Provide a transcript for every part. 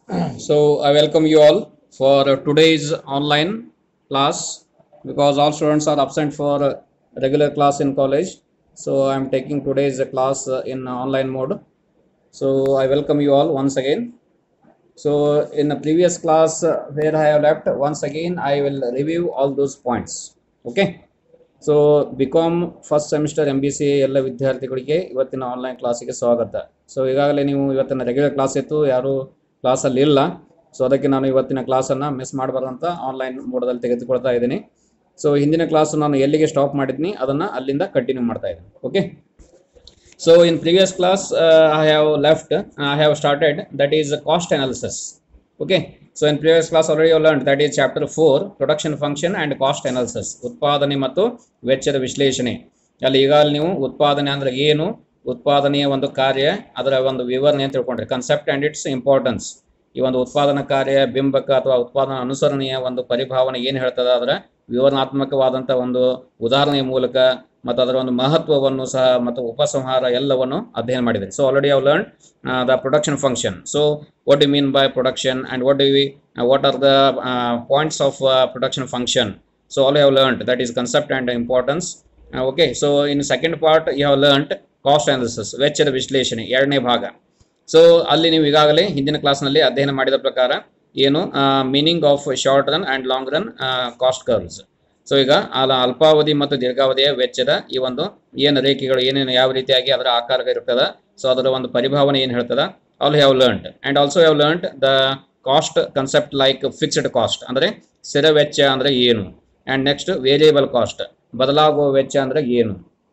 So I welcome you all for uh, today's online class because all students are absent for uh, regular class in college. So I am taking today's uh, class uh, in online mode. So I welcome you all once again. So in the previous class uh, where I have left, once again I will review all those points. Okay. So B com first semester M B C ಎಲ್ಲ ವಿದ್ಯಾರ್ಥಿಗಳಿಗೆ ಇವತ್ತಿನ online ಕ್ಲಾಸಿಗೆ ಸ್ವಾಗತ so ಈಗಾಗಲೇ ನೀವು ಇವತ್ತಿನ regular class ಇತ್ತು ಯಾರು ಕ್ಲಾಸಲ್ಲಿ ಇಲ್ಲ ಸೊ ಅದಕ್ಕೆ ನಾನು ಇವತ್ತಿನ ಕ್ಲಾಸನ್ನು ಮಿಸ್ ಮಾಡಬಾರ್ದಂತ ಆನ್ಲೈನ್ ಮೋಡದಲ್ಲಿ ತೆಗೆದುಕೊಳ್ತಾ ಇದ್ದೀನಿ ಸೊ ಹಿಂದಿನ ಕ್ಲಾಸ್ ನಾನು ಎಲ್ಲಿಗೆ ಸ್ಟಾಪ್ ಮಾಡಿದ್ನಿ ಅದನ್ನು ಅಲ್ಲಿಂದ ಕಂಟಿನ್ಯೂ ಮಾಡ್ತಾ ಇದ್ದೀನಿ okay so in previous class I have left I have started that is cost analysis okay so in previous class already you learned that is chapter 4 production function and cost analysis ಉತ್ಪಾದನೆ ಮತ್ತು ವೆಚ್ಚದ ವಿಶ್ಲೇಷಣೆ ಅಲ್ಲಿ ಈಗಾಗಲೇ ನೀವು ಉತ್ಪಾದನೆ ಅಂದ್ರೆ ಏನು ಉತ್ಪಾದನೆಯ ಒಂದು ಕಾರ್ಯ ಅದರ ಒಂದು ವಿವರಣೆ ಅಂತ ತಿಳ್ಕೊಂಡ್ರಿ ಕನ್ಸೆಪ್ಟ್ ಅಂಡ್ ಇಟ್ಸ್ ಇಂಪಾರ್ಟೆನ್ಸ್ ಈ ಒಂದು ಉತ್ಪಾದನಾ ಕಾರ್ಯ ಬಿಂಬಕ ಅಥವಾ ಉತ್ಪಾದನಾ ಅನುಸರಣೆಯ ಒಂದು ಪರಿಭಾವನೆ ಏನು ಹೇಳ್ತದೆ ಅದರ ವಿವರಣಾತ್ಮಕವಾದಂಥ ಒಂದು ಉದಾಹರಣೆಯ ಮೂಲಕ ಮತ್ತು ಅದರ ಒಂದು ಮಹತ್ವವನ್ನು ಸಹ ಮತ್ತು ಉಪಸಂಹಾರ ಎಲ್ಲವನ್ನು ಅಧ್ಯಯನ ಮಾಡಿದೆ so already have learn the production function so what do you mean by production and what do we uh, what are the uh, points of uh, production function so all you have learned that is concept and importance uh, okay so in second part you have learned cost analysis ವೆಚ್ಚದ ವಿಶ್ಲೇಷಣೆ ಎರಡನೇ ಭಾಗ so ಅಲ್ಲಿ ನೀವು ಈಗಾಗಲೇ ಹಿಂದಿನ ಕ್ಲಾಸ್ನಲ್ಲಿ ಅಧ್ಯಯನ ಮಾಡಿದ ಪ್ರಕಾರ ಏನು meaning of short run and long run cost curves so ಈಗ ಅಲ್ಲ ಅಲ್ಪಾವಧಿ ಮತ್ತು ದೀರ್ಘಾವಧಿಯ ವೆಚ್ಚದ ಈ ಒಂದು ಏನು ರೇಖೆಗಳು ಏನೇನು ಯಾವ ರೀತಿಯಾಗಿ ಅದರ ಆಕಾರ ಇರ್ತದ ಸೊ ಅದರ ಒಂದು ಪರಿಭಾವನೆ ಏನು ಹೇಳ್ತದ all have learned and also have learned the cost concept like fixed cost ಅಂದರೆ ಸ್ಥಿರ ವೆಚ್ಚ ಅಂದರೆ ಏನು ಆ್ಯಂಡ್ ನೆಕ್ಸ್ಟ್ ವೇರಿಯೇಬಲ್ ಕಾಸ್ಟ್ ಬದಲಾಗುವ ವೆಚ್ಚ ಅಂದರೆ ಏನು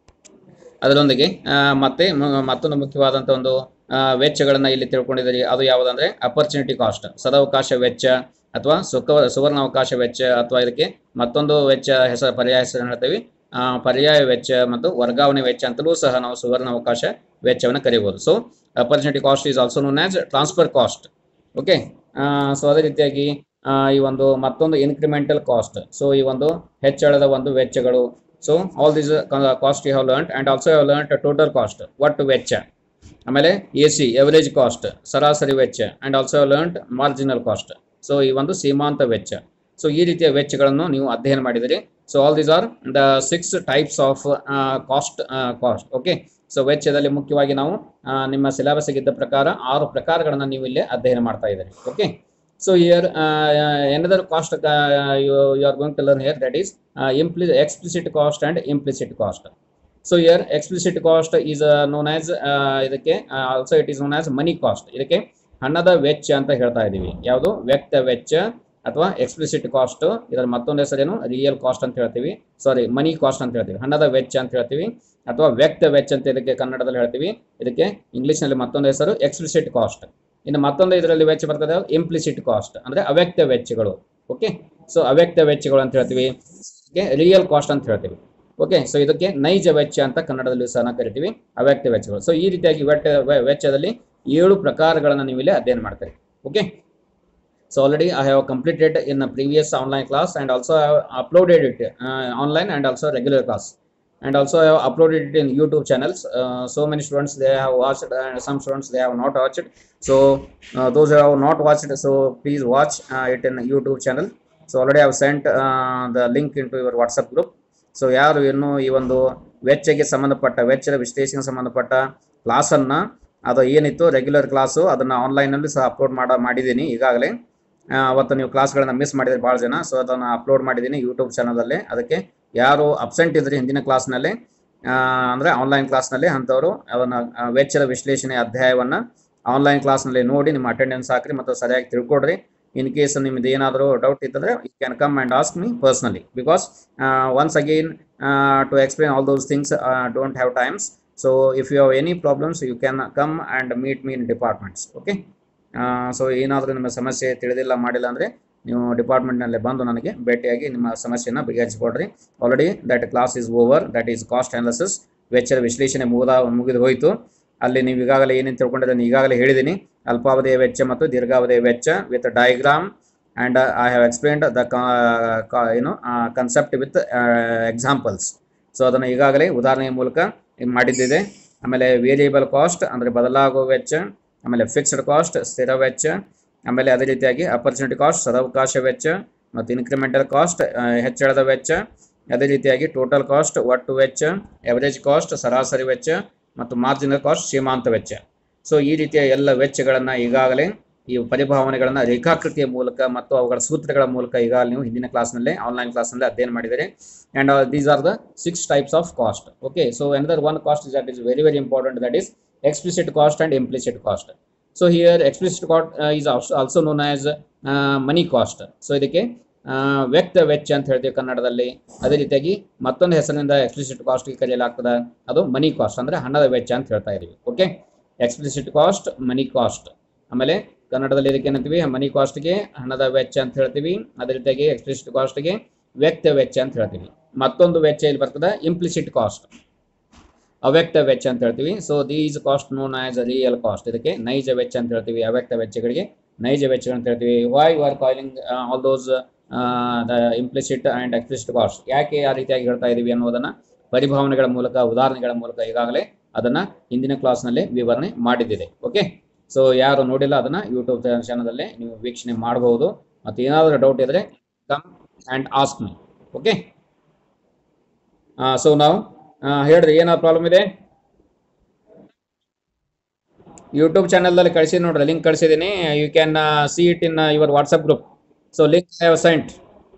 ಅದರೊಂದಿಗೆ ಆ, ಮತ್ತೆ ಮ- ಮತ್ತೊಂದು ಮುಖ್ಯವಾದಂಥ ಒಂದು ಆ, ವೆಚ್ಚಗಳನ್ನ ಇಲ್ಲಿ ತಿಳ್ಕೊಂಡಿದ್ದೀರಿ ಅದು ಯಾವುದಂದ್ರೆ ಅಪರ್ಚುನಿಟಿ ಕಾಸ್ಟ್ ಸದಾವಕಾಶ ವೆಚ್ಚ ಅಥವಾ ಸುಖ ಸುವರ್ಣಾವಕಾಶ ವೆಚ್ಚ ಅಥವಾ ಇದಕ್ಕೆ ಮತ್ತೊಂದು ವೆಚ್ಚ ಹೆಸರು ಪರ್ಯಾಯ ಹೆಸರು ಹೇಳ್ತೀವಿ ಆ, ಪರ್ಯಾಯ ವೆಚ್ಚ ಮತ್ತು ವರ್ಗಾವಣೆ ವೆಚ್ಚ ಅಂತಲೂ ಸಹ ನಾವು ಸುವರ್ಣಾವಕಾಶ ವೆಚ್ಚವನ್ನು ಕರೀಬೋದು so opportunity cost is also known as transfer cost okay so ಅದೇ ರೀತಿಯಾಗಿ ಆ, ಈ ಒಂದು ಮತ್ತೊಂದು ಇನ್ಕ್ರಿಮೆಂಟಲ್ ಕಾಸ್ಟ್ ಸೊ ಈ ಒಂದು ಹೆಚ್ಚಳದ ಒಂದು ವೆಚ್ಚಗಳು so all this cost you have learn and also have learn total cost ಒಟ್ಟು ವೆಚ್ಚ ಆಮೇಲೆ ಎ ಸಿ ಎವರೇಜ್ ಕಾಸ್ಟ್ ಸರಾಸರಿ ವೆಚ್ಚ and also learn marginal cost so ಈ ಒಂದು ಸೀಮಾಂತ ವೆಚ್ಚ ಸೊ ಈ ರೀತಿಯ ವೆಚ್ಚಗಳನ್ನು ನೀವು ಅಧ್ಯಯನ ಮಾಡಿದಿರಿ so all these are the six types of cost cost okay so ವೆಚ್ಚದಲ್ಲಿ ಮುಖ್ಯವಾಗಿ ನಾವು ಆ, ನಿಮ್ಮ ಸಿಲೆಬಸ್ ಇದ್ದ ಪ್ರಕಾರ ಆರು ಪ್ರಕಾರಗಳನ್ನು ನೀವು ಇಲ್ಲಿ ಅಧ್ಯಯನ ಮಾಡ್ತಾ ಇದ್ದೀರಿ okay so here another cost you are going to learn here that is imply explicit cost and implicit cost so here explicit cost is known as ಇದಕ್ಕೆ also it is known as money cost ಇದಕ್ಕೆ ಹಣದ ವೆಚ್ಚ ಅಂತ ಹೇಳ್ತಾ ಇದ್ದೀವಿ ಯಾವುದು ವ್ಯಕ್ತ ವೆಚ್ಚ ಅಥವಾ ಎಕ್ಸ್ಪ್ಲಿಸಿಟ್ ಕಾಸ್ಟ್ ಇದರ ಮತ್ತೊಂದು ಹೆಸರೇನು ರಿಯಲ್ ಕಾಸ್ಟ್ ಅಂತ ಹೇಳ್ತೀವಿ ಸಾರಿ ಮನಿ ಕಾಸ್ಟ್ ಅಂತ ಹೇಳ್ತೀವಿ ಹಣದ ವೆಚ್ಚ ಅಂತ ಹೇಳ್ತೀವಿ ಅಥವಾ ವ್ಯಕ್ತ ವೆಚ್ಚ ಅಂತ ಇದಕ್ಕೆ ಕನ್ನಡದಲ್ಲಿ ಹೇಳ್ತೀವಿ ಇದಕ್ಕೆ ಇಂಗ್ಲಿಷ್ನಲ್ಲಿ ಮತ್ತೊಂದು ಹೆಸರು ಎಕ್ಸ್ಪ್ಲಿಸಿಟ್ ಕಾಸ್ಟ್ ಇನ್ನು ಮತ್ತೊಂದು ಇದರಲ್ಲಿ ವೆಚ್ಚ ಬರ್ತದೆ ಇಂಪ್ಲಿಸಿಟ್ ಕಾಸ್ಟ್ ಅಂದ್ರೆ ಅವ್ಯಕ್ತ ವೆಚ್ಚಗಳು ಓಕೆ ಸೊ ಅವ್ಯಕ್ತ ವೆಚ್ಚಗಳು ಅಂತ ಹೇಳ್ತೀವಿ ರಿಯಲ್ ಕಾಸ್ಟ್ ಅಂತ ಹೇಳ್ತೀವಿ ಓಕೆ ಸೊ ಇದಕ್ಕೆ ನೈಜ ವೆಚ್ಚ ಅಂತ ಕನ್ನಡದಲ್ಲಿ ಸಹ ನಾವು ಕರಿತೀವಿ ಅವ್ಯಕ್ತ ವೆಚ್ಚಗಳು ಸೊ ಈ ರೀತಿಯಾಗಿ ವೆಚ್ಚ ವೆ- ವೆಚ್ಚದಲ್ಲಿ ಏಳು ಪ್ರಕಾರಗಳನ್ನು ನೀವು ಇಲ್ಲಿ ಅಧ್ಯಯನ ಮಾಡ್ತೀರಿ okay so already I have completed in previous online class and also I have uploaded it online and also regular class and also I have uploaded it in YouTube channels. Uh, so many students they have watched and some students they have not watched. So uh, those who have not watched, so please watch uh, it in YouTube channel. So already I have sent uh, the link into your WhatsApp group. So ಯಾರು ಇನ್ನು ಈ ಒಂದು ವೆಚ್ಚಗೆ ಸಂಬಂಧಪಟ್ಟ ವೆಚ್ಚದ ವಿಶ್ಲೇಷಣೆಗೆ ಸಂಬಂಧಪಟ್ಟ ಕ್ಲಾಸನ್ನು ಅದು ಏನಿತ್ತು ರೆಗ್ಯುಲರ್ ಕ್ಲಾಸು ಅದನ್ನು ಆನ್ಲೈನಲ್ಲಿ ಸಹ ಅಪ್ಲೋಡ್ ಮಾಡ ಮಾಡಿದ್ದೀನಿ ಈಗಾಗಲೇ ಆ, ಅವತ್ತು ನೀವು ಕ್ಲಾಸ್ಗಳನ್ನ ಮಿಸ್ ಮಾಡಿದ್ರೆ ಭಾಳ ಜನ ಸೊ ಅದನ್ನು ಅಪ್ಲೋಡ್ ಮಾಡಿದ್ದೀನಿ ಯೂಟ್ಯೂಬ್ ಚಾನಲಲ್ಲಿ ಅದಕ್ಕೆ ಯಾರು ಅಬ್ಸೆಂಟ್ ಇದ್ರಿ ಹಿಂದಿನ ಕ್ಲಾಸ್ನಲ್ಲಿ ಅಂದರೆ ಆನ್ಲೈನ್ ಕ್ಲಾಸ್ನಲ್ಲಿ ಅಂಥವರು ಅದನ್ನು ಆ, ವೆಚ್ಚದ ವಿಶ್ಲೇಷಣೆ ಅಧ್ಯಾಯವನ್ನು ಆನ್ಲೈನ್ ಕ್ಲಾಸ್ನಲ್ಲಿ ನೋಡಿ ನಿಮ್ಮ ಅಟೆಂಡೆನ್ಸ್ ಹಾಕ್ರಿ ಮತ್ತು ಸರಿಯಾಗಿ ತಿಳ್ಕೊಡ್ರಿ ಇನ್ ಕೇಸ್ ನಿಮ್ದು ಏನಾದರೂ ಡೌಟ್ ಇದ್ದರೆ you can come and ask me personally because once again to explain all those things don't have times so if you have any problems you can come and meet me in departments okay so ಏನಾದರೂ ನಿಮ್ಮ ಸಮಸ್ಯೆ ತಿಳಿದಿಲ್ಲ ಮಾಡಿಲ್ಲ ಅಂದರೆ ನೀವು ಡಿಪಾರ್ಟ್ಮೆಂಟ್ನಲ್ಲಿ ಬಂದು ನನಗೆ ಭೇಟಿಯಾಗಿ ನಿಮ್ಮ ಸಮಸ್ಯೆನ ಬಗೆಹರಿಸಿಕೊಡ್ರಿ already that class is over that is cost analysis ವೆಚ್ಚದ ವಿಶ್ಲೇಷಣೆ ಮುಗಿದ ಮುಗಿದು ಹೋಯಿತು ಅಲ್ಲಿ ನೀವು ಈಗಾಗಲೇ ಏನೇನು ತಿಳ್ಕೊಂಡಿದ್ದೀನಿ ಈಗಾಗಲೇ ಹೇಳಿದ್ದೀನಿ ಅಲ್ಪಾವಧಿಯ ವೆಚ್ಚ ಮತ್ತು ದೀರ್ಘಾವಧಿಯ ವೆಚ್ಚ with diagram and I have explained the ಏನು ಕನ್ಸೆಪ್ಟ್ ವಿತ್ ಎಕ್ಸಾಂಪಲ್ಸ್ ಸೊ ಅದನ್ನು ಈಗಾಗಲೇ ಉದಾಹರಣೆಯ ಮೂಲಕ ಮಾಡಿದ್ದಿದೆ ಆಮೇಲೆ ವೇರಿಯೇಬಲ್ ಕಾಸ್ಟ್ ಅಂದರೆ ಬದಲಾಗುವ ವೆಚ್ಚ ಆಮೇಲೆ ಫಿಕ್ಸ್ಡ್ ಕಾಸ್ಟ್ ಸ್ಥಿರ ವೆಚ್ಚ ಆಮೇಲೆ ಅದೇ ರೀತಿಯಾಗಿ ಅಪರ್ಚುನಿಟಿ ಕಾಸ್ಟ್ ಸದಾವಕಾಶ ವೆಚ್ಚ ಮತ್ತು ಇನ್ಕ್ರಿಮೆಂಟಲ್ ಕಾಸ್ಟ್ ಹೆಚ್ಚಳದ ವೆಚ್ಚ ಅದೇ ರೀತಿಯಾಗಿ ಟೋಟಲ್ ಕಾಸ್ಟ್ ಒಟ್ಟು ವೆಚ್ಚ ಎವರೇಜ್ ಕಾಸ್ಟ್ ಸರಾಸರಿ ವೆಚ್ಚ ಮತ್ತು ಮಾರ್ಜಿನಲ್ ಕಾಸ್ಟ್ ಸೀಮಾಂತ ವೆಚ್ಚ ಸೊ ಈ ರೀತಿಯ ಎಲ್ಲ ವೆಚ್ಚಗಳನ್ನು ಈಗಾಗಲೇ ಈ ಪರಿಭಾವನೆಗಳನ್ನು ರೇಖಾಕೃತಿಯ ಮೂಲಕ ಮತ್ತು ಅವುಗಳ ಸೂತ್ರಗಳ ಮೂಲಕ ಈಗಾಗಲೇ ನೀವು ಹಿಂದಿನ ಕ್ಲಾಸ್ನಲ್ಲೇ ಆನ್ಲೈನ್ ಕ್ಲಾಸ್ನಲ್ಲಿ ಅಧ್ಯಯನ ಮಾಡಿದರೆ and these are the six types of cost okay so another one cost is that is very very important that is explicit cost and implicit cost. So here explicit cost uh, is also also known as uh, money cost. So ಇದಕ್ಕೆ ಆ, ವ್ಯಕ್ತ ವೆಚ್ಚ ಅಂತ ಹೇಳ್ತೀವಿ ಕನ್ನಡದಲ್ಲಿ ಅದೇ ರೀತಿಯಾಗಿ ಮತ್ತೊಂದು ಹೆಸರಿನಿಂದ ಎಕ್ಸ್ಪ್ಲಿಸಿಟ್ ಕಾಸ್ಟ್ಗೆ ಕರೆಯಲಾಗ್ತದೆ ಅದು ಮನಿ ಕಾಸ್ಟ್ ಅಂದ್ರೆ ಹಣದ ವೆಚ್ಚ ಅಂತ ಹೇಳ್ತಾ ಇದೀವಿ okay explicit cost money cost ಆಮೇಲೆ ಕನ್ನಡದಲ್ಲಿ ಇದಕ್ಕೆ ಏನಂತೀವಿ ಮನಿ ಕಾಸ್ಟ್ಗೆ ಹಣದ ವೆಚ್ಚ ಅಂತ ಹೇಳ್ತೀವಿ ಅದೇ ರೀತಿಯಾಗಿ ಎಕ್ಸ್ಪ್ಲಿಸಿಟ್ ಕಾಸ್ಟ್ಗೆ ವ್ಯಕ್ತ ವೆಚ್ಚ ಅಂತ ಹೇಳ್ತೀವಿ ಮತ್ತೊಂದು ವೆಚ್ಚ ಇಲ್ಲಿ ಬರ್ತದೆ ಇಂಪ್ಲಿಸಿಟ್ ಕಾಸ್ಟ್ ಅವ್ಯಕ್ತ ವೆಚ್ಚ ಅಂತ ಹೇಳ್ತೀವಿ so these cost known as real cost ಇದಕ್ಕೆ ನೈಜ ವೆಚ್ಚ ಅಂತ ಹೇಳ್ತೀವಿ ಅವ್ಯಕ್ತ ವೆಚ್ಚಗಳಿಗೆ ನೈಜ ವೆಚ್ಚ ಅಂತ ಹೇಳ್ತೀವಿ why you are calling all those the implicit and explicit cost ಯಾಕೆ ಆ ರೀತಿಯಾಗಿ ಹೇಳ್ತಾ ಇದೀವಿ ಅನ್ನೋದನ್ನ ಪರಿಭಾವನೆಗಳ ಮೂಲಕ ಉದಾಹರಣೆಗಳ ಮೂಲಕ ಈಗಾಗಲೇ ಅದನ್ನ ಹಿಂದಿನ ಕ್ಲಾಸ್ನಲ್ಲಿ ವಿವರಣೆ ಮಾಡಿದ್ದಿದೆ ಓಕೆ ಸೊ ಯಾರು ನೋಡಿಲ್ಲ ಅದನ್ನ ಯೂಟ್ಯೂಬ್ ಚಾನಲಲ್ಲಿ ನೀವು ವೀಕ್ಷಣೆ ಮಾಡಬಹುದು ಮತ್ತು ಏನಾದರೂ ಡೌಟ್ ಇದ್ರೆ come and ask me okay so ನಾವು ಹೇಳ್ರಿ ಏನಾದ್ರು ಪ್ರಾಬ್ಲಮ್ ಇದೆ ಯೂಟ್ಯೂಬ್ ಚಾನಲ್ದಲ್ಲಿ ಕಳಿಸಿ ನೋಡ್ರಿ ಲಿಂಕ್ ಕಳಿಸಿದ್ದೀನಿ you can see it in your WhatsApp group so link have sent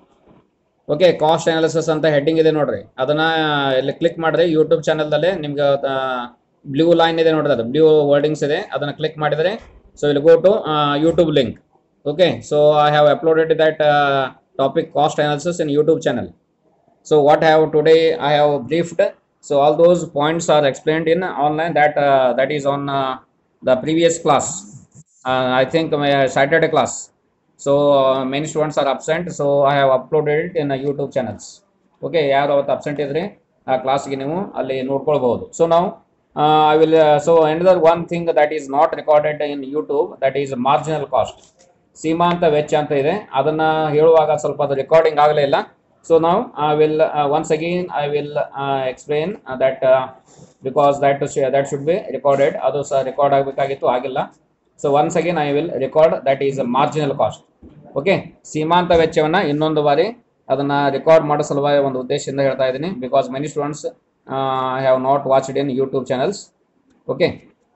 okay cost analysis ಅಂತ ಹೆಡ್ಡಿಂಗ್ ಇದೆ ನೋಡ್ರಿ ಅದನ್ನ ಇಲ್ಲಿ ಕ್ಲಿಕ್ ಮಾಡಿದ್ರೆ ಯೂಟ್ಯೂಬ್ ಚಾನಲ್ದಲ್ಲೇ ನಿಮ್ಗೆ ಬ್ಲೂ ಲೈನ್ ಇದೆ ನೋಡ್ರಿ ಅದು ಬ್ಲೂ ವರ್ಡಿಂಗ್ಸ್ ಇದೆ ಅದನ್ನ ಕ್ಲಿಕ್ ಮಾಡಿದರೆ ಸೊ ಇಲ್ಲಿ go to YouTube link okay so I have uploaded that topic cost analysis in YouTube channel So what I have today I have briefed. So all those points are explained in online that uh, that is on uh, the previous class. Uh, I think my Saturday class. So uh, many students are absent. So I have uploaded it in uh, YouTube channels. Okay ಯಾರು ಅವತ್ತು absent ಇದ್ರೆ ಆ ಕ್ಲಾಸ್ಗೆ ನೀವು ಅಲ್ಲಿ ನೋಡ್ಕೊಳ್ಬಹುದು so ನಾವು I will so another one thing that is not recorded in YouTube that is marginal cost ಸೀಮಾಂತ ವೆಚ್ಚ ಅಂತ ಇದೆ ಅದನ್ನ ಹೇಳುವಾಗ ಸ್ವಲ್ಪ ಅದು ರೆಕಾರ್ಡಿಂಗ್ ಆಗಲೇ ಇಲ್ಲ ಸೊ ನಾವು I will once again I will explain that because that that should be recorded ಅದು ಸಹ ರೆಕಾರ್ಡ್ ಆಗಬೇಕಾಗಿತ್ತು ಆಗಿಲ್ಲ so once again I will record that is marginal cost okay ಸೀಮಾಂತ ವೆಚ್ಚವನ್ನ ಇನ್ನೊಂದು ಬಾರಿ ಅದನ್ನ ರೆಕಾರ್ಡ್ ಮಾಡೋ ಸಲುವಾಗಿ ಒಂದು ಉದ್ದೇಶದಿಂದ ಹೇಳ್ತಾ ಇದ್ದೀನಿ because many students have not watched in YouTube channels okay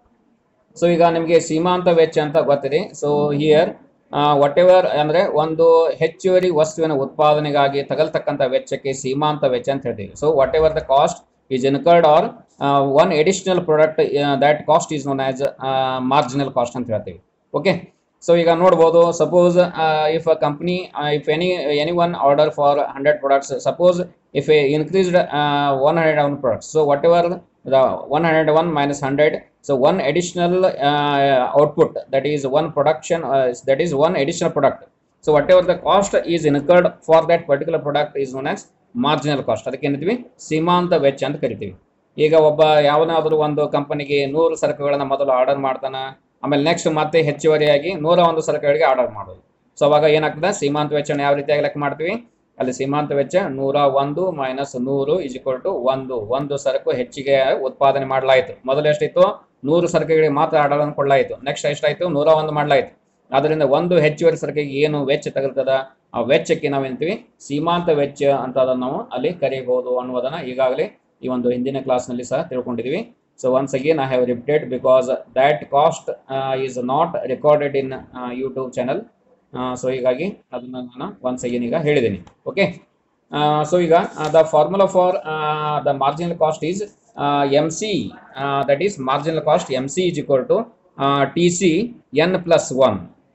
so ಈಗ ನಿಮಗೆ ಸೀಮಾಂತ ವೆಚ್ಚ ಅಂತ ಗೊತ್ತಿದೆ ಸೊ ಹಿಯರ್ ವಾಟ್ ಎವರ್ ಅಂದ್ರೆ ಒಂದು ಹೆಚ್ಚುವರಿ ವಸ್ತುವಿನ ಉತ್ಪಾದನೆಗಾಗಿ ತಗಲ್ತಕ್ಕಂಥ ವೆಚ್ಚಕ್ಕೆ ಸೀಮಾಂತ ವೆಚ್ಚ ಅಂತ ಹೇಳ್ತೀವಿ so whatever the cost is incurred or one additional product that cost is known as marginal cost ಅಂತ ಹೇಳ್ತೀವಿ ಓಕೆ ಸೊ ಈಗ ನೋಡ್ಬೋದು suppose if a company if any any one order for hundred products suppose if a increased one hundred one products so whatever the 101 minus 100 so one additional uh, output that is one production uh, that is one additional product so whatever the cost is incurred for that particular product is known as marginal cost ಅದಕ್ಕೆ ಏನಂತೀವಿ ಸೀಮಾಂತ ವೆಚ್ಚ ಅಂತ ಕರಿತೀವಿ ಈಗ ಒಬ್ಬ ಯಾವನಾದರೂ ಒಂದು ಕಂಪನಿಗೆ ನೂರು ಸರಕುಗಳನ್ನ ಮೊದಲು ಆರ್ಡರ್ ಮಾಡ್ತಾನ ಆಮೇಲೆ ನೆಕ್ಸ್ಟ್ ಮತ್ತೆ ಹೆಚ್ಚುವರಿಯಾಗಿ ನೂರ ಒಂದು ಸರಕುಗಳಿಗೆ ಆರ್ಡರ್ ಮಾಡೋದು ಸೊ ಅವಾಗ ಏನಾಗ್ತದೆ ಸೀಮಾಂತ ವೆಚ್ಚನ ಯಾವ ರೀತಿಯಾಗಿ ಲೆಕ್ಕ ಮಾಡ್ತೀವಿ ಅಲ್ಲಿ ಸೀಮಾಂತ ವೆಚ್ಚ ನೂರ ಒಂದು ಮೈನಸ್ ನೂರು ಇಸ್ ಇಕ್ವಲ್ ಟು ಒಂದು ಒಂದು ಸರಕು ಹೆಚ್ಚಿಗೆ ಉತ್ಪಾದನೆ ಮಾಡಲಾಯಿತು ಮೊದಲು ಎಷ್ಟಿತ್ತು ನೂರು ಸರಕುಗಳಿಗೆ ಮಾತ್ರ ಆರ್ಡರ್ ಅನ್ನು ಕೊಡಲಾಯಿತು ನೆಕ್ಸ್ಟ್ ಎಷ್ಟಾಯ್ತು ನೂರ ಒಂದು ಮಾಡಲಾಯಿತು ಅದರಿಂದ ಒಂದು ಹೆಚ್ಚುವರಿ ಸರಕಿಗೆ ಏನು ವೆಚ್ಚ ತಗಲ್ತದ ಆ ವೆಚ್ಚಕ್ಕೆ ನಾವೇಂತೀವಿ ಸೀಮಾಂತ ವೆಚ್ಚ ಅಂತ ಅದನ್ನು ನಾವು ಅಲ್ಲಿ ಕರೆಯಬಹುದು ಅನ್ನೋದನ್ನ ಈಗಾಗಲೇ ಈ ಒಂದು ಹಿಂದಿನ ಕ್ಲಾಸ್ನಲ್ಲಿ ಸಹ ತಿಳ್ಕೊಂಡಿದೀವಿ so once again I have repeated because that cost is not recorded in YouTube channel so ಹೀಗಾಗಿ ಅದನ್ನ ನಾನು ಒನ್ಸ್ ಅಗೇನ್ ಈಗ ಹೇಳಿದ್ದೀನಿ ಓಕೆ ಸೊ ಈಗ the formula for the marginal cost is M C that is marginal cost M C is equal to T C N plus one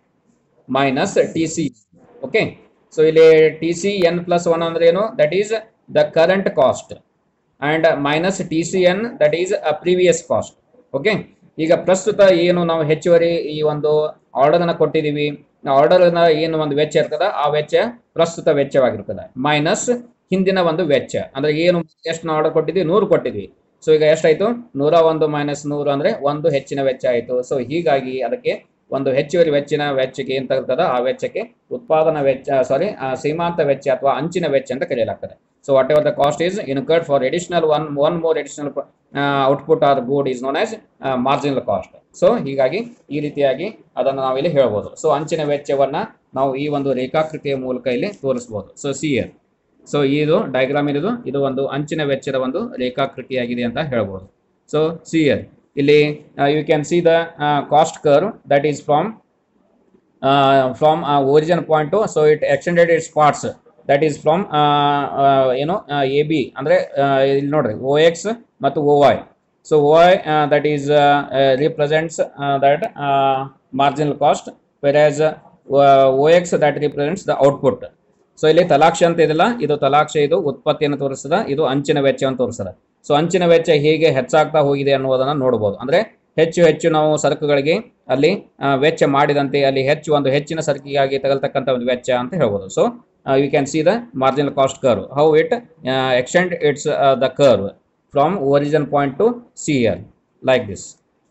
minus T C okay so ಇಲ್ಲಿ T C N plus one ಅಂದ್ರೆ ಏನು that is the current cost and minus T C N that is a previous cost okay ಈಗ ಪ್ರಸ್ತುತ ಏನು ನಾವು ಹೆಚ್ಚುವರಿ ಈ ಒಂದು ಆರ್ಡರ್ ಅನ್ನ ಕೊಟ್ಟಿದೀವಿ ಆರ್ಡರ್ ಏನು ಒಂದು ವೆಚ್ಚ ಇರ್ತದ ಆ ವೆಚ್ಚ ಪ್ರಸ್ತುತ ವೆಚ್ಚವಾಗಿರ್ತದೆ ಮೈನಸ್ ಹಿಂದಿನ ಒಂದು ವೆಚ್ಚ ಅಂದ್ರೆ ಏನು ಎಷ್ಟು ಆರ್ಡರ್ ಕೊಟ್ಟಿದ್ವಿ ನೂರು ಕೊಟ್ಟಿದ್ವಿ ಸೊ ಈಗ ಎಷ್ಟಾಯ್ತು ನೂರ ಒಂದು ಮೈನಸ್ ನೂರು ಅಂದ್ರೆ ಒಂದು ಹೆಚ್ಚಿನ ವೆಚ್ಚ ಆಯ್ತು ಸೊ ಹೀಗಾಗಿ ಅದಕ್ಕೆ ಒಂದು ಹೆಚ್ಚುವರಿ ವೆಚ್ಚಿನ ವೆಚ್ಚಕ್ಕೆ ಏನ್ ತಗ್ತದ ಆ ವೆಚ್ಚಕ್ಕೆ ಉತ್ಪಾದನಾ ವೆಚ್ಚ ಸಾರಿ ಸೀಮಾಂತ ವೆಚ್ಚ ಅಥವಾ ಅಂಚಿನ ವೆಚ್ಚ ಅಂತ ಕರೆಯಲಾಗ್ತದೆ so whatever the cost is incurred for additional one one more additional output or good is known as marginal cost so ಹೀಗಾಗಿ ಈ ರೀತಿಯಾಗಿ ಅದನ್ನು ನಾವಿಲ್ಲಿ ಹೇಳ್ಬೋದು ಸೊ ಅಂಚಿನ ವೆಚ್ಚವನ್ನ ನಾವು ಈ ಒಂದು ರೇಖಾಕೃತಿಯ ಮೂಲಕ ಇಲ್ಲಿ ತೋರಿಸಬಹುದು ಸೊ ಸಿ ಇಯರ್ ಸೊ ಇದು ಡಯಾಗ್ರಾಮ್ ಇರೋದು ಇದು ಒಂದು ಅಂಚಿನ ವೆಚ್ಚದ ಒಂದು ರೇಖಾಕೃತಿಯಾಗಿದೆ ಅಂತ ಹೇಳ್ಬೋದು ಸೊ ಸಿ ಇಯರ್ ಇಲ್ಲಿ you can see the cost curve that is from from origin point to so it extended its parts that is from ಏನು ಎ ಬಿ ಅಂದರೆ ಇಲ್ಲಿ ನೋಡ್ರಿ ಓ ಎಕ್ಸ್ ಮತ್ತು O Y so O I that is represents that marginal cost whereas O X that represents the output so ಇಲ್ಲಿ ತಲಾಕ್ಷ ಅಂತ ಇದೆಲ್ಲ ಇದು ತಲಾಕ್ಷ ಇದು ಉತ್ಪತ್ತಿಯನ್ನು ತೋರಿಸ್ತದ ಇದು ಅಂಚಿನ ವೆಚ್ಚವನ್ನು ತೋರಿಸ್ತದ ಸೊ ಅಂಚಿನ ವೆಚ್ಚ ಹೇಗೆ ಹೆಚ್ಚಾಗ್ತಾ ಹೋಗಿದೆ ಅನ್ನೋದನ್ನ ನೋಡಬಹುದು ಅಂದ್ರೆ ಹೆಚ್ಚು ಹೆಚ್ಚು ನಾವು ಸರಕುಗಳಿಗೆ ಅಲ್ಲಿ ಆ, ವೆಚ್ಚ ಮಾಡಿದಂತೆ ಅಲ್ಲಿ ಹೆಚ್ಚು ಒಂದು ಹೆಚ್ಚಿನ ಸರಕಿಗಾಗಿ ತಗಲ್ತಕ್ಕಂಥ ಒಂದು ವೆಚ್ಚ ಅಂತ ಹೇಳ್ಬೋದು so you can see the marginal cost curve how it extend its the curve from origin point to C L like this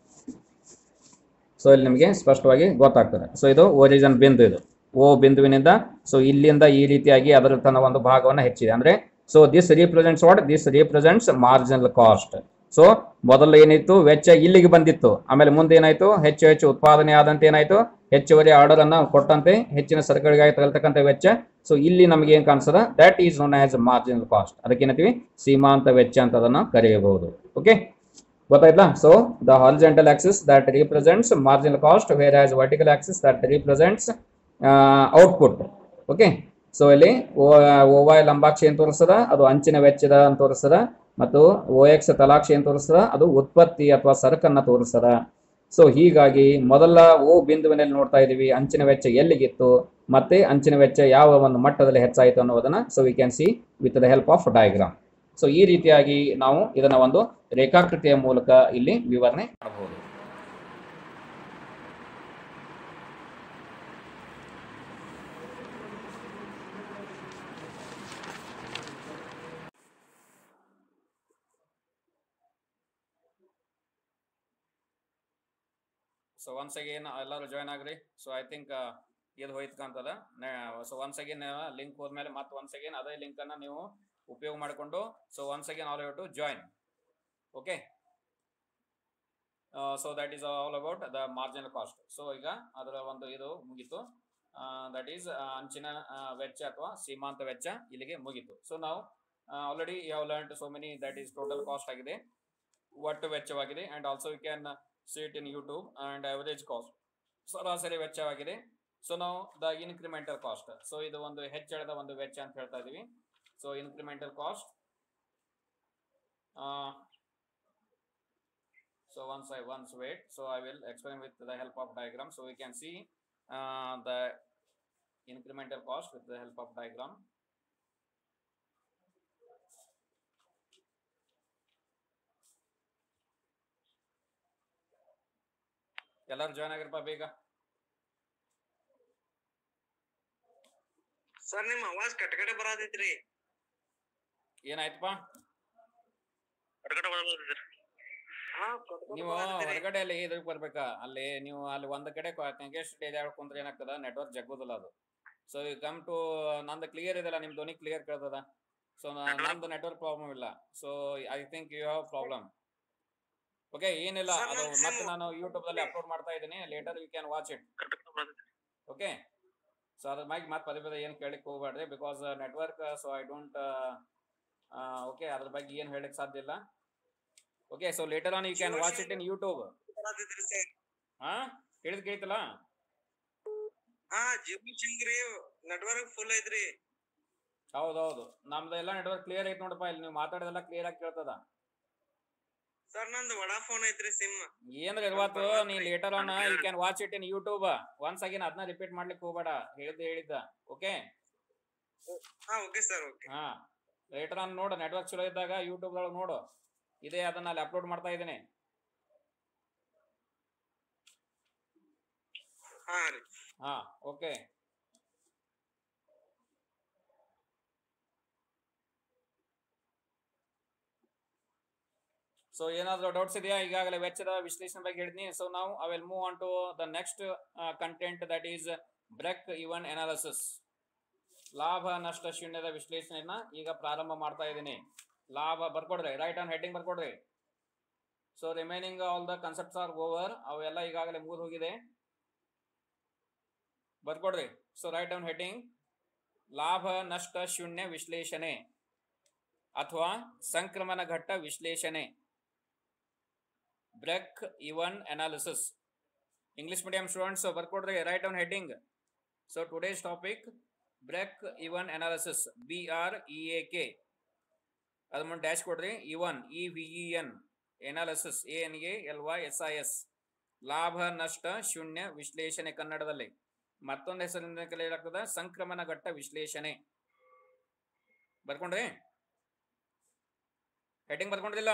so ಇಲ್ಲಿ ನಿಮಗೆ ಸ್ಪಷ್ಟವಾಗಿ ಗೊತ್ತಾಗ್ತದೆ ಸೊ ಇದು ಒರಿಜಿನ್ ಬಿಂದು ಇದು ಓ ಬಿಂದುವಿನಿಂದ ಸೊ ಇಲ್ಲಿಂದ ಈ ರೀತಿಯಾಗಿ ಅದರ ತನ್ನ ಒಂದು ಭಾಗವನ್ನು ಹೆಚ್ಚಿದೆ ಅಂದ್ರೆ so this represents what this represents marginal cost so ಮೊದಲು ಏನಿತ್ತು ವೆಚ್ಚ ಇಲ್ಲಿಗೆ ಬಂದಿತ್ತು ಆಮೇಲೆ ಮುಂದೆ ಏನಾಯ್ತು ಹೆಚ್ಚು ಹೆಚ್ಚು ಉತ್ಪಾದನೆ ಆದಂತೆ ಏನಾಯ್ತು ಹೆಚ್ಚುವರಿ ಆರ್ಡರ್ ಅನ್ನ ಕೊಟ್ಟಂತೆ ಹೆಚ್ಚಿನ ಸರಕುಗಳಿಗಾಗಿ ತಗಲ್ತಕ್ಕಂಥ ವೆಚ್ಚ ಸೊ ಇಲ್ಲಿ ನಮಗೆ ಏನ್ ಕಾಣಿಸ್ತದ that is known as marginal cost ಅದಕ್ಕೇನಂತೀವಿ ಸೀಮಾಂತ ವೆಚ್ಚ ಅಂತ ಅದನ್ನ ಕರೆಯಬಹುದು ಓಕೆ ಗೊತ್ತಾಯ್ತಾ so the horizontal axis that represents marginal cost whereas vertical axis that represents output okay so ಇಲ್ಲಿ ಓ ವೈ ಲಂಬಾಕ್ಷಿ ಏನು ತೋರಿಸ್ತದ ಅದು ಅಂಚಿನ ವೆಚ್ಚದ ಅಂತ ತೋರಿಸ್ತದ ಮತ್ತು ಓ ಎಕ್ಸ್ ತಲಾಕ್ಷಿ ಏನು ತೋರಿಸ್ತದ ಅದು ಉತ್ಪತ್ತಿ ಅಥವಾ ಸರಕನ್ನ ತೋರಿಸ್ತದ ಸೊ ಹೀಗಾಗಿ ಮೊದಲ ಓ ಬಿಂದುವಿನಲ್ಲಿ ನೋಡ್ತಾ ಇದೀವಿ ಅಂಚಿನ ವೆಚ್ಚ ಎಲ್ಲಿಗಿತ್ತು ಮತ್ತೆ ಅಂಚಿನ ವೆಚ್ಚ ಯಾವ ಒಂದು ಮಟ್ಟದಲ್ಲಿ ಹೆಚ್ಚಾಯಿತು ಅನ್ನೋದನ್ನ so we can see with the help of diagram so ಈ ರೀತಿಯಾಗಿ ನಾವು ಇದನ್ನ ಒಂದು ರೇಖಾಕೃತಿಯ ಮೂಲಕ ಇಲ್ಲಿ ವಿವರಣೆ ಮಾಡಬಹುದು ಸೊ ಒನ್ಸ್ ಅಗೇನ್ ಎಲ್ಲರೂ ಜಾಯ್ನ್ ಆಗ್ರಿ ಸೊ ಐ ಥಿಂಕ್ ಇದು ಹೋಯ್ತು ಕಾಣ್ತದ ಸೊ ಒನ್ಸ್ ಅಗೇನ್ ಲಿಂಕ್ ಹೋದ್ಮೇಲೆ ಮತ್ತೆ ಒನ್ಸ್ ಅಗೇನ್ ಅದೇ ಲಿಂಕ್ ಅನ್ನ ನೀವು ಉಪಯೋಗ ಮಾಡಿಕೊಂಡು so once again all to join okay so that is all about the marginal cost so ಈಗ ಅದರ ಒಂದು ಇದು ಮುಗೀತು ದಟ್ ಈಸ್ ಅಂಚಿನ ಆ, ವೆಚ್ಚ ಅಥವಾ ಸೀಮಾಂತ ವೆಚ್ಚ ಇಲ್ಲಿಗೆ ಮುಗೀತು ಸೊ ನಾವು ಆಲ್ರೆಡಿ ಯಾವ learn so many that is total cost ಆಗಿದೆ ಒಟ್ಟು ವೆಚ್ಚವಾಗಿದೆ and also you can see it in YouTube and average cost ಸರಾಸರಿ ವೆಚ್ಚವಾಗಿದೆ ಸೊ ನಾವು ದ ಇನ್ಕ್ರಿಮೆಂಟಲ್ ಕಾಸ್ಟ್ ಸೊ ಇದು ಒಂದು ಹೆಚ್ಚಳದ ಒಂದು ವೆಚ್ಚ ಅಂತ ಹೇಳ್ತಾ ಇದೀವಿ so incremental cost so once I once wait so I will explain with the help of diagram so we can see uh, the incremental cost with the help of diagram ಎಲ್ಲರೂ join ಆಗಿರಪ್ಪ ಬೇಗ sir ನಿಮ್ ಅವಾಜ್ ಕಟ್ಕಡೆ ಬರತೈತ್ರಿ ಏನಾಯ್ತಪ್ಪ ಕಟ್ಕಡೆ ಬರತೈತ್ರಿ ಹಾ ನೀವು ಹೊರಗಡೆ ಅಲ್ಲಿ ಇದಕ್ಕೆ ಬರ್ಬೇಕಾ ಅಲ್ಲಿ ನೀವು ಅಲ್ಲಿ ಒಂದ್ ಕಡೆ ಕಂಗೆಸ್ಟ್ ಸ್ಟೇಜ್ ಕುಂತ್ರೆ ಏನಾಗ್ತದ ನೆಟ್ವರ್ಕ್ ಜಗ್ಗೋದಿಲ್ಲ ಅದು ಸೊ ಯು ಕಮ್ ಟು ನಂದು ಕ್ಲಿಯರ್ ಇದೆಲ್ಲ ನಿಮ್ ಧ್ವನಿ ಕ್ಲಿಯರ್ ಕೇಳ್ತದ ಸೊ ನಂದು ನೆಟ್ವರ್ಕ್ ಪ್ರಾಬ್ಲಮ್ ಇಲ್ಲ so I think you have problem okay ಏನಿಲ್ಲ Sir, ಅದು ನನ್ ಮತ್ತೆ sim- ನಾನು ಯೂಟ್ಯೂಬ್ ದಲ್ಲಿ ಅಪ್ಲೋಡ್ ಮಾಡ್ತಾ ಇದ್ದೀನಿ later you can watch it ಕಟ್ಕಡೆ ಬರತೈತ್ರಿ ಓಕೆ ಸೊ ಅದ್ರ ಮ್ಯಾಗ ಮತ್ತೆ ಪದೇ ಪದೇ ಏನು ಕೇಳಕ್ ಹೋಗ್ಬೇಡ್ರಿ because network so I don't okay ಅದ್ರ ಬಗ್ಗೆ ಏನು ಹೇಳಕ್ ಸಾಧ್ಯ ಇಲ್ಲ okay so later on you can watch it in YouTube ಬರತೈತ್ರಿ ಸರ್ ಹಾ ಹೇಳಿದ್ ಕೇಳ್ತಲ್ಲ ಹಾ ಜಿಮ್ ಸಿಂಗ್ರಿ ನೆಟ್ವರ್ಕ್ ಫುಲ್ ಐತ್ರಿ ಹೌದೌದು ನಮ್ದು ಎಲ್ಲ ನೆಟ್ವರ್ಕ್ ಕ್ಲಿಯರ್ ಐತಿ ನೋಡಪ್ಪ ಇಲ್ಲಿ ನೀವು ಮಾತಾಡೋದೆಲ್ಲ ಕ್ಲಿಯರ್ ಆಗಿ ಕೇಳ್ತದ ಸರ್ ನಂದು ವಡಾ ಫೋನ್ ಐತ್ರಿ ಸಿಮ್ ಏನ್ರ ಇವತ್ತು ನೀ later on you can watch it in YouTube once again ಅದನ್ನ ರಿಪೀಟ್ ಮಾಡ್ಲಿಕ್ಕೆ ಹೋಗ್ಬೇಡ ಹೇಳಿದ್ದ ಹೇಳಿದ್ದ ಓಕೆ ಹಾ ಓಕೆ ಸರ್ ಓಕೆ ಹಾ ಲೇಟರ್ ಆನ್ ನೋಡು ನೆಟ್ವರ್ಕ್ ಚಲೋ ಇದ್ದಾಗ ಯೂಟ್ಯೂಬ್ ಒಳಗೆ ನೋಡು ಇದೇ ಅದನ್ನ ಅಲ್ಲಿ ಅಪ್ಲೋಡ್ ಮಾಡ್ತಾ ಇದ್ದೀನಿ ಹಾ ರೀ ಹಾ ಓಕೆ ಸೊ ಏನಾದರೂ ಡೌಟ್ಸ್ ಇದೆಯಾ ಈಗಾಗಲೇ ವೆಚ್ಚದ ವಿಶ್ಲೇಷಣೆ ಬಗ್ಗೆ ಹೇಳಿದ್ನಿ ಸೊ ನಾವು I will move on to the next content that is break even analysis ಲಾಭ ನಷ್ಟ ಶೂನ್ಯದ ವಿಶ್ಲೇಷಣೆಯನ್ನ ಈಗ ಪ್ರಾರಂಭ ಮಾಡ್ತಾ ಇದ್ದೀನಿ ಲಾಭ ಬರ್ಕೊಡ್ರಿ ರೈಟ್ ಆನ್ ಹೆಡ್ಡಿಂಗ್ ಬರ್ಕೊಡ್ರಿ so remaining all the concepts are over ಅವೆಲ್ಲ ಈಗಾಗಲೇ ಮುಗಿದು ಹೋಗಿದೆ ಬರ್ಕೊಡ್ರಿ ಸೊ ರೈಟ್ ಆನ್ ಹೆಡ್ಡಿಂಗ್ ಲಾಭ ನಷ್ಟ ಶೂನ್ಯ ವಿಶ್ಲೇಷಣೆ ಅಥವಾ ಸಂಕ್ರಮಣ ಘಟ್ಟ ವಿಶ್ಲೇಷಣೆ break even analysis English medium students ಬರ್ಕೊಡ್ರಿ right on heading so today's topic break even analysis B R E A K ಅದ್ರ ಮುಂದೆ ಡ್ಯಾಶ್ ಕೊಡ್ರಿ even E V E N analysis A N A L Y S I S ಲಾಭ ನಷ್ಟ ಶೂನ್ಯ ವಿಶ್ಲೇಷಣೆ ಕನ್ನಡದಲ್ಲಿ ಮತ್ತೊಂದು ಹೆಸರಿಂದ ಕರೆಯಲಾಗ್ತದ ಸಂಕ್ರಮಣ ಘಟ್ಟ ವಿಶ್ಲೇಷಣೆ ಬರ್ಕೊಂಡ್ರಿ ಹೆಡ್ಡಿಂಗ್ ಬರ್ಕೊಂಡಿಲ್ಲ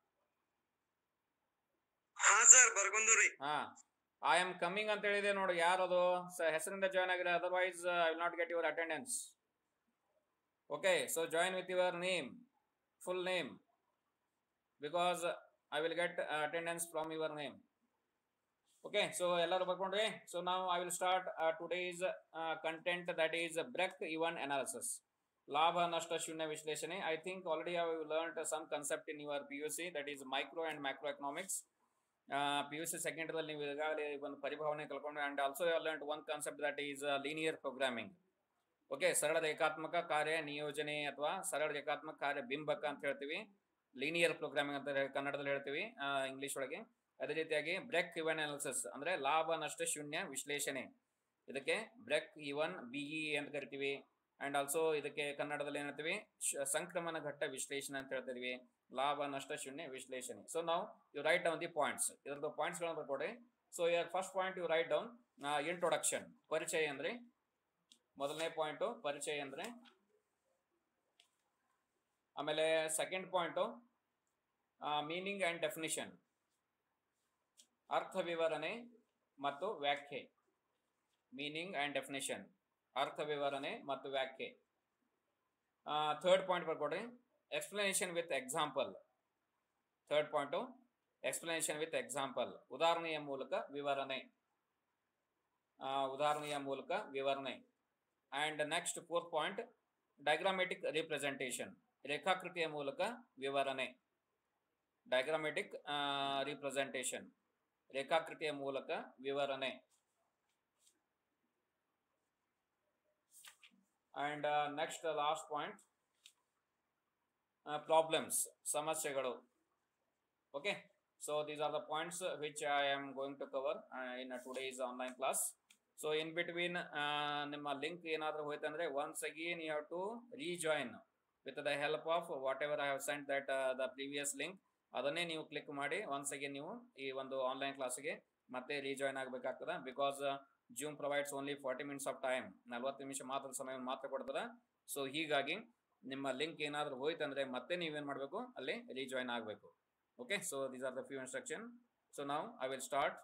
ಹಾ ಸರ್ ಬರ್ಕೊಂಡ್ರಿ ಹಾ ಐ ಆಮ್ ಕಮಿಂಗ್ ಅಂತ ಹೇಳಿದೆ ನೋಡಿ ಯಾರದು ಸ- ಹೆಸರಿಂದ ಜಾಯ್ನ್ ಆಗಿರೋ otherwise I will not get your attendance okay so join with your name full name because I will get attendance from your name okay so ಎಲ್ಲರೂ ಬರ್ಕೊಂಡ್ರಿ ಸೊ ನಾವು I will start today's content that is break even analysis ಲಾಭ ನಷ್ಟ ಶೂನ್ಯ ವಿಶ್ಲೇಷಣೆ I think already I learn some concept in your P U C that is micro and macro economics P U C second ಅಲ್ಲಿ ನೀವು ಈಗಾಗಲೇ ಒಂದು ಪರಿಭಾವನೆ ಕಲ್ಕೊಂಡು and also learn one concept that is linear programming okay ಸರಳ ರೇಖಾತ್ಮಕ ಕಾರ್ಯ ನಿಯೋಜನೆ ಅಥವಾ ಸರಳ ರೇಖಾತ್ಮಕ ಕಾರ್ಯ ಬಿಂಬಕ ಅಂತ ಹೇಳ್ತೀವಿ ಲೀನಿಯರ್ ಪ್ರೋಗ್ರಾಮಿಂಗ್ ಅಂತ ಹೇಳಿ ಕನ್ನಡದಲ್ಲಿ ಹೇಳ್ತೀವಿ ಇಂಗ್ಲಿಷ್ ಒಳಗೆ ಅದೇ ರೀತಿಯಾಗಿ ಬ್ರೆಕ್ ಇವನ್ ಅನಾಲಿಸಿಸ್ ಅಂದ್ರೆ ಲಾಭ ನಷ್ಟ ಶೂನ್ಯ ವಿಶ್ಲೇಷಣೆ ಇದಕ್ಕೆ ಬ್ರೆಕ್ ಇವನ್ ಬಿಇ ಅಂತ ಕರಿತೀವಿ ಅಂಡ್ ಆಲ್ಸೋ ಇದಕ್ಕೆ ಕನ್ನಡದಲ್ಲಿ ಏನ್ ಹೇಳ್ತೀವಿ ಶ- ಸಂಕ್ರಮಣ ಘಟ್ಟ ವಿಶ್ಲೇಷಣೆ ಅಂತ ಹೇಳ್ತೀವಿ ಲಾಭ ನಷ್ಟ ಶೂನ್ಯ ವಿಶ್ಲೇಷಣೆ ಸೊ ನಾವು you write down the points ಇದ್ರದ್ದು ಪಾಯಿಂಟ್ಸ್ ಗಳನ್ನ ಬರ್ಕೊಡಿ so your first point you write down introduction ಪರಿಚಯ ಅಂದ್ರೆ ಮೊದಲನೇ ಪಾಯಿಂಟ್ ಪರಿಚಯ ಅಂದ್ರೆ ಆಮೇಲೆ second point meaning and definition ಅರ್ಥ ವಿವರಣೆ ಮತ್ತು ವ್ಯಾಖ್ಯೆ ಮೀನಿಂಗ್ ಅಂಡ್ ಡೆಫಿನಿಷನ್ ಅರ್ಥ ವಿವರಣೆ ಮತ್ತು ವ್ಯಾಖ್ಯೆ ಥರ್ಡ್ ಪಾಯಿಂಟ್ ಬರ್ಕೊಡ್ರಿ explanation with example third point explanation with example ಉದಾಹರಣೆಯ ಮೂಲಕ ವಿವರಣೆ ಆ, ಉದಾಹರಣೆಯ ಮೂಲಕ ವಿವರಣೆ and next fourth point diagrammatic representation ರೇಖಾಕೃತಿಯ ಮೂಲಕ ವಿವರಣೆ ಡೈಗ್ರಾಮೆಟಿಕ್ ರಿಪ್ರೆಸೆಂಟೇಷನ್ ರೇಖಾಕೃತಿಯ ಮೂಲಕ ವಿವರಣೆ and next last point problems ಸಮಸ್ಯೆಗಳು okay so these are the points which I am going to cover in today's online class so in between ನಿಮ್ಮ link ಏನಾದರೂ ಹೋಯ್ತಂದ್ರೆ once again you have to rejoin with the help of whatever I have sent that the previous link ಅದನ್ನೇ ನೀವು click ಮಾಡಿ once again ನೀವು ಈ ಒಂದು online ಕ್ಲಾಸ್ಗೆ ಮತ್ತೆ ರೀಜಾಯಿನ್ ಆಗಬೇಕಾಗ್ತದೆ because Zoom provides only forty minutes of time ನಲ್ವತ್ತು ನಿಮಿಷ ಮಾತ್ರ ಸಮಯ ಮಾತ್ರ ಕೊಡ್ತದೆ ಸೊ ಹೀಗಾಗಿ ನಿಮ್ಮ ಲಿಂಕ್ ಏನಾದರೂ ಹೋಯ್ತಂದ್ರೆ ಮತ್ತೆ ನೀವೇನು ಮಾಡಬೇಕು ಅಲ್ಲಿ ರೀಜಾಯಿನ್ ಆಗಬೇಕು okay so these are the few instruction so ನಾವು I will start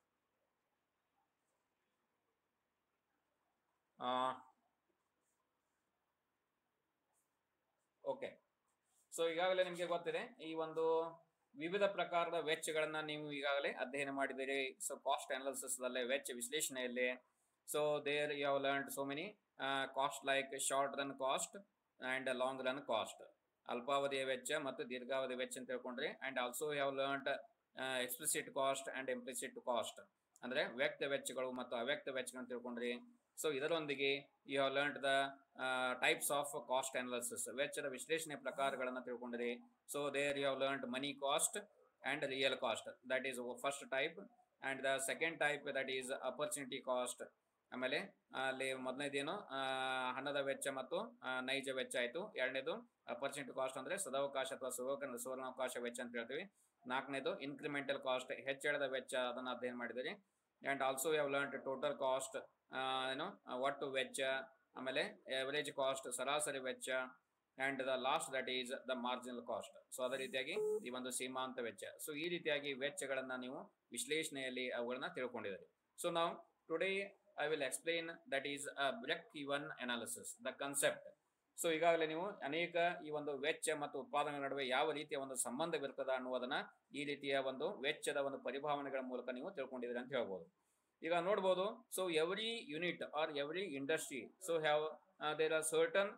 okay so ಈಗಾಗಲೇ ನಿಮಗೆ ಗೊತ್ತಿದೆ ಈ ಒಂದು ವಿವಿಧ ಪ್ರಕಾರದ ವೆಚ್ಚಗಳನ್ನ ನೀವು ಈಗಾಗಲೇ ಅಧ್ಯಯನ ಮಾಡಿದ್ದೀರಿ ಸೊ ಕಾಸ್ಟ್ ಅನಾಲಿಸಿಸ್ ಅಲ್ಲೇ ವೆಚ್ಚ ವಿಶ್ಲೇಷಣೆಯಲ್ಲಿ so there you have learn so many cost like short run cost and long run cost ಅಲ್ಪಾವಧಿಯ ವೆಚ್ಚ ಮತ್ತು ದೀರ್ಘಾವಧಿ ವೆಚ್ಚ ಅಂತ ತಿಳ್ಕೊಂಡ್ರಿ and also have learn explicit cost and implicit cost ಅಂದ್ರೆ ವ್ಯಕ್ತ ವೆಚ್ಚಗಳು ಮತ್ತು ಅವ್ಯಕ್ತ ವೆಚ್ಚಗಳು ತಿಳ್ಕೊಂಡ್ರಿ ಸೊ ಇದರೊಂದಿಗೆ you have learn the types of cost analysis ವೆಚ್ಚದ ವಿಶ್ಲೇಷಣೆ ಪ್ರಕಾರಗಳನ್ನು ತಿಳ್ಕೊಂಡ್ರಿ so there you have learn money cost and real cost that is first type and the second type that is opportunity cost ಆಮೇಲೆ ಅಲ್ಲಿ ಮೊದಲನೇದೇನು ಹಣದ ವೆಚ್ಚ ಮತ್ತು ಆ, ನೈಜ ವೆಚ್ಚ ಆಯಿತು ಎರಡನೇದು ಅಪರ್ಚುನಿಟಿ ಕಾಸ್ಟ್ ಅಂದ್ರೆ ಸದಾವಕಾಶ ಅಥವಾ ಸುವರ್ಣ ಸುವರ್ಣಾವಕಾಶ ವೆಚ್ಚ ಅಂತ ಹೇಳ್ತೀವಿ ನಾಲ್ಕನೇದು ಇನ್ಕ್ರಿಮೆಂಟಲ್ ಕಾಸ್ಟ್ ಹೆಚ್ಚಳದ ವೆಚ್ಚ ಅದನ್ನು ಅಧ್ಯಯನ ಮಾಡಿದಿರಿ and also have learn total cost ಏನು ಆ, ಒಟ್ಟು ವೆಚ್ಚ ಆಮೇಲೆ ಎವರೇಜ್ ಕಾಸ್ಟ್ ಸರಾಸರಿ ವೆಚ್ಚ and the last that is the marginal cost so ಅದೇ ರೀತಿಯಾಗಿ ಈ ಒಂದು ಸೀಮಾಂತ ವೆಚ್ಚ ಸೊ ಈ ರೀತಿಯಾಗಿ ವೆಚ್ಚಗಳನ್ನ ನೀವು ವಿಶ್ಲೇಷಣೆಯಲ್ಲಿ ಅವುಗಳನ್ನ ತಿಳ್ಕೊಂಡಿದ್ದೀರಿ ಸೊ ನಾವು today I will explain that is break even analysis the concept so ಈಗಾಗಲೇ ನೀವು ಅನೇಕ ಈ ಒಂದು ವೆಚ್ಚ ಮತ್ತು ಉತ್ಪಾದನೆ ನಡುವೆ ಯಾವ ರೀತಿಯ ಒಂದು ಸಂಬಂಧವಿರ್ತದ ಅನ್ನುವುದನ್ನ ಈ ರೀತಿಯ ಒಂದು ವೆಚ್ಚದ ಒಂದು ಪರಿಭಾವನೆಗಳ ಮೂಲಕ ನೀವು ತಿಳ್ಕೊಂಡಿದ್ದೀರಿ ಅಂತ ಹೇಳ್ಬೋದು ಈಗ ನೋಡ್ಬೋದು so every unit or every industry so have there are certain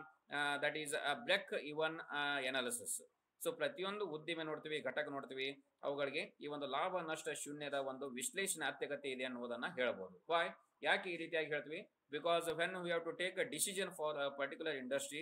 that is break even analysis so ಪ್ರತಿಯೊಂದು ಉದ್ದಿಮೆ ನೋಡ್ತೀವಿ ಘಟಕ ನೋಡ್ತೀವಿ ಅವುಗಳಿಗೆ ಈ ಒಂದು ಲಾಭ ನಷ್ಟ ಶೂನ್ಯದ ಒಂದು ವಿಶ್ಲೇಷಣೆ ಅತ್ಯಗತ್ಯ ಇದೆ ಅನ್ನೋದನ್ನ ಹೇಳ್ಬೋದು ವಾಯ್ ಯಾಕೆ ಈ ರೀತಿಯಾಗಿ ಹೇಳ್ತೀವಿ because when we have to take a decision for a particular industry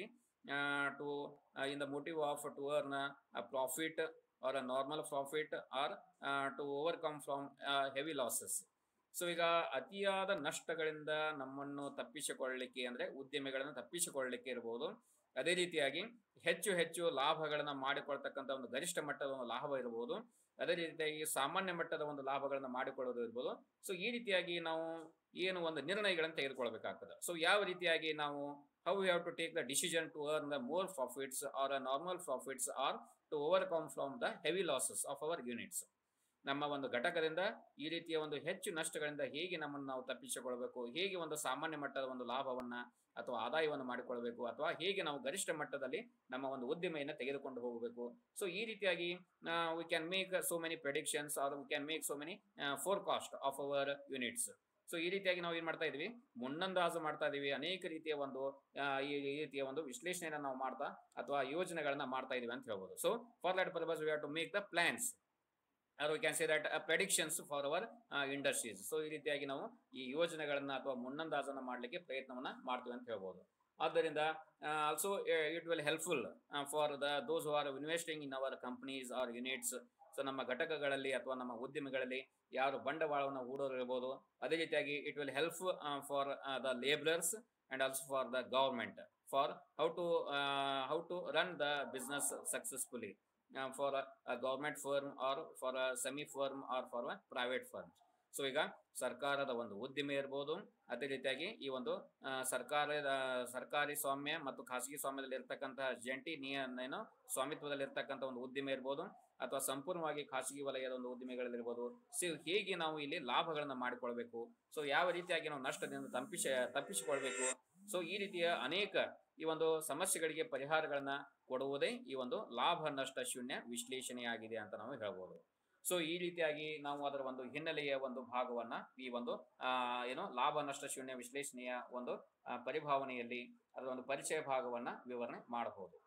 to in the motive of to earn a profit or a normal profit or to overcome from heavy losses so ಈಗ ಅತಿಯಾದ ನಷ್ಟಗಳಿಂದ ನಮ್ಮನ್ನು ತಪ್ಪಿಸಿಕೊಳ್ಳಲಿಕ್ಕೆ ಅಂದ್ರೆ ಉದ್ಯಮಿಗಳನ್ನು ತಪ್ಪಿಸಿಕೊಳ್ಳಲಿಕ್ಕೆ ಇರಬಹುದು ಅದೇ ರೀತಿಯಾಗಿ ಹೆಚ್ಚು ಹೆಚ್ಚು ಲಾಭಗಳನ್ನ ಮಾಡಿಕೊಳ್ತಕ್ಕಂಥ ಒಂದು ಗರಿಷ್ಠ ಮಟ್ಟದ ಒಂದು ಲಾಭ ಇರಬಹುದು ಅದೇ ರೀತಿಯಾಗಿ ಸಾಮಾನ್ಯ ಮಟ್ಟದ ಒಂದು ಲಾಭಗಳನ್ನ ಮಾಡಿಕೊಳ್ಳೋದು ಇರ್ಬೋದು ಸೊ ಈ ರೀತಿಯಾಗಿ ನಾವು ಏನು ಒಂದು ನಿರ್ಣಯಗಳನ್ನು ತೆಗೆದುಕೊಳ್ಬೇಕಾಗ್ತದೆ ಸೊ ಯಾವ ರೀತಿಯಾಗಿ ನಾವು how you have to take the decision to earn the more profits or a normal profits or to overcome from the heavy losses of our units ನಮ್ಮ ಒಂದು ಘಟಕದಿಂದ ಈ ರೀತಿಯ ಒಂದು ಹೆಚ್ಚು ನಷ್ಟಗಳಿಂದ ಹೇಗೆ ನಮ್ಮನ್ನು ನಾವು ತಪ್ಪಿಸಿಕೊಳ್ಬೇಕು ಹೇಗೆ ಒಂದು ಸಾಮಾನ್ಯ ಮಟ್ಟದ ಒಂದು ಲಾಭವನ್ನ ಅಥವಾ ಆದಾಯವನ್ನು ಮಾಡಿಕೊಳ್ಬೇಕು ಅಥವಾ ಹೇಗೆ ನಾವು ಗರಿಷ್ಠ ಮಟ್ಟದಲ್ಲಿ ನಮ್ಮ ಒಂದು ಉದ್ದಿಮೆಯನ್ನು ತೆಗೆದುಕೊಂಡು ಹೋಗಬೇಕು ಸೊ ಈ ರೀತಿಯಾಗಿ we can make so many predictions or we can make so many forecast of our units so ಈ ರೀತಿಯಾಗಿ ನಾವು ಏನ್ ಮಾಡ್ತಾ ಇದೀವಿ ಮುನ್ನಂದಾಜು ಮಾಡ್ತಾ ಇದೀವಿ ಅನೇಕ ರೀತಿಯ ಒಂದು ಈ ರೀತಿಯ ಒಂದು ವಿಶ್ಲೇಷಣೆಯನ್ನು ನಾವು ಮಾಡ್ತಾ ಅಥವಾ ಯೋಜನೆಗಳನ್ನ ಮಾಡ್ತಾ ಇದೀವಿ ಅಂತ ಹೇಳ್ಬೋದು so for that purpose we have to make the plans or we can say that predictions for our industries so ಈ ರೀತಿಯಾಗಿ ನಾವು ಈ ಯೋಜನೆಗಳನ್ನ ಅಥವಾ ಮುನ್ನಂದಾಜನ್ನ ಮಾಡಲಿಕ್ಕೆ ಪ್ರಯತ್ನವನ್ನ ಮಾಡ್ತೀವಿ ಅಂತ ಹೇಳ್ಬೋದು ಆದ್ದರಿಂದ also it will helpful for the those or investing in our companies or units so ನಮ್ಮ ಘಟಕಗಳಲ್ಲಿ ಅಥವಾ ನಮ್ಮ ಉದ್ಯಮಿಗಳಲ್ಲಿ ಯಾರು ಬಂಡವಾಳವನ್ನು ಹೂಡೋರು ಇರ್ಬೋದು ಅದೇ ರೀತಿಯಾಗಿ it will help for the labourers and also for the government for how to how to run the business successfully for a government firm or for a semi firm or for a private firm so ಈಗ ಸರ್ಕಾರದ ಒಂದು ಉದ್ದಿಮೆ ಇರ್ಬೋದು ಅದೇ ರೀತಿಯಾಗಿ ಈ ಒಂದು ಸರ್ಕಾರದ ಸರ್ಕಾರಿ ಸ್ವಾಮ್ಯ ಮತ್ತು ಖಾಸಗಿ ಸ್ವಾಮ್ಯದಲ್ಲಿ ಇರ್ತಕ್ಕಂತಹ ಜಂಟಿ ನಿಯ ಏನು ಸ್ವಾಮಿತ್ವದಲ್ಲಿ ಇರ್ತಕ್ಕಂಥ ಒಂದು ಉದ್ದಿಮೆ ಇರ್ಬೋದು ಅಥವಾ ಸಂಪೂರ್ಣವಾಗಿ ಖಾಸಗಿ ವಲಯದ ಒಂದು ಉದ್ದಿಮೆಗಳಲ್ಲಿರ್ಬೋದು ಸೊ ಹೇಗೆ ನಾವು ಇಲ್ಲಿ ಲಾಭಗಳನ್ನ ಮಾಡಿಕೊಳ್ಬೇಕು ಸೊ ಯಾವ ರೀತಿಯಾಗಿ ನಾವು ನಷ್ಟದಿಂದ ತಪ್ಪಿಸ ತಪ್ಪಿಸಿಕೊಳ್ಬೇಕು ಸೊ ಈ ರೀತಿಯ ಅನೇಕ ಈ ಒಂದು ಸಮಸ್ಯೆಗಳಿಗೆ ಪರಿಹಾರಗಳನ್ನ ಕೊಡುವುದೇ ಈ ಒಂದು ಲಾಭ ನಷ್ಟ ಶೂನ್ಯ ವಿಶ್ಲೇಷಣೆಯಾಗಿದೆ ಅಂತ ನಾವು ಹೇಳ್ಬೋದು ಸೊ ಈ ರೀತಿಯಾಗಿ ನಾವು ಅದರ ಒಂದು ಹಿನ್ನೆಲೆಯ ಒಂದು ಭಾಗವನ್ನ ಈ ಒಂದು ಆ ಏನು ಲಾಭ ನಷ್ಟ ಶೂನ್ಯ ವಿಶ್ಲೇಷಣೆಯ ಒಂದು ಪರಿಭಾವನೆಯಲ್ಲಿ ಅದರ ಒಂದು ಪರಿಚಯ ಭಾಗವನ್ನ ವಿವರಣೆ ಮಾಡಬಹುದು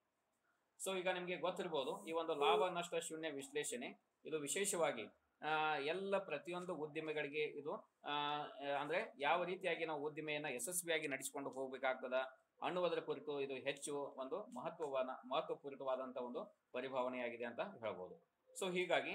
ಸೊ ಈಗ ನಿಮಗೆ ಗೊತ್ತಿರ್ಬೋದು ಈ ಒಂದು ಲಾಭ ನಷ್ಟ ಶೂನ್ಯ ವಿಶ್ಲೇಷಣೆ ಇದು ವಿಶೇಷವಾಗಿ ಆ ಎಲ್ಲ ಪ್ರತಿಯೊಂದು ಉದ್ದಿಮೆಗಳಿಗೆ ಇದು ಆ ಅಂದ್ರೆ ಯಾವ ರೀತಿಯಾಗಿ ನಾವು ಉದ್ದಿಮೆಯನ್ನ ಯಶಸ್ವಿಯಾಗಿ ನಡೆಸಿಕೊಂಡು ಹೋಗ್ಬೇಕಾಗ್ತದ ಅನ್ನುವುದರ ಕುರಿತು ಇದು ಹೆಚ್ಚು ಒಂದು ಮಹತ್ವವಾದ ಮಹತ್ವಪೂರಿತವಾದಂತಹ ಒಂದು ಪರಿಭಾವನೆಯಾಗಿದೆ ಅಂತ ಹೇಳ್ಬೋದು ಸೊ ಹೀಗಾಗಿ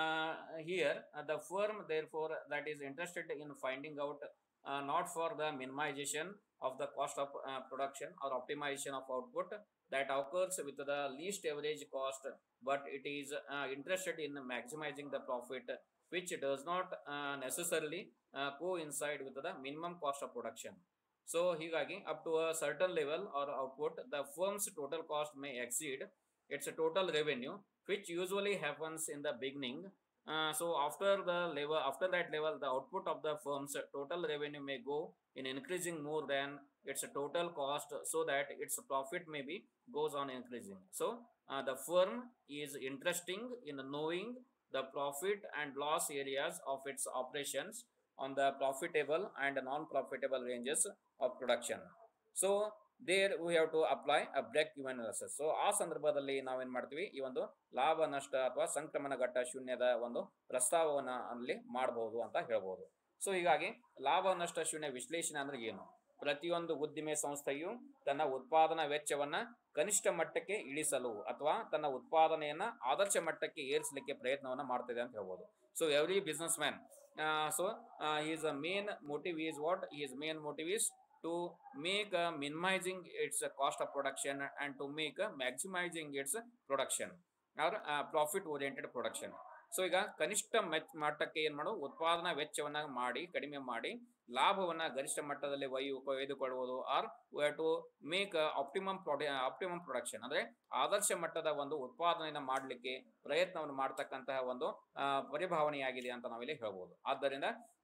here the firm therefore that is interested in finding out not for the minimisation of the cost of production or optimisation of output that occurs with the least average cost but it is uh, interested in maximizing the profit which does not uh, necessarily uh, coincide with the minimum cost of production so higagi up to a certain level or output the firm's total cost may exceed its total revenue which usually happens in the beginning uh, so after the level after that level the output of the firm's total revenue may go in increasing more than its total cost so that its profit may be goes on increasing so uh, the firm is interesting in knowing the profit and loss areas of its operations on the profitable and non-profitable ranges of production so there we have to apply a break even analysis so ಆ ಸಂದರ್ಭದಲ್ಲಿ ನಾವೇನ್ ಮಾಡ್ತೀವಿ ಈ ಒಂದು ಲಾಭ ನಷ್ಟ ಅಥವಾ ಸಂಕ್ರಮಣ ಘಟ್ಟ ಶೂನ್ಯದ ಒಂದು ಪ್ರಸ್ತಾವವನ್ನ ಅಲ್ಲಿ ಮಾಡಬಹುದು ಅಂತ ಹೇಳ್ಬೋದು ಸೊ ಹೀಗಾಗಿ ಲಾಭ ನಷ್ಟ ಶೂನ್ಯ ವಿಶ್ಲೇಷಣೆ ಅಂದ್ರೆ ಏನು ಪ್ರತಿಯೊಂದು ಉದ್ದಿಮೆ ಸಂಸ್ಥೆಯು ತನ್ನ ಉತ್ಪಾದನಾ ವೆಚ್ಚವನ್ನ ಕನಿಷ್ಠ ಮಟ್ಟಕ್ಕೆ ಇಳಿಸಲು ಅಥವಾ ತನ್ನ ಉತ್ಪಾದನೆಯನ್ನ ಆದರ್ಶ ಮಟ್ಟಕ್ಕೆ ಏರಿಸಲಿಕ್ಕೆ ಪ್ರಯತ್ನವನ್ನ ಮಾಡ್ತಿದೆ ಅಂತ ಹೇಳ್ಬೋದು so every businessman so is a main motive is what is main motive is to make uh, minimizing its uh, cost of production and to make uh, maximizing its production or uh, profit oriented production so ಈಗ ಕನಿಷ್ಠ much ಮಟ್ಟಕ್ಕೆ ಏನ್ ಮಾಡು ಉತ್ಪಾದನಾ ವೆಚ್ಚವನ್ನ ಮಾಡಿ ಕಡಿಮೆ ಮಾಡಿ ಲಾಭವನ್ನ ಗರಿಷ್ಠ ಮಟ್ಟದಲ್ಲಿ ಒಯ್ಯು ಕೊಯ್ದುಕೊಳ್ಳುವುದು or to make optimum optimum production ಅಂದ್ರೆ ಆದರ್ಶ ಮಟ್ಟದ ಒಂದು ಉತ್ಪಾದನೆಯನ್ನ ಮಾಡಲಿಕ್ಕೆ ಪ್ರಯತ್ನವನ್ನು ಮಾಡ್ತಕ್ಕಂತಹ ಒಂದು ಪರಿಭಾವನೆಯಾಗಿದೆ ಅಂತ ನಾವಿಲ್ಲಿ ಹೇಳ್ಬೋದು ಆದ್ದರಿಂದ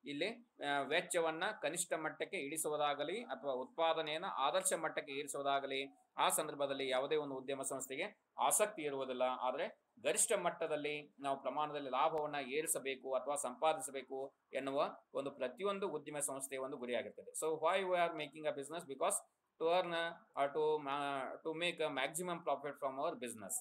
ಇಲ್ಲಿ ಆ, ವೆಚ್ಚವನ್ನ ಕನಿಷ್ಠ ಮಟ್ಟಕ್ಕೆ ಇಳಿಸುವುದಾಗಲಿ ಅಥವಾ ಉತ್ಪಾದನೆಯನ್ನ ಆದರ್ಶ ಮಟ್ಟಕ್ಕೆ ಏರಿಸುವುದಾಗಲಿ ಆ ಸಂದರ್ಭದಲ್ಲಿ ಯಾವುದೇ ಒಂದು ಉದ್ಯಮ ಸಂಸ್ಥೆಗೆ ಆಸಕ್ತಿ ಇರುವುದಿಲ್ಲ ಆದರೆ ಗರಿಷ್ಠ ಮಟ್ಟದಲ್ಲಿ ನಾವು ಪ್ರಮಾಣದಲ್ಲಿ ಲಾಭವನ್ನ ಏರಿಸಬೇಕು ಅಥವಾ ಸಂಪಾದಿಸಬೇಕು ಎನ್ನುವ ಒಂದು ಪ್ರತಿಯೊಂದು ಉದ್ಯಮ ಸಂಸ್ಥೆಯ ಒಂದು ಗುರಿಯಾಗಿರ್ತದೆ so why we are making a business because to earn to to make a maximum profit from our business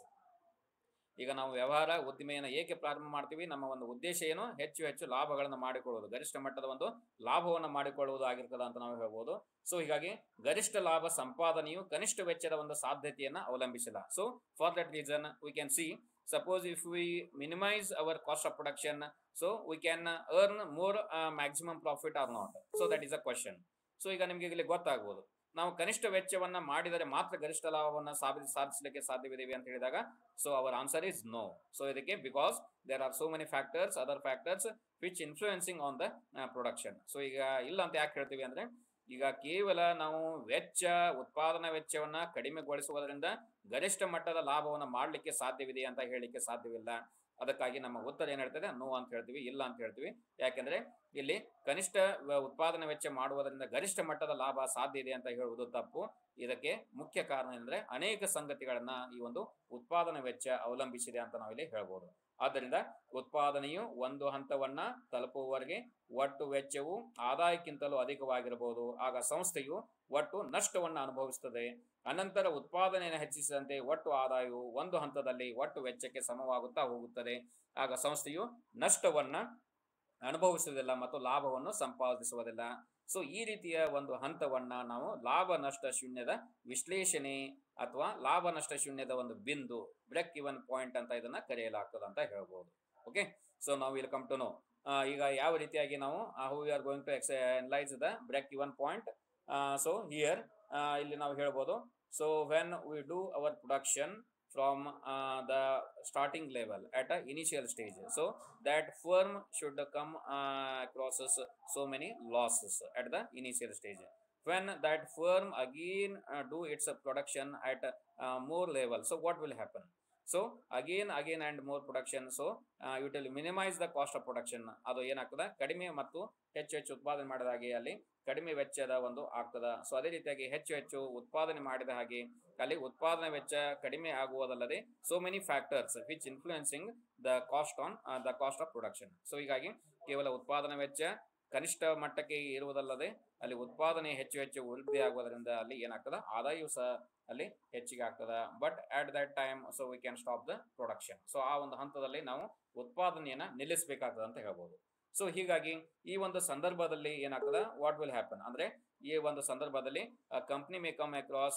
ಈಗ ನಾವು ವ್ಯವಹಾರ ಉದ್ದಿಮೆಯನ್ನು ಏಕೆ ಪ್ರಾರಂಭ ಮಾಡ್ತೀವಿ ನಮ್ಮ ಒಂದು ಉದ್ದೇಶ ಏನು ಹೆಚ್ಚು ಹೆಚ್ಚು ಲಾಭಗಳನ್ನು ಮಾಡಿಕೊಳ್ಳುವುದು ಗರಿಷ್ಠ ಮಟ್ಟದ ಒಂದು ಲಾಭವನ್ನು ಮಾಡಿಕೊಳ್ಳುವುದು ಆಗಿರ್ತದೆ ಅಂತ ನಾವು ಹೇಳ್ಬೋದು ಸೊ ಹೀಗಾಗಿ ಗರಿಷ್ಠ ಲಾಭ ಸಂಪಾದನೆಯು ಕನಿಷ್ಠ ವೆಚ್ಚದ ಒಂದು ಸಾಧ್ಯತೆಯನ್ನ ಅವಲಂಬಿಸಿಲ್ಲ so for that reason we can see suppose if we minimise our cost of production so we can earn more maximum profit or not so that is a question so ಈಗ ನಿಮಗೆ ಇಲ್ಲಿ ಗೊತ್ತಾಗ್ಬೋದು ನಾವು ಕನಿಷ್ಠ ವೆಚ್ಚವನ್ನ ಮಾಡಿದರೆ ಮಾತ್ರ ಗರಿಷ್ಠ ಲಾಭವನ್ನ ಸಾಧಿ ಸಾಧಿಸಲಿಕ್ಕೆ ಸಾಧ್ಯವಿದೆ ಅಂತ ಹೇಳಿದಾಗ so our answer is no so ಇದಕ್ಕೆ because there are so many factors other factors which influencing on the production so ಈಗ ಇಲ್ಲ ಅಂತ ಯಾಕೆ ಹೇಳ್ತೀವಿ ಅಂದ್ರೆ ಈಗ ಕೇವಲ ನಾವು ವೆಚ್ಚ ಉತ್ಪಾದನಾ ವೆಚ್ಚವನ್ನ ಕಡಿಮೆಗೊಳಿಸುವುದರಿಂದ ಗರಿಷ್ಠ ಮಟ್ಟದ ಲಾಭವನ್ನ ಮಾಡಲಿಕ್ಕೆ ಸಾಧ್ಯವಿದೆ ಅಂತ ಹೇಳಲಿಕ್ಕೆ ಸಾಧ್ಯವಿಲ್ಲ ಅದಕ್ಕಾಗಿ ನಮ್ಮ ಉತ್ತರ ಏನ್ ಹೇಳ್ತದೆ ನೋ ಅಂತ ಹೇಳ್ತೀವಿ ಇಲ್ಲ ಅಂತ ಹೇಳ್ತೀವಿ ಯಾಕೆಂದ್ರೆ ಇಲ್ಲಿ ಕನಿಷ್ಠ ವ- ಉತ್ಪಾದನಾ ವೆಚ್ಚ ಮಾಡುವುದರಿಂದ ಗರಿಷ್ಠ ಮಟ್ಟದ ಲಾಭ ಸಾಧ್ಯ ಇದೆ ಅಂತ ಹೇಳುವುದು ತಪ್ಪು ಇದಕ್ಕೆ ಮುಖ್ಯ ಕಾರಣ ಏನಂದ್ರೆ ಅನೇಕ ಸಂಗತಿಗಳನ್ನ ಈ ಒಂದು ಉತ್ಪಾದನಾ ವೆಚ್ಚ ಅವಲಂಬಿಸಿದೆ ಅಂತ ನಾವಿಲ್ಲಿ ಹೇಳ್ಬೋದು ಆದ್ದರಿಂದ ಉತ್ಪಾದನೆಯು ಒಂದು ಹಂತವನ್ನ ತಲುಪುವವರೆಗೆ ಒಟ್ಟು ವೆಚ್ಚವು ಆದಾಯಕ್ಕಿಂತಲೂ ಅಧಿಕವಾಗಿರಬಹುದು ಆಗ ಸಂಸ್ಥೆಯು ಒಟ್ಟು ನಷ್ಟವನ್ನು ಅನುಭವಿಸುತ್ತದೆ ಅನಂತರ ಉತ್ಪಾದನೆಯನ್ನು ಹೆಚ್ಚಿಸಿದಂತೆ ಒಟ್ಟು ಆದಾಯವು ಒಂದು ಹಂತದಲ್ಲಿ ಒಟ್ಟು ವೆಚ್ಚಕ್ಕೆ ಸಮವಾಗುತ್ತಾ ಹೋಗುತ್ತದೆ ಆಗ ಸಂಸ್ಥೆಯು ನಷ್ಟವನ್ನ ಅನುಭವಿಸುವುದಿಲ್ಲ ಮತ್ತು ಲಾಭವನ್ನು ಸಂಪಾದಿಸುವುದಿಲ್ಲ ಸೊ ಈ ರೀತಿಯ ಒಂದು ಹಂತವನ್ನ ನಾವು ಲಾಭ ನಷ್ಟ ಶೂನ್ಯದ ವಿಶ್ಲೇಷಣೆ ಅಥವಾ ಲಾಭ ನಷ್ಟ ಶೂನ್ಯದ ಒಂದು ಬಿಂದು ಬ್ರೇಕ್ ಇವನ್ ಪಾಯಿಂಟ್ ಅಂತ ಇದನ್ನ ಕರೆಯಲಾಗ್ತದೆ ಅಂತ ಹೇಳ್ಬೋದು ಓಕೆ ಸೊ ನಾವು ಇಲ್ಲಿ ಕಮ್ ಟು ನೋ ಈಗ ಯಾವ ರೀತಿಯಾಗಿ ನಾವು how we are going to analyse the break even point so here ಇಲ್ಲಿ ನಾವು ಹೇಳ್ಬೋದು so when we do our production from uh, the starting level at a initial stage so that firm should come uh, across so many losses at the initial stage when that firm again uh, do its production at uh, more level so what will happen so again again and more production so uh, it will minimize the cost of production ಅದು ಏನಾಗ್ತದೆ ಕಡಿಮೆ ಮತ್ತು ಹೆಚ್ಚು ಹೆಚ್ಚು ಉತ್ಪಾದನೆ ಮಾಡಿದ ಹಾಗೆ ಅಲ್ಲಿ ಕಡಿಮೆ ವೆಚ್ಚದ ಒಂದು ಆಗ್ತದ ಸೊ ಅದೇ ರೀತಿಯಾಗಿ ಹೆಚ್ಚು ಹೆಚ್ಚು ಉತ್ಪಾದನೆ ಮಾಡಿದ ಹಾಗೆ ಅಲ್ಲಿ ಉತ್ಪಾದನಾ ವೆಚ್ಚ ಕಡಿಮೆ ಆಗುವುದಲ್ಲದೆ so many factors which influencing the cost on the cost of production so ಹೀಗಾಗಿ ಕೇವಲ ಉತ್ಪಾದನಾ ವೆಚ್ಚ ಕನಿಷ್ಠ ಮಟ್ಟಕ್ಕೆ ಇರುವುದಲ್ಲದೆ ಅಲ್ಲಿ ಉತ್ಪಾದನೆ ಹೆಚ್ಚು ಹೆಚ್ಚು ವೃದ್ಧಿ ಆಗುವುದರಿಂದ ಅಲ್ಲಿ ಏನಾಗ್ತದ ಆದಾಯವು ಸಹ ಅಲ್ಲಿ ಹೆಚ್ಚಿಗೆ ಆಗ್ತದ but at that time so we can stop the production so ಆ ಒಂದು ಹಂತದಲ್ಲಿ ನಾವು ಉತ್ಪಾದನೆಯನ್ನ ನಿಲ್ಲಿಸಬೇಕಾಗ್ತದೆ ಅಂತ ಹೇಳ್ಬೋದು ಸೊ ಹೀಗಾಗಿ ಈ ಒಂದು ಸಂದರ್ಭದಲ್ಲಿ ಏನಾಗ್ತದ ವಾಟ್ ವಿಲ್ ಹ್ಯಾಪನ್ ಅಂದ್ರೆ ಈ ಒಂದು ಸಂದರ್ಭದಲ್ಲಿ company may come across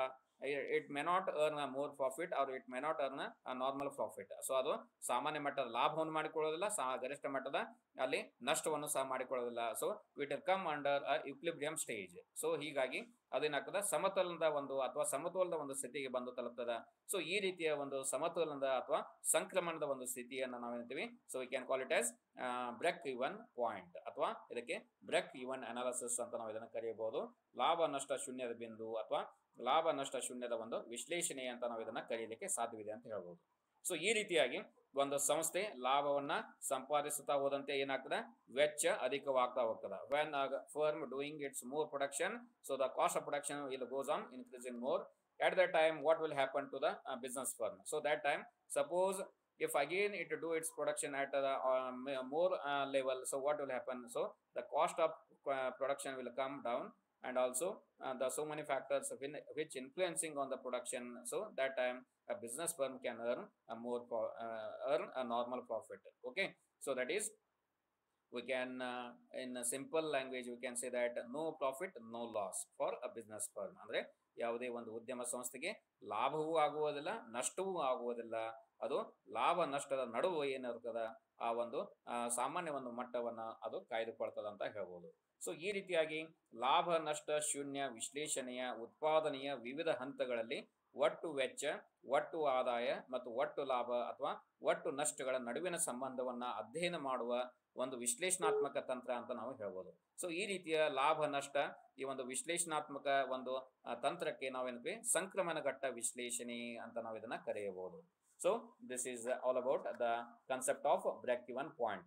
it may not earn a more profit or it may not earn a normal profit so ಅದು ಸಾಮಾನ್ಯ ಮಟ್ಟದ ಲಾಭವನ್ನು ಮಾಡಿಕೊಳ್ಳೋದಿಲ್ಲ ಸಾ- ಗರಿಷ್ಠ ಮಟ್ಟದ ಅಲ್ಲಿ ನಷ್ಟವನ್ನು ಸಹ ಮಾಡಿಕೊಳ್ಳೋದಿಲ್ಲ so it will come under a equilibrium stage so ಹೀಗಾಗಿ ಅದೇನಾಗ್ತದ ಸಮತೋಲನದ ಒಂದು ಅಥವಾ ಸಮತೋಲನದ ಒಂದು ಸ್ಥಿತಿಗೆ ಬಂದು ತಲುಪ್ತದ ಸೊ ಈ ರೀತಿಯ ಒಂದು ಸಮತೋಲನದ ಅಥವಾ ಸಂಕ್ರಮಣದ ಒಂದು ಸ್ಥಿತಿಯನ್ನು ನಾವೇನ್ತೀವಿ so we can call it as break even point ಅಥವಾ ಇದಕ್ಕೆ ಬ್ರೆಕ್ ಇವನ್ ಅನಾಲಿಸಿಸ್ ಅಂತ ನಾವು ಇದನ್ನು ಕರೆಯಬಹುದು ಲಾಭ ನಷ್ಟ ಶೂನ್ಯದ ಬಿಂದು ಅಥವಾ ಲಾಭ ನಷ್ಟ ಶೂನ್ಯದ ಒಂದು ವಿಶ್ಲೇಷಣೆ ಅಂತ ನಾವು ಇದನ್ನ ಕರೆಯಲಿಕ್ಕೆ ಸಾಧ್ಯವಿದೆ ಅಂತ ಹೇಳ್ಬೋದು ಸೊ ಈ ರೀತಿಯಾಗಿ ಒಂದು ಸಂಸ್ಥೆ ಲಾಭವನ್ನ ಸಂಪಾದಿಸುತ್ತಾ ಹೋದಂತೆ ಏನಾಗ್ತದೆ ವೆಚ್ಚ ಅಧಿಕವಾಗ್ತಾ ಹೋಗ್ತದೆ when firm doing its more production so the cost of production will goes on increasing more at that time what will happen to the uh, business firm so that time suppose if again it do its production at a uh, m- more uh, level so what will happen so the cost of uh, production will come down and also uh, the so many factors win- which influencing on the production so that time a business firm can earn a more pro- uh, earn a normal profit okay so that is we can uh, in a simple language we can say that no profit no loss for a business firm ಅಂದ್ರೆ ಯಾವುದೇ ಒಂದು ಉದ್ಯಮ ಸಂಸ್ಥೆಗೆ ಲಾಭವೂ ಆಗುವುದಿಲ್ಲ ನಷ್ಟವೂ ಆಗುವುದಿಲ್ಲ ಅದು ಲಾಭ ನಷ್ಟದ ನಡುವೆ ಏನಿರ್ತದ ಆ ಒಂದು ಆ, ಸಾಮಾನ್ಯ ಒಂದು ಮಟ್ಟವನ್ನ ಅದು ಕಾಯ್ದುಕೊಳ್ತದ ಅಂತ ಹೇಳ್ಬೋದು ಸೊ ಈ ರೀತಿಯಾಗಿ ಲಾಭ ನಷ್ಟ ಶೂನ್ಯ ವಿಶ್ಲೇಷಣೆಯ ಉತ್ಪಾದನೆಯ ವಿವಿಧ ಹಂತಗಳಲ್ಲಿ ಒಟ್ಟು ವೆಚ್ಚ ಒಟ್ಟು ಆದಾಯ ಮತ್ತು ಒಟ್ಟು ಲಾಭ ಅಥವಾ ಒಟ್ಟು ನಷ್ಟಗಳ ನಡುವಿನ ಸಂಬಂಧವನ್ನ ಅಧ್ಯಯನ ಮಾಡುವ ಒಂದು ವಿಶ್ಲೇಷಣಾತ್ಮಕ ತಂತ್ರ ಅಂತ ನಾವು ಹೇಳ್ಬೋದು ಸೊ ಈ ರೀತಿಯ ಲಾಭ ನಷ್ಟ ಈ ಒಂದು ವಿಶ್ಲೇಷಣಾತ್ಮಕ ಒಂದು ಆ, ತಂತ್ರಕ್ಕೆ ನಾವೇನಂತೀವಿ ಸಂಕ್ರಮಣಘಟ್ಟ ವಿಶ್ಲೇಷಣೆ ಅಂತ ನಾವು ಇದನ್ನ ಕರೆಯಬಹುದು so this is all about the concept of break even point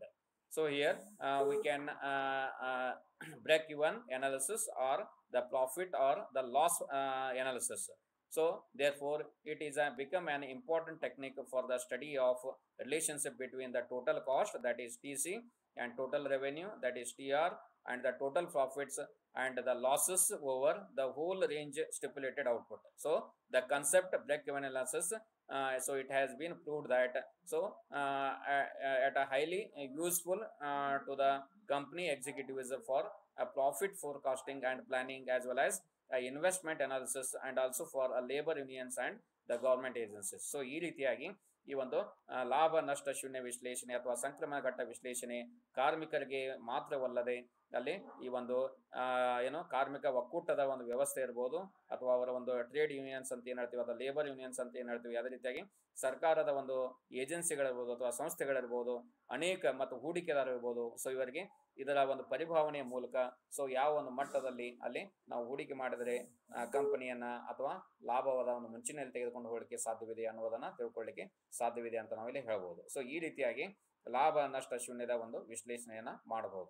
So here uh, we can uh, uh, break even analysis or the profit or the loss uh, analysis. So therefore, it is a become an important technique for the study of relationship between the total cost that is TC and total revenue that is TR and the total profits and the losses over the whole range stipulated output. So the concept break-even analysis. Uh, so it has been proved that so uh, a- a- at a highly useful uh, to the company executives for a profit forecasting and planning as well as a investment analysis and also for a labor unions and the government agencies. So ಈ ರೀತಿಯಾಗಿ ಈ ಒಂದು ಆ, ಲಾಭ ನಷ್ಟ ಶೂನ್ಯ ವಿಶ್ಲೇಷಣೆ ಅಥವಾ ಸಂಕ್ರಮಣ ಘಟ್ಟ ವಿಶ್ಲೇಷಣೆ ಕಾರ್ಮಿಕರಿಗೆ ಮಾತ್ರವಲ್ಲದೆ ಅಲ್ಲಿ ಈ ಒಂದು ಆ, ಏನು ಕಾರ್ಮಿಕ ಒಕ್ಕೂಟದ ಒಂದು ವ್ಯವಸ್ಥೆ ಇರ್ಬೋದು ಅಥವಾ ಅವರ ಒಂದು ಟ್ರೇಡ್ ಯೂನಿಯನ್ಸ್ ಅಂತ ಏನ್ ಹೇಳ್ತೀವಿ ಅಥವಾ ಲೇಬರ್ ಯೂನಿಯನ್ಸ್ ಅಂತ ಏನ್ ಹೇಳ್ತೀವಿ ಅದೇ ರೀತಿಯಾಗಿ ಸರ್ಕಾರದ ಒಂದು ಏಜೆನ್ಸಿಗಳಿರ್ಬೋದು ಅಥವಾ ಸಂಸ್ಥೆಗಳಿರ್ಬೋದು ಅನೇಕ ಮತ್ತು ಹೂಡಿಕೆದಾರರು ಇರ್ಬೋದು ಸೊ ಇವರಿಗೆ ಇದರ ಒಂದು ಪರಿಭಾವನೆಯ ಮೂಲಕ ಸೊ ಯಾವ ಒಂದು ಮಟ್ಟದಲ್ಲಿ ಅಲ್ಲಿ ನಾವು ಹೂಡಿಕೆ ಮಾಡಿದರೆ ಕಂಪನಿಯನ್ನ ಅಥವಾ ಲಾಭವಾದ ಒಂದು ಮುಂಚಿನಲ್ಲಿ ತೆಗೆದುಕೊಂಡು ಹೋಗಲಿಕ್ಕೆ ಸಾಧ್ಯವಿದೆ ಅನ್ನೋದನ್ನ ತಿಳ್ಕೊಳ್ಳಿಕ್ಕೆ ಸಾಧ್ಯವಿದೆ ಅಂತ ನಾವಿಲ್ಲಿ ಹೇಳ್ಬೋದು ಸೊ ಈ ರೀತಿಯಾಗಿ ಲಾಭ ನಷ್ಟ ಶೂನ್ಯದ ಒಂದು ವಿಶ್ಲೇಷಣೆಯನ್ನ ಮಾಡಬಹುದು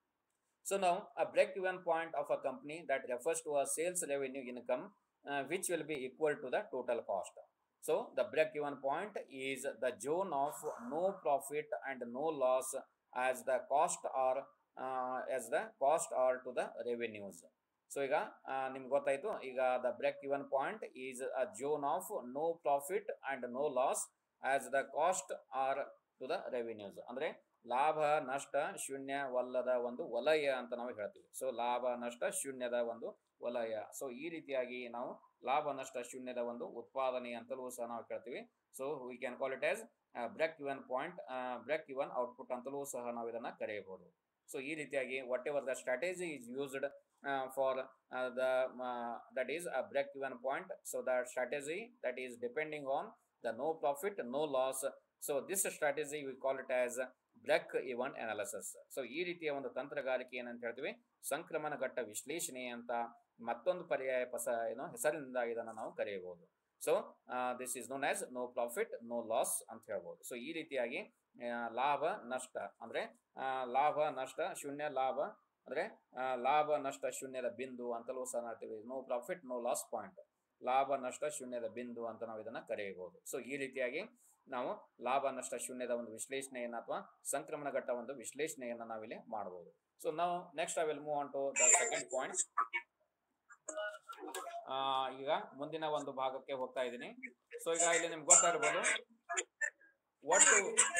So now a break-even point of a company that refers to a sales revenue income uh, which will be equal to the total cost. So the break-even point is the zone of no profit and no loss as the cost or uh, as the cost or to the revenues. So ಈಗ ನಿಮ್ಗೆ ಗೊತ್ತಾಯ್ತು ಈಗ the break even point is a zone of no profit and no loss as the cost or to the revenues ಅಂದ್ರೆ ಲಾಭ ನಷ್ಟ ಶೂನ್ಯವಲ್ಲದ ಒಂದು ವಲಯ ಅಂತ ನಾವು ಹೇಳ್ತೀವಿ ಸೊ ಲಾಭ ನಷ್ಟ ಶೂನ್ಯದ ಒಂದು ವಲಯ ಸೊ ಈ ರೀತಿಯಾಗಿ ನಾವು ಲಾಭ ನಷ್ಟ ಶೂನ್ಯದ ಒಂದು ಉತ್ಪಾದನೆ ಅಂತಲೂ ಸಹ ನಾವು ಕೇಳ್ತೀವಿ so we can call it as break even point break even output ಅಂತಲೂ ಸಹ ನಾವು ಇದನ್ನ ಕರೆಯಬಹುದು ಸೊ ಈ ರೀತಿಯಾಗಿ whatever the strategy is used for the that is a break even point so the strategy that is depending on the no profit no loss so this strategy we call it as break even analysis so ಈ ರೀತಿಯ ಒಂದು ತಂತ್ರಗಾರಿಕೆ ಏನಂತ ಹೇಳ್ತೀವಿ ಸಂಕ್ರಮಣ ಘಟ್ಟ ವಿಶ್ಲೇಷಣೆ ಅಂತ ಮತ್ತೊಂದು ಪರ್ಯಾಯ ಪಸ ಏನೋ ಹೆಸರಿನಿಂದ ಇದನ್ನು ನಾವು ಕರೆಯಬಹುದು so this is known as no profit no loss ಅಂತ ಹೇಳ್ಬೋದು ಸೊ ಈ ರೀತಿಯಾಗಿ ಆ, ಲಾಭ ನಷ್ಟ ಅಂದ್ರೆ ಆ, ಲಾಭ ನಷ್ಟ ಶೂನ್ಯ ಲಾಭ ಅಂದ್ರೆ ಆ, ಲಾಭ ನಷ್ಟ ಶೂನ್ಯದ ಬಿಂದು ಅಂತಲೂ ಸಹ ಹೇಳ್ತೀವಿ no profit no loss point ಲಾಭ ನಷ್ಟ ಶೂನ್ಯದ ಬಿಂದು ಅಂತ ನಾವು ಇದನ್ನ ಕರೆಯಬಹುದು ಸೊ ಈ ರೀತಿಯಾಗಿ ನಾವು ಲಾಭ ನಷ್ಟ ಶೂನ್ಯದ ಒಂದು ವಿಶ್ಲೇಷಣೆಯನ್ನ ಅಥವಾ ಸಂಕ್ರಮಣ ಘಟ್ಟ ಒಂದು ವಿಶ್ಲೇಷಣೆಯನ್ನ ನಾವಿಲ್ಲಿ ಮಾಡಬಹುದು ಸೊ ನಾವು next I will move on to the second point ಈಗ ಮುಂದಿನ ಒಂದು ಭಾಗಕ್ಕೆ ಹೋಗ್ತಾ ಇದ್ದೀನಿ ಸೊ ಈಗ ಇಲ್ಲಿ ನಿಮ್ಗೆ ಗೊತ್ತಾಗಿರ್ಬೋದು ಒಟ್ಟು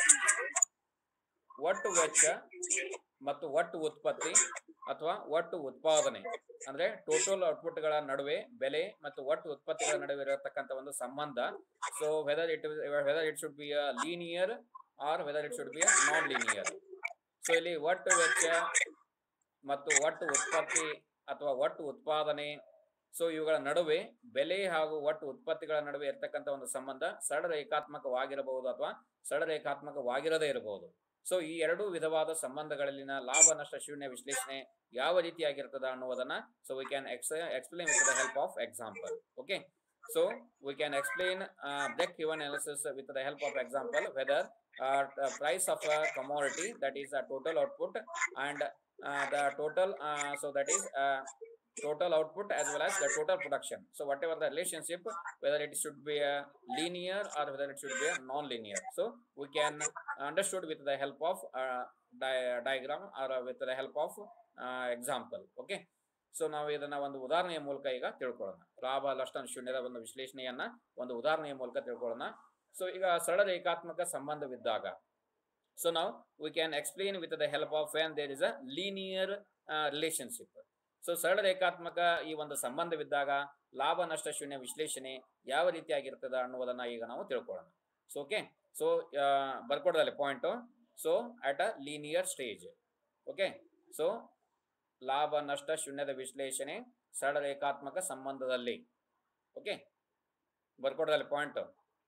ಒಟ್ಟು ವೆಚ್ಚ ಮತ್ತು ಒಟ್ಟು ಉತ್ಪತ್ತಿ ಅಥವಾ ಒಟ್ಟು ಉತ್ಪಾದನೆ ಅಂದ್ರೆ ಟೋಟಲ್ ಔಟ್ಪುಟ್ಗಳ ನಡುವೆ ಬೆಲೆ ಮತ್ತು ಒಟ್ಟು ಉತ್ಪತ್ತಿಗಳ ನಡುವೆ ಇರತಕ್ಕಂತ ಒಂದು ಸಂಬಂಧ so whether it whether it should be a linear or whether it should be a non linear so ಇಲ್ಲಿ ಒಟ್ಟು ವೆಚ್ಚ ಮತ್ತು ಒಟ್ಟು ಉತ್ಪತ್ತಿ ಅಥವಾ ಒಟ್ಟು ಉತ್ಪಾದನೆ ಸೊ ಇವುಗಳ ನಡುವೆ ಬೆಲೆ ಹಾಗೂ ಒಟ್ಟು ಉತ್ಪತ್ತಿಗಳ ನಡುವೆ ಇರತಕ್ಕಂತ ಒಂದು ಸಂಬಂಧ ಸರಳ ರೇಖಾತ್ಮಕವಾಗಿರಬಹುದು ಅಥವಾ ಸರಳ ರೇಖಾತ್ಮಕವಾಗಿರದೇ ಇರಬಹುದು ಸೊ ಈ ಎರಡೂ ವಿಧವಾದ ಸಂಬಂಧಗಳಲ್ಲಿನ ಲಾಭ ನಷ್ಟ ಶೂನ್ಯ ವಿಶ್ಲೇಷಣೆ ಯಾವ ರೀತಿಯಾಗಿರ್ತದ ಅನ್ನುವುದನ್ನ so we can ex explain with the help of example okay so we can explain break even analysis with the help of example whether price of a commodity that is a total output and the total uh, so that is uh, total output as well as the total production so whatever the relationship whether it should be a linear or whether it should be a non-linear so we can understood with the help of uh, di- diagram or with the help of uh, example okay so ನಾವು ಇದನ್ನ ಒಂದು ಉದಾಹರಣೆಯ ಮೂಲಕ ಈಗ ತಿಳ್ಕೊಳ್ಳೋಣ ಲಾಭ ನಷ್ಟ ಶೂನ್ಯದ ಒಂದು ವಿಶ್ಲೇಷಣೆಯನ್ನ ಒಂದು ಉದಾಹರಣೆಯ ಮೂಲಕ ತಿಳ್ಕೊಳ್ಳೋಣ ಸೊ ಈಗ ಸರಳ ರೇಖಾತ್ಮಕ ಸಂಬಂಧವಿದ್ದಾಗ So now we can explain with the help of when there is a linear uh, relationship. So ಸರಳ ರೇಖಾತ್ಮಕ ಈ ಒಂದು ಸಂಬಂಧವಿದ್ದಾಗ ಲಾಭ ನಷ್ಟ ಶೂನ್ಯ ವಿಶ್ಲೇಷಣೆ ಯಾವ ರೀತಿಯಾಗಿರ್ತದ ಅನ್ನುವುದನ್ನ ಈಗ ನಾವು ತಿಳ್ಕೊಳ್ಳೋಣ ಸೊ ಓಕೆ ಸೊ ಬರ್ಕೊಡದಲ್ಲಿ point so at a linear stage okay so ಲಾಭ ನಷ್ಟ ಶೂನ್ಯದ ವಿಶ್ಲೇಷಣೆ ಸರಳ ರೇಖಾತ್ಮಕ ಸಂಬಂಧದಲ್ಲಿ ಓಕೆ ಬರ್ಕೊಡದಲ್ಲಿ ಪಾಯಿಂಟ್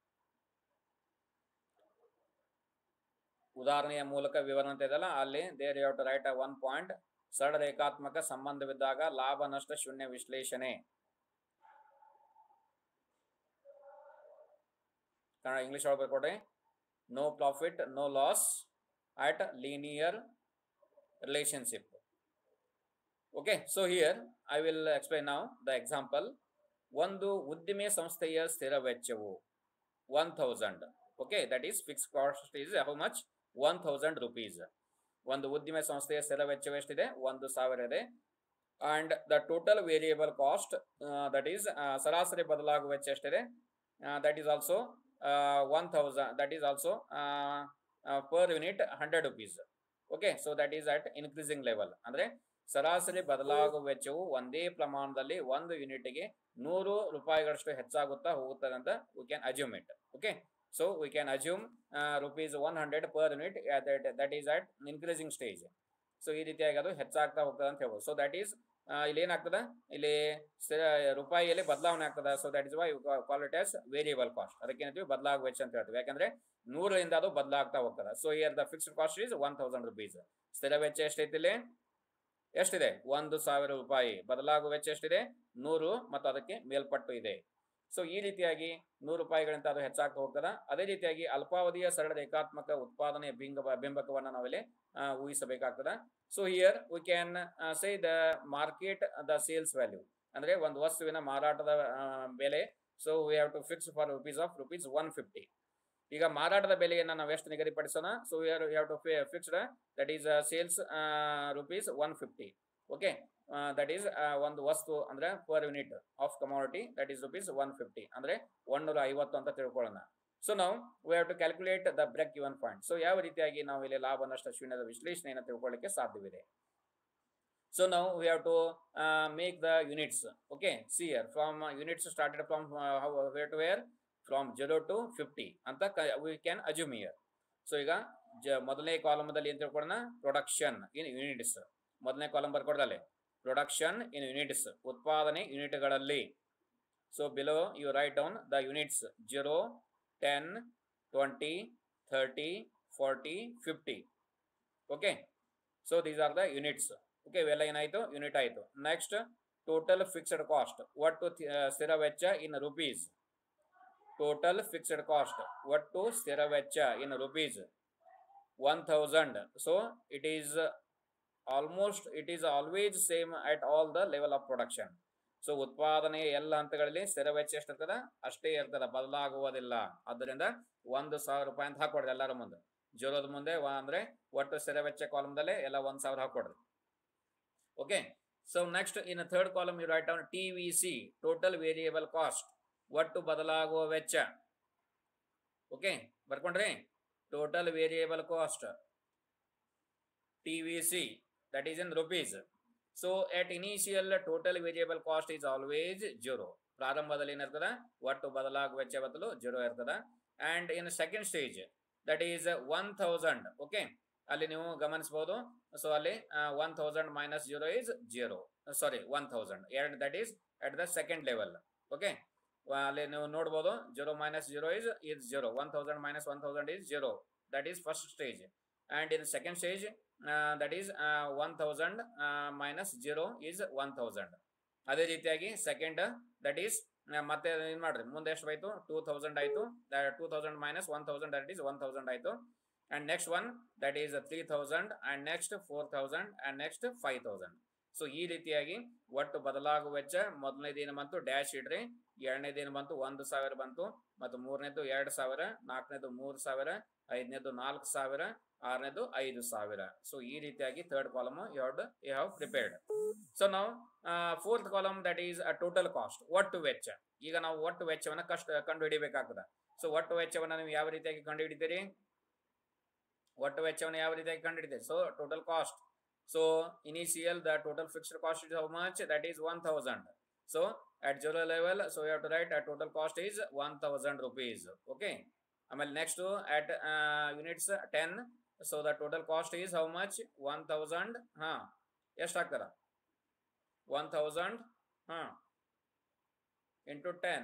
ಉದಾಹರಣೆಯ ಮೂಲಕ ವಿವರಣೆ ಅಂತ ಇದೆಯಲ್ಲ ಅಲ್ಲಿ there you to write a one point ಸರಳ ರೇಖಾತ್ಮಕ ಸಂಬಂಧವಿದ್ದಾಗ ಲಾಭ ನಷ್ಟ ಶೂನ್ಯ ವಿಶ್ಲೇಷಣೆ ಕನ್ನಡ ಇಂಗ್ಲಿಷ್ ಒಳಗೆ ಬರ್ಕೊಡ್ರಿ no profit no loss at linear relationship. Okay, so here I will explain now the example. ಒಂದು ಉದ್ದಿಮೆ ಸಂಸ್ಥೆಯ ಸ್ಥಿರ ವೆಚ್ಚವು one thousand okay that is fix cost is how much one thousand rupees ಒಂದು ಉದ್ದಿಮೆ ಸಂಸ್ಥೆಯ ಸ್ಥಿರ ವೆಚ್ಚವು ಎಷ್ಟಿದೆ ಒಂದು ಸಾವಿರ ಇದೆ and the total variable cost that is ಸರಾಸರಿ ಬದಲಾಗುವ ವೆಚ್ಚ ಎಷ್ಟಿದೆ that is also one thousand that is also per unit hundred rupees okay so that is at increasing level ಅಂದ್ರೆ ಸರಾಸರಿ ಬದಲಾಗುವ ವೆಚ್ಚವು ಒಂದೇ ಪ್ರಮಾಣದಲ್ಲಿ ಒಂದು ಯೂನಿಟ್ಗೆ ನೂರು ರೂಪಾಯಿಗಳಷ್ಟು ಹೆಚ್ಚಾಗುತ್ತಾ ಹೋಗುತ್ತದೆ ಅಂತ we can assume it okay so we can assume rupees one hundred per unit that is at increasing stage so ಈ ರೀತಿಯಾಗಿ ಅದು ಹೆಚ್ಚಾಗ್ತಾ ಹೋಗ್ತದೆ ಅಂತ ಹೇಳ್ಬೋದು ಸೊ ದಟ್ ಈಸ್ ಇಲ್ಲಿ ಏನಾಗ್ತದ ಇಲ್ಲಿ ಸ್ಥಿರ ರೂಪಾಯಿಯಲ್ಲಿ ಬದಲಾವಣೆ ಆಗ್ತದ so that is why call it as variable cost ಅದಕ್ಕೆ ಏನಂತೀವಿ ಬದಲಾಗುವ ವೆಚ್ಚ ಅಂತ ಹೇಳ್ತೀವಿ ಯಾಕಂದ್ರೆ ನೂರರಿಂದ ಅದು ಬದಲಾಗ್ತಾ ಹೋಗ್ತದೆ so here the fixed cost is one thousand rupees ಸ್ಥಿರ ವೆಚ್ಚ ಎಷ್ಟೈತಿ ಇಲ್ಲಿ ಎಷ್ಟಿದೆ ಒಂದು ಸಾವಿರ ರೂಪಾಯಿ ಬದಲಾಗುವ ವೆಚ್ಚ ಎಷ್ಟಿದೆ ನೂರು ಮತ್ತು ಅದಕ್ಕೆ ಮೇಲ್ಪಟ್ಟು ಇದೆ ಸೊ ಈ ರೀತಿಯಾಗಿ ನೂರು ರೂಪಾಯಿಗಳಿಂದ ಅದು ಹೆಚ್ಚಾಗ್ತಾ ಹೋಗ್ತದ ಅದೇ ರೀತಿಯಾಗಿ ಅಲ್ಪಾವಧಿಯ ಸರಳ ರೇಖಾತ್ಮಕ ಉತ್ಪಾದನೆಯ ಬಿಂಬ ಬಿಂಬಕವನ್ನು ನಾವಿಲ್ಲಿ ಆ, ಊಹಿಸಬೇಕಾಗ್ತದ so here we can say the market the sales value ಅಂದ್ರೆ ಒಂದು ವಸ್ತುವಿನ ಮಾರಾಟದ ಆ, ಬೆಲೆ so we have to fix for rupees of rupees one fifty ಈಗ ಮಾರಾಟದ ಬೆಲೆಯನ್ನು ನಾವು ಎಷ್ಟು ನಿಗದಿಪಡಿಸೋಣ so we have to fixed that is sales rupees one fifty okay that is ಒಂದು ವಸ್ತು ಅಂದ್ರೆ per unit of commodity that is rupees one fifty ಅಂದ್ರೆ ಒನ್ನೂರ ಐವತ್ತು ಅಂತ ತಿಳ್ಕೊಳ್ಳೋಣ ಸೊ ನಾವು we have to calculate the break even point so ಯಾವ ರೀತಿಯಾಗಿ ನಾವು ಇಲ್ಲಿ ಲಾಭ ನಷ್ಟ ಶೂನ್ಯದ ವಿಶ್ಲೇಷಣೆಯನ್ನು ತಿಳ್ಕೊಳ್ಳಿಕ್ಕೆ ಸಾಧ್ಯವಿದೆ ಸೊ ನಾವು we have to make the units okay see here from units started from where to where from zero to fifty ಅಂತ we can assume here so ಈಗ ಜ ಮೊದಲನೇ ಕಾಲಮದಲ್ಲಿ ಏನು ತಿಳ್ಕೊಳ್ಳೋಣ ಪ್ರೊಡಕ್ಷನ್ ಇನ್ ಯೂನಿಟ್ಸ್ ಮೊದಲನೇ ಕಾಲಮ್ ಬರ್ಕೊಡ್ದಲ್ಲೇ ಪ್ರೊಡಕ್ಷನ್ ಇನ್ ಯೂನಿಟ್ಸ್ ಉತ್ಪಾದನೆ ಯೂನಿಟ್ಗಳಲ್ಲಿ so below you write down the units zero ten twenty thirty forty fifty okay so these are the units okay ಇವೆಲ್ಲ ಏನಾಯ್ತು ಯೂನಿಟ್ ಆಯಿತು ನೆಕ್ಸ್ಟ್ ಟೋಟಲ್ ಫಿಕ್ಸ್ಡ್ ಕಾಸ್ಟ್ ಒಟ್ಟು ಥಿ- ಆ, ಸ್ಥಿರ ವೆಚ್ಚ in rupees total fixed cost ಒಟ್ಟು ಸ್ಥಿರ ವೆಚ್ಚ in rupees one thousand so it is almost it is always same at all the level of production so ಉತ್ಪಾದನೆಯ ಎಲ್ಲ ಹಂತಗಳಲ್ಲಿ ಸ್ಥಿರ ವೆಚ್ಚ ಎಷ್ಟಿರ್ತದ ಅಷ್ಟೇ ಇರ್ತದ ಬದಲಾಗುವುದಿಲ್ಲ ಆದ್ದರಿಂದ ಒಂದು ಸಾವಿರ ರೂಪಾಯಿ ಅಂತ ಹಾಕೊಡ್ರಿ ಎಲ್ಲರ ಮುಂದೆ ಜೀರೋದ ಮುಂದೆ ವ- ಅಂದ್ರೆ ಒಟ್ಟು ಸ್ಥಿರ ವೆಚ್ಚ ಕಾಲಮ್ದಲ್ಲೇ ಎಲ್ಲ ಒಂದ್ ಸಾವಿರ ಹಾಕೊಡ್ರಿ okay so next in third column you write down T V C total variable cost ಒಟ್ಟು ಬದಲಾಗುವ ವೆಚ್ಚ ಓಕೆ ಬರ್ಕೊಂಡ್ರಿ total variable cost T V C that is in rupees so at initial total variable cost is always zero ಪ್ರಾರಂಭದಲ್ಲಿ ಏನಿರ್ತದ ಒಟ್ಟು ಬದಲಾಗುವ ವೆಚ್ಚ ಬದಲು ಜೀರೋ ಇರ್ತದ and in second stage that is one thousand okay ಅಲ್ಲಿ ನೀವು ಗಮನಿಸಬಹುದು ಸೊ ಅಲ್ಲಿ one thousand minus zero is zero sorry one thousand ಎರಡು that is at the second level okay ಅಲ್ಲಿ ನೀವು ನೋಡ್ಬೋದು zero minus zero is is zero one thousand minus one thousand is zero that is first stage and in second stage that is one thousand minus zero is one thousand ಅದೇ ರೀತಿಯಾಗಿ second that is ಮತ್ತೆ ಏನ್ ಮಾಡ್ರಿ ಮುಂದೆ ಎಷ್ಟು ಆಯ್ತು two thousand ಆಯ್ತು two thousand minus one thousand that is one thousand ಆಯ್ತು and next one that is three thousand and next four thousand and next five thousand so ಈ ರೀತಿಯಾಗಿ ಒಟ್ಟು ಬದಲಾಗುವ ವೆಚ್ಚ ಮೊದಲನೇದೇನು ಬಂತು ಡ್ಯಾಶ್ ಇಡ್ರಿ ಎರಡನೇದೇನು ಬಂತು ಒಂದು ಸಾವಿರ ಬಂತು ಮತ್ತು ಮೂರನೇದು ಎರಡು ಸಾವಿರ ನಾಲ್ಕನೇದು ಮೂರು ಸಾವಿರ ಐದನೇದು ನಾಲ್ಕು ಸಾವಿರ ಆರನೇದು ಐದು ಸಾವಿರ ಸೊ ಈ ರೀತಿಯಾಗಿ ಥರ್ಡ್ ಕಾಲಮ್ ಎರಡು ಯು ಹ್ಯಾವ್ ಪ್ರಿಪೇರ್ಡ್ ಸೊ ನಾವು fourth column that is a total cost ಒಟ್ಟು ವೆಚ್ಚ ಈಗ ನಾವು ಒಟ್ಟು ವೆಚ್ಚವನ್ನ ಕಷ್ಟ ಕಂಡು ಹಿಡಿಬೇಕಾಗ್ತದೆ ಸೊ ಒಟ್ಟು ವೆಚ್ಚವನ್ನ ನೀವು ಯಾವ ರೀತಿಯಾಗಿ ಕಂಡು ಹಿಡಿತೀರಿ ಒಟ್ಟು ವೆಚ್ಚವನ್ನು ಯಾವ ರೀತಿಯಾಗಿ ಕಂಡು ಹಿಡಿತೀರಿ so total cost so initial the total fixed cost is how much that is one thousand so at zero level so you have to write a total cost is 1000 rupees okay ಆಮೇಲೆ next at uh, units 10 so the total cost is how much 1000 ಹಾ ಎಷ್ಟು ಆಗ್ತದ 1000 ಹಾ into ten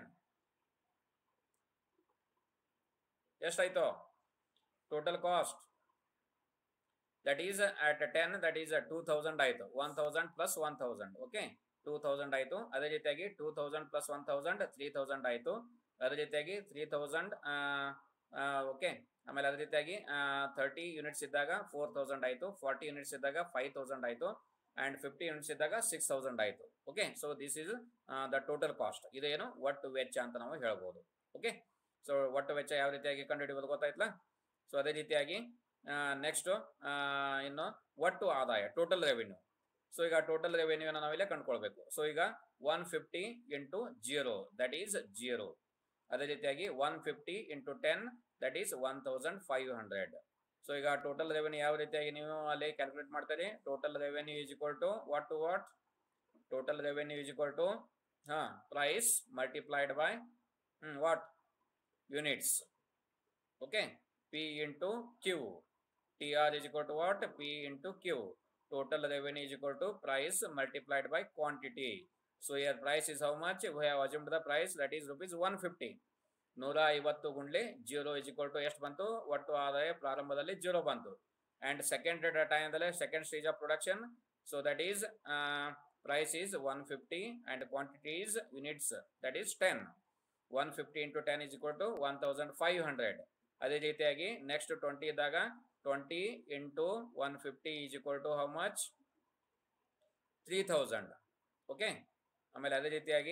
ಎಷ್ಟಾಯ್ತು total cost that is at ten that is two thousand ಆಯ್ತು one thousand plus one thousand okay two thousand ಆಯ್ತು ಅದೇ ರೀತಿಯಾಗಿ two thousand plus one thousand three thousand ಆಯ್ತು ಅದೇ ರೀತಿಯಾಗಿ ತ್ರೀ ತೌಸಂಡ್ ಓಕೆ ಆಮೇಲೆ ಅದೇ ರೀತಿಯಾಗಿ ಥರ್ಟಿ ಯೂನಿಟ್ಸ್ ಇದ್ದಾಗ ಫೋರ್ ತೌಸಂಡ್ ಆಯಿತು ಫಾರ್ಟಿ ಯೂನಿಟ್ಸ್ ಇದ್ದಾಗ ಫೈವ್ ತೌಸಂಡ್ ಆಯಿತು ಆ್ಯಂಡ್ ಫಿಫ್ಟಿ ಯೂನಿಟ್ಸ್ ಇದ್ದಾಗ ಸಿಕ್ಸ್ ತೌಸಂಡ್ ಆಯಿತು okay so this is the total cost ಇದೇನು ಒಟ್ಟು ವೆಚ್ಚ ಅಂತ ನಾವು ಹೇಳ್ಬೋದು ಓಕೆ ಸೊ ಒಟ್ಟು ವೆಚ್ಚ ಯಾವ ರೀತಿಯಾಗಿ ಕಂಡುಹಿಡಿಯೋದು ಗೊತ್ತಾಯ್ತಲ್ಲ ಸೊ ಅದೇ ರೀತಿಯಾಗಿ ನೆಕ್ಸ್ಟ್ ಇನ್ನು ಒಟ್ಟು ಆದಾಯ ಟೋಟಲ್ ರೆವೆನ್ಯೂ ಸೊ ಈಗ ಟೋಟಲ್ ರೆವೆನ್ಯೂ ನಾವಿಲ್ಲೇ ಕಂಡುಕೊಳ್ಬೇಕು ಸೊ ಈಗ one fifty into zero that is zero ಅದೇ ರೀತಿಯಾಗಿ one fifty into ten that is one thousand five hundred so ಈಗ ಟೋಟಲ್ ರೆವೆನ್ಯೂ ಯಾವ ರೀತಿಯಾಗಿ ನೀವು ಅಲ್ಲಿ ಕ್ಯಾಲ್ಕುಲೇಟ್ ಮಾಡ್ತೀರಿ total revenue is equal to what to what total revenue is equal to ah price multiplied by hmm what units okay P into Q T R is equal to what p into q total revenue is equal to price multiplied by quantity so here price is how much we have assumed the price that is rupees 150 ನೂರ ಐವತ್ತು ಗುಂಡ್ಲಿ zero is equal to ಎಷ್ಟು ಬಂತು ಒಟ್ಟು ಆದಾಯ ಪ್ರಾರಂಭದಲ್ಲಿ zero ಬಂತು and second ಟೈಮ್ದಲ್ಲಿ second stage of production so that is price is one fifty and quantity is units that is ten one fifty into ten is equal to one thousand five hundred ಅದೇ ರೀತಿಯಾಗಿ next twenty ಇದ್ದಾಗ twenty into one fifty is equal to how much three thousand okay ಆಮೇಲೆ ಅದೇ ರೀತಿಯಾಗಿ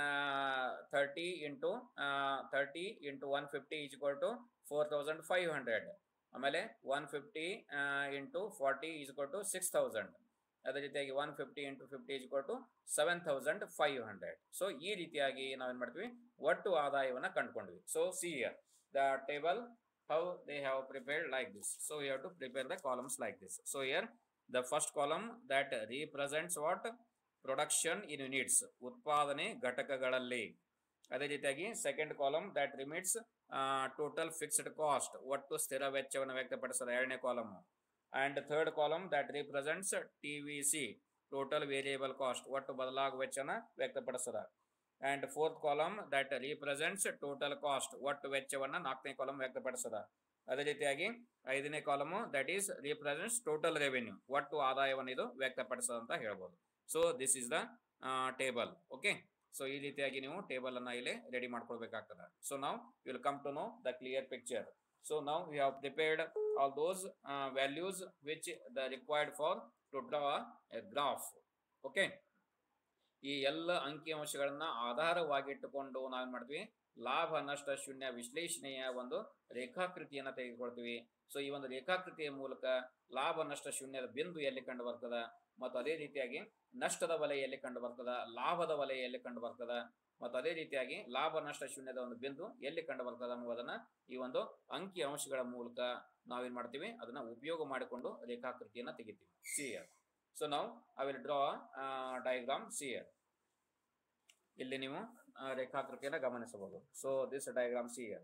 thirty into thirty into one fifty is equal to four thousand five hundred ಆಮೇಲೆ one fifty into forty is equal to six thousand ಅದೇ ರೀತಿಯಾಗಿ one fifty into fifty is equal to seven thousand five hundred so ಈ ರೀತಿಯಾಗಿ ನಾವೇನು ಮಾಡ್ತೀವಿ ಒಟ್ಟು ಆದಾಯವನ್ನು ಕಂಡುಕೊಂಡ್ವಿ so see here the table how they have prepared like this. So we have to prepare the columns like this. So here the first column that represents what? Production in units. ಉತ್ಪಾದನೆ ಘಟಕಗಳಲ್ಲಿ ಅದೇ ರೀತಿಯಾಗಿ second column that remits total fixed cost ಒಟ್ಟು ಸ್ಥಿರ ವೆಚ್ಚವನ್ನು ವ್ಯಕ್ತಪಡಿಸದ ಎರಡನೇ column and third column that represents T V C total variable cost ಒಟ್ಟು ಬದಲಾಗುವ ವೆಚ್ಚನ ವ್ಯಕ್ತಪಡಿಸದ and fourth column that represents total cost ಒಟ್ಟು ವೆಚ್ಚವನ್ನ ನಾಲ್ಕನೇ ಕಾಲಮ್ ವ್ಯಕ್ತಪಡಿಸದ ಅದೇ ರೀತಿಯಾಗಿ ಐದನೇ column that is represents total revenue ಒಟ್ಟು ಆದಾಯವನ್ನು ಇದು ವ್ಯಕ್ತಪಡಿಸದ ಅಂತ ಹೇಳ್ಬೋದು so this is the table okay so ಈ ರೀತಿಯಾಗಿ ನೀವು ಟೇಬಲ್ ಅನ್ನ ಇಲ್ಲಿ ರೆಡಿ ಮಾಡ್ಕೊಳ್ಬೇಕಾಗ್ತದೆ ಸೊ ನಾವು will come to know the clear picture so ನಾವು we have prepared all those values which the required for to draw a graph okay ಈ ಎಲ್ಲ ಅಂಕಿಅಂಶಗಳನ್ನ ಆಧಾರವಾಗಿಟ್ಟುಕೊಂಡು ನಾವೇನ್ ಮಾಡ್ತೀವಿ ಲಾಭ ನಷ್ಟ ಶೂನ್ಯ ವಿಶ್ಲೇಷಣೆಯ ಒಂದು ರೇಖಾಕೃತಿಯನ್ನ ತೆಗೆದುಕೊಳ್ತೀವಿ ಸೊ ಈ ಒಂದು ರೇಖಾಕೃತಿಯ ಮೂಲಕ ಲಾಭ ನಷ್ಟ ಶೂನ್ಯದ ಬಿಂದು ಎಲ್ಲಿ ಕಂಡು ಬರ್ತದ ಮತ್ತು ಅದೇ ರೀತಿಯಾಗಿ ನಷ್ಟದ ವಲಯ ಎಲ್ಲಿ ಕಂಡು ಬರ್ತದ ಲಾಭದ ವಲಯ ಎಲ್ಲಿ ಕಂಡು ಬರ್ತದ ಮತ್ತು ಅದೇ ರೀತಿಯಾಗಿ ಲಾಭ ನಷ್ಟ ಶೂನ್ಯದ ಒಂದು ಬಿಂದು ಎಲ್ಲಿ ಕಂಡು ಬರ್ತದ ಅನ್ನುವುದನ್ನ ಈ ಒಂದು ಅಂಕಿ ಅಂಶಗಳ ಮೂಲಕ ನಾವೇನ್ ಮಾಡ್ತೀವಿ ಅದನ್ನ ಉಪಯೋಗ ಮಾಡಿಕೊಂಡು ರೇಖಾಕೃತಿಯನ್ನ ತೆಗಿತೀವಿ ಸಿಯರ್ ಸೊ ನಾವು I will draw diagram see here ಇಲ್ಲಿ ನೀವು ರೇಖಾಕೃತಿಯನ್ನು ಗಮನಿಸಬಹುದು ಸೊ ದಿಸ್ ಡಯಾಗ್ರಾಮ್ ಸಿಯರ್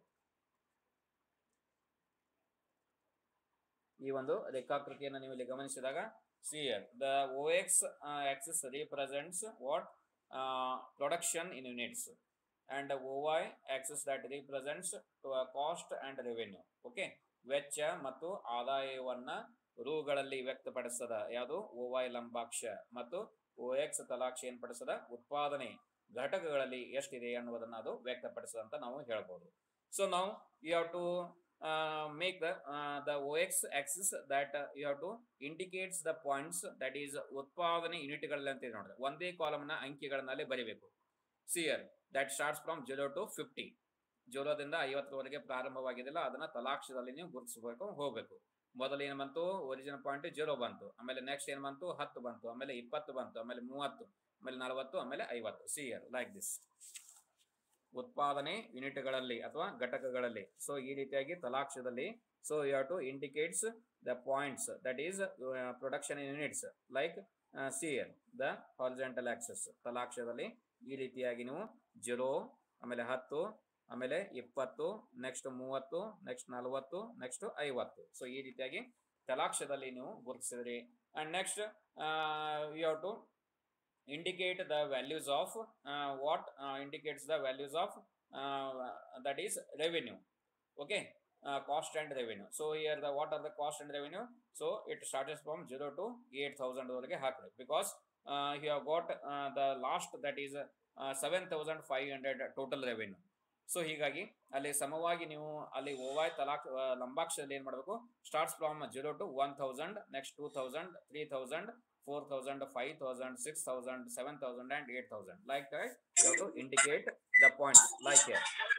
ಈ ಒಂದು ರೇಖಾಕೃತಿಯನ್ನು ನೀವು ಇಲ್ಲಿ ಗಮನಿಸಿದಾಗ see here the O X axis represents what production in units and O Y axis that represents cost and revenue okay ವೆಚ್ಚ ಮತ್ತು ಆದಾಯವನ್ನ ರೂಗಳಲ್ಲಿ ವ್ಯಕ್ತಪಡಿಸದ ಯಾವುದು ಓ ವೈ ಲಂಬಾಕ್ಷ ಮತ್ತು ಓ ಎಕ್ಸ್ ತಲಾಕ್ಷ ಏನ್ ಪಡಿಸದ ಉತ್ಪಾದನೆ ಘಟಕಗಳಲ್ಲಿ ಎಷ್ಟಿದೆ ಅನ್ನುವುದನ್ನ ಅದು ವ್ಯಕ್ತಪಡಿಸದಂತ ನಾವು ಹೇಳ್ಬೋದು ಸೊ ನಾವು you have to make the the O X axis that you have to indicates the points that is ಉತ್ಪಾದನೆ ಯೂನಿಟ್ಗಳಲ್ಲಿ ಅಂತ ಇದೆ ನೋಡ್ರಿ ಒಂದೇ ಕಾಲಮ್ನ ಅಂಕಿಗಳನ್ನಲ್ಲಿ ಬರಿಬೇಕು see here that starts from zero to fifty ಜೀರೋದಿಂದ ಐವತ್ತರವರೆಗೆ ಪ್ರಾರಂಭವಾಗಿದೆಯಲ್ಲ ಅದನ್ನ ತಲಾಕ್ಷದಲ್ಲಿ ನೀವು ಗುರುತಿಸಬೇಕು ಹೋಗ್ಬೇಕು ಮೊದಲು ಏನು ಬಂತು ಒರಿಜಿನಲ್ ಪಾಯಿಂಟ್ ಜೀರೋ ಬಂತು ಆಮೇಲೆ ನೆಕ್ಸ್ಟ್ ಏನು ಬಂತು ಹತ್ತು ಬಂತು ಆಮೇಲೆ ಇಪ್ಪತ್ತು ಬಂತು ಆಮೇಲೆ ಮೂವತ್ತು ಆಮೇಲೆ ನಲವತ್ತು ಆಮೇಲೆ ಐವತ್ತು ಸಿಯರ್ ಲೈಕ್ ದಿಸ್ ಉತ್ಪಾದನೆ ಯೂನಿಟ್ಗಳಲ್ಲಿ ಅಥವಾ ಘಟಕಗಳಲ್ಲಿ ಸೊ ಈ ರೀತಿಯಾಗಿ ತಲಾಕ್ಷದಲ್ಲಿ so you have to indicates the points that is production units like see here the horizontal axis ತಲಾಕ್ಷದಲ್ಲಿ ಈ ರೀತಿಯಾಗಿ ನೀವು ಜೀರೋ ಆಮೇಲೆ ಹತ್ತು ಆಮೇಲೆ ಇಪ್ಪತ್ತು ನೆಕ್ಸ್ಟ್ ಮೂವತ್ತು ನೆಕ್ಸ್ಟ್ ನಲವತ್ತು ನೆಕ್ಸ್ಟ್ ಐವತ್ತು ಸೊ ಈ ರೀತಿಯಾಗಿ ತಲಾಕ್ಷದಲ್ಲಿ ನೀವು ಗುರುತಿಸಿದ್ರಿ and next you have to indicate the values of uh, what uh, indicates the values of uh, that is revenue okay uh, cost and revenue so here the what are the cost and revenue so it starts from 0 to 8000 ವರೆಗೆ ಹಾಕ್ರಿ because uh, you have got uh, the last that is uh, 7500 total revenue so ಹೀಗಾಗಿ ಅಲ್ಲಿ ಸಮವಾಗಿ ನೀವು ಅಲ್ಲಿ ಓವಾಯ್ ತಲಾಕ್ ಆ, ಲಂಬಾಕ್ಷದಲ್ಲಿ ಏನ್ ಮಾಡಬೇಕು starts from zero to one thousand next two thousand three thousand four thousand five thousand six thousand seven thousand and eight thousand like to indicate the points like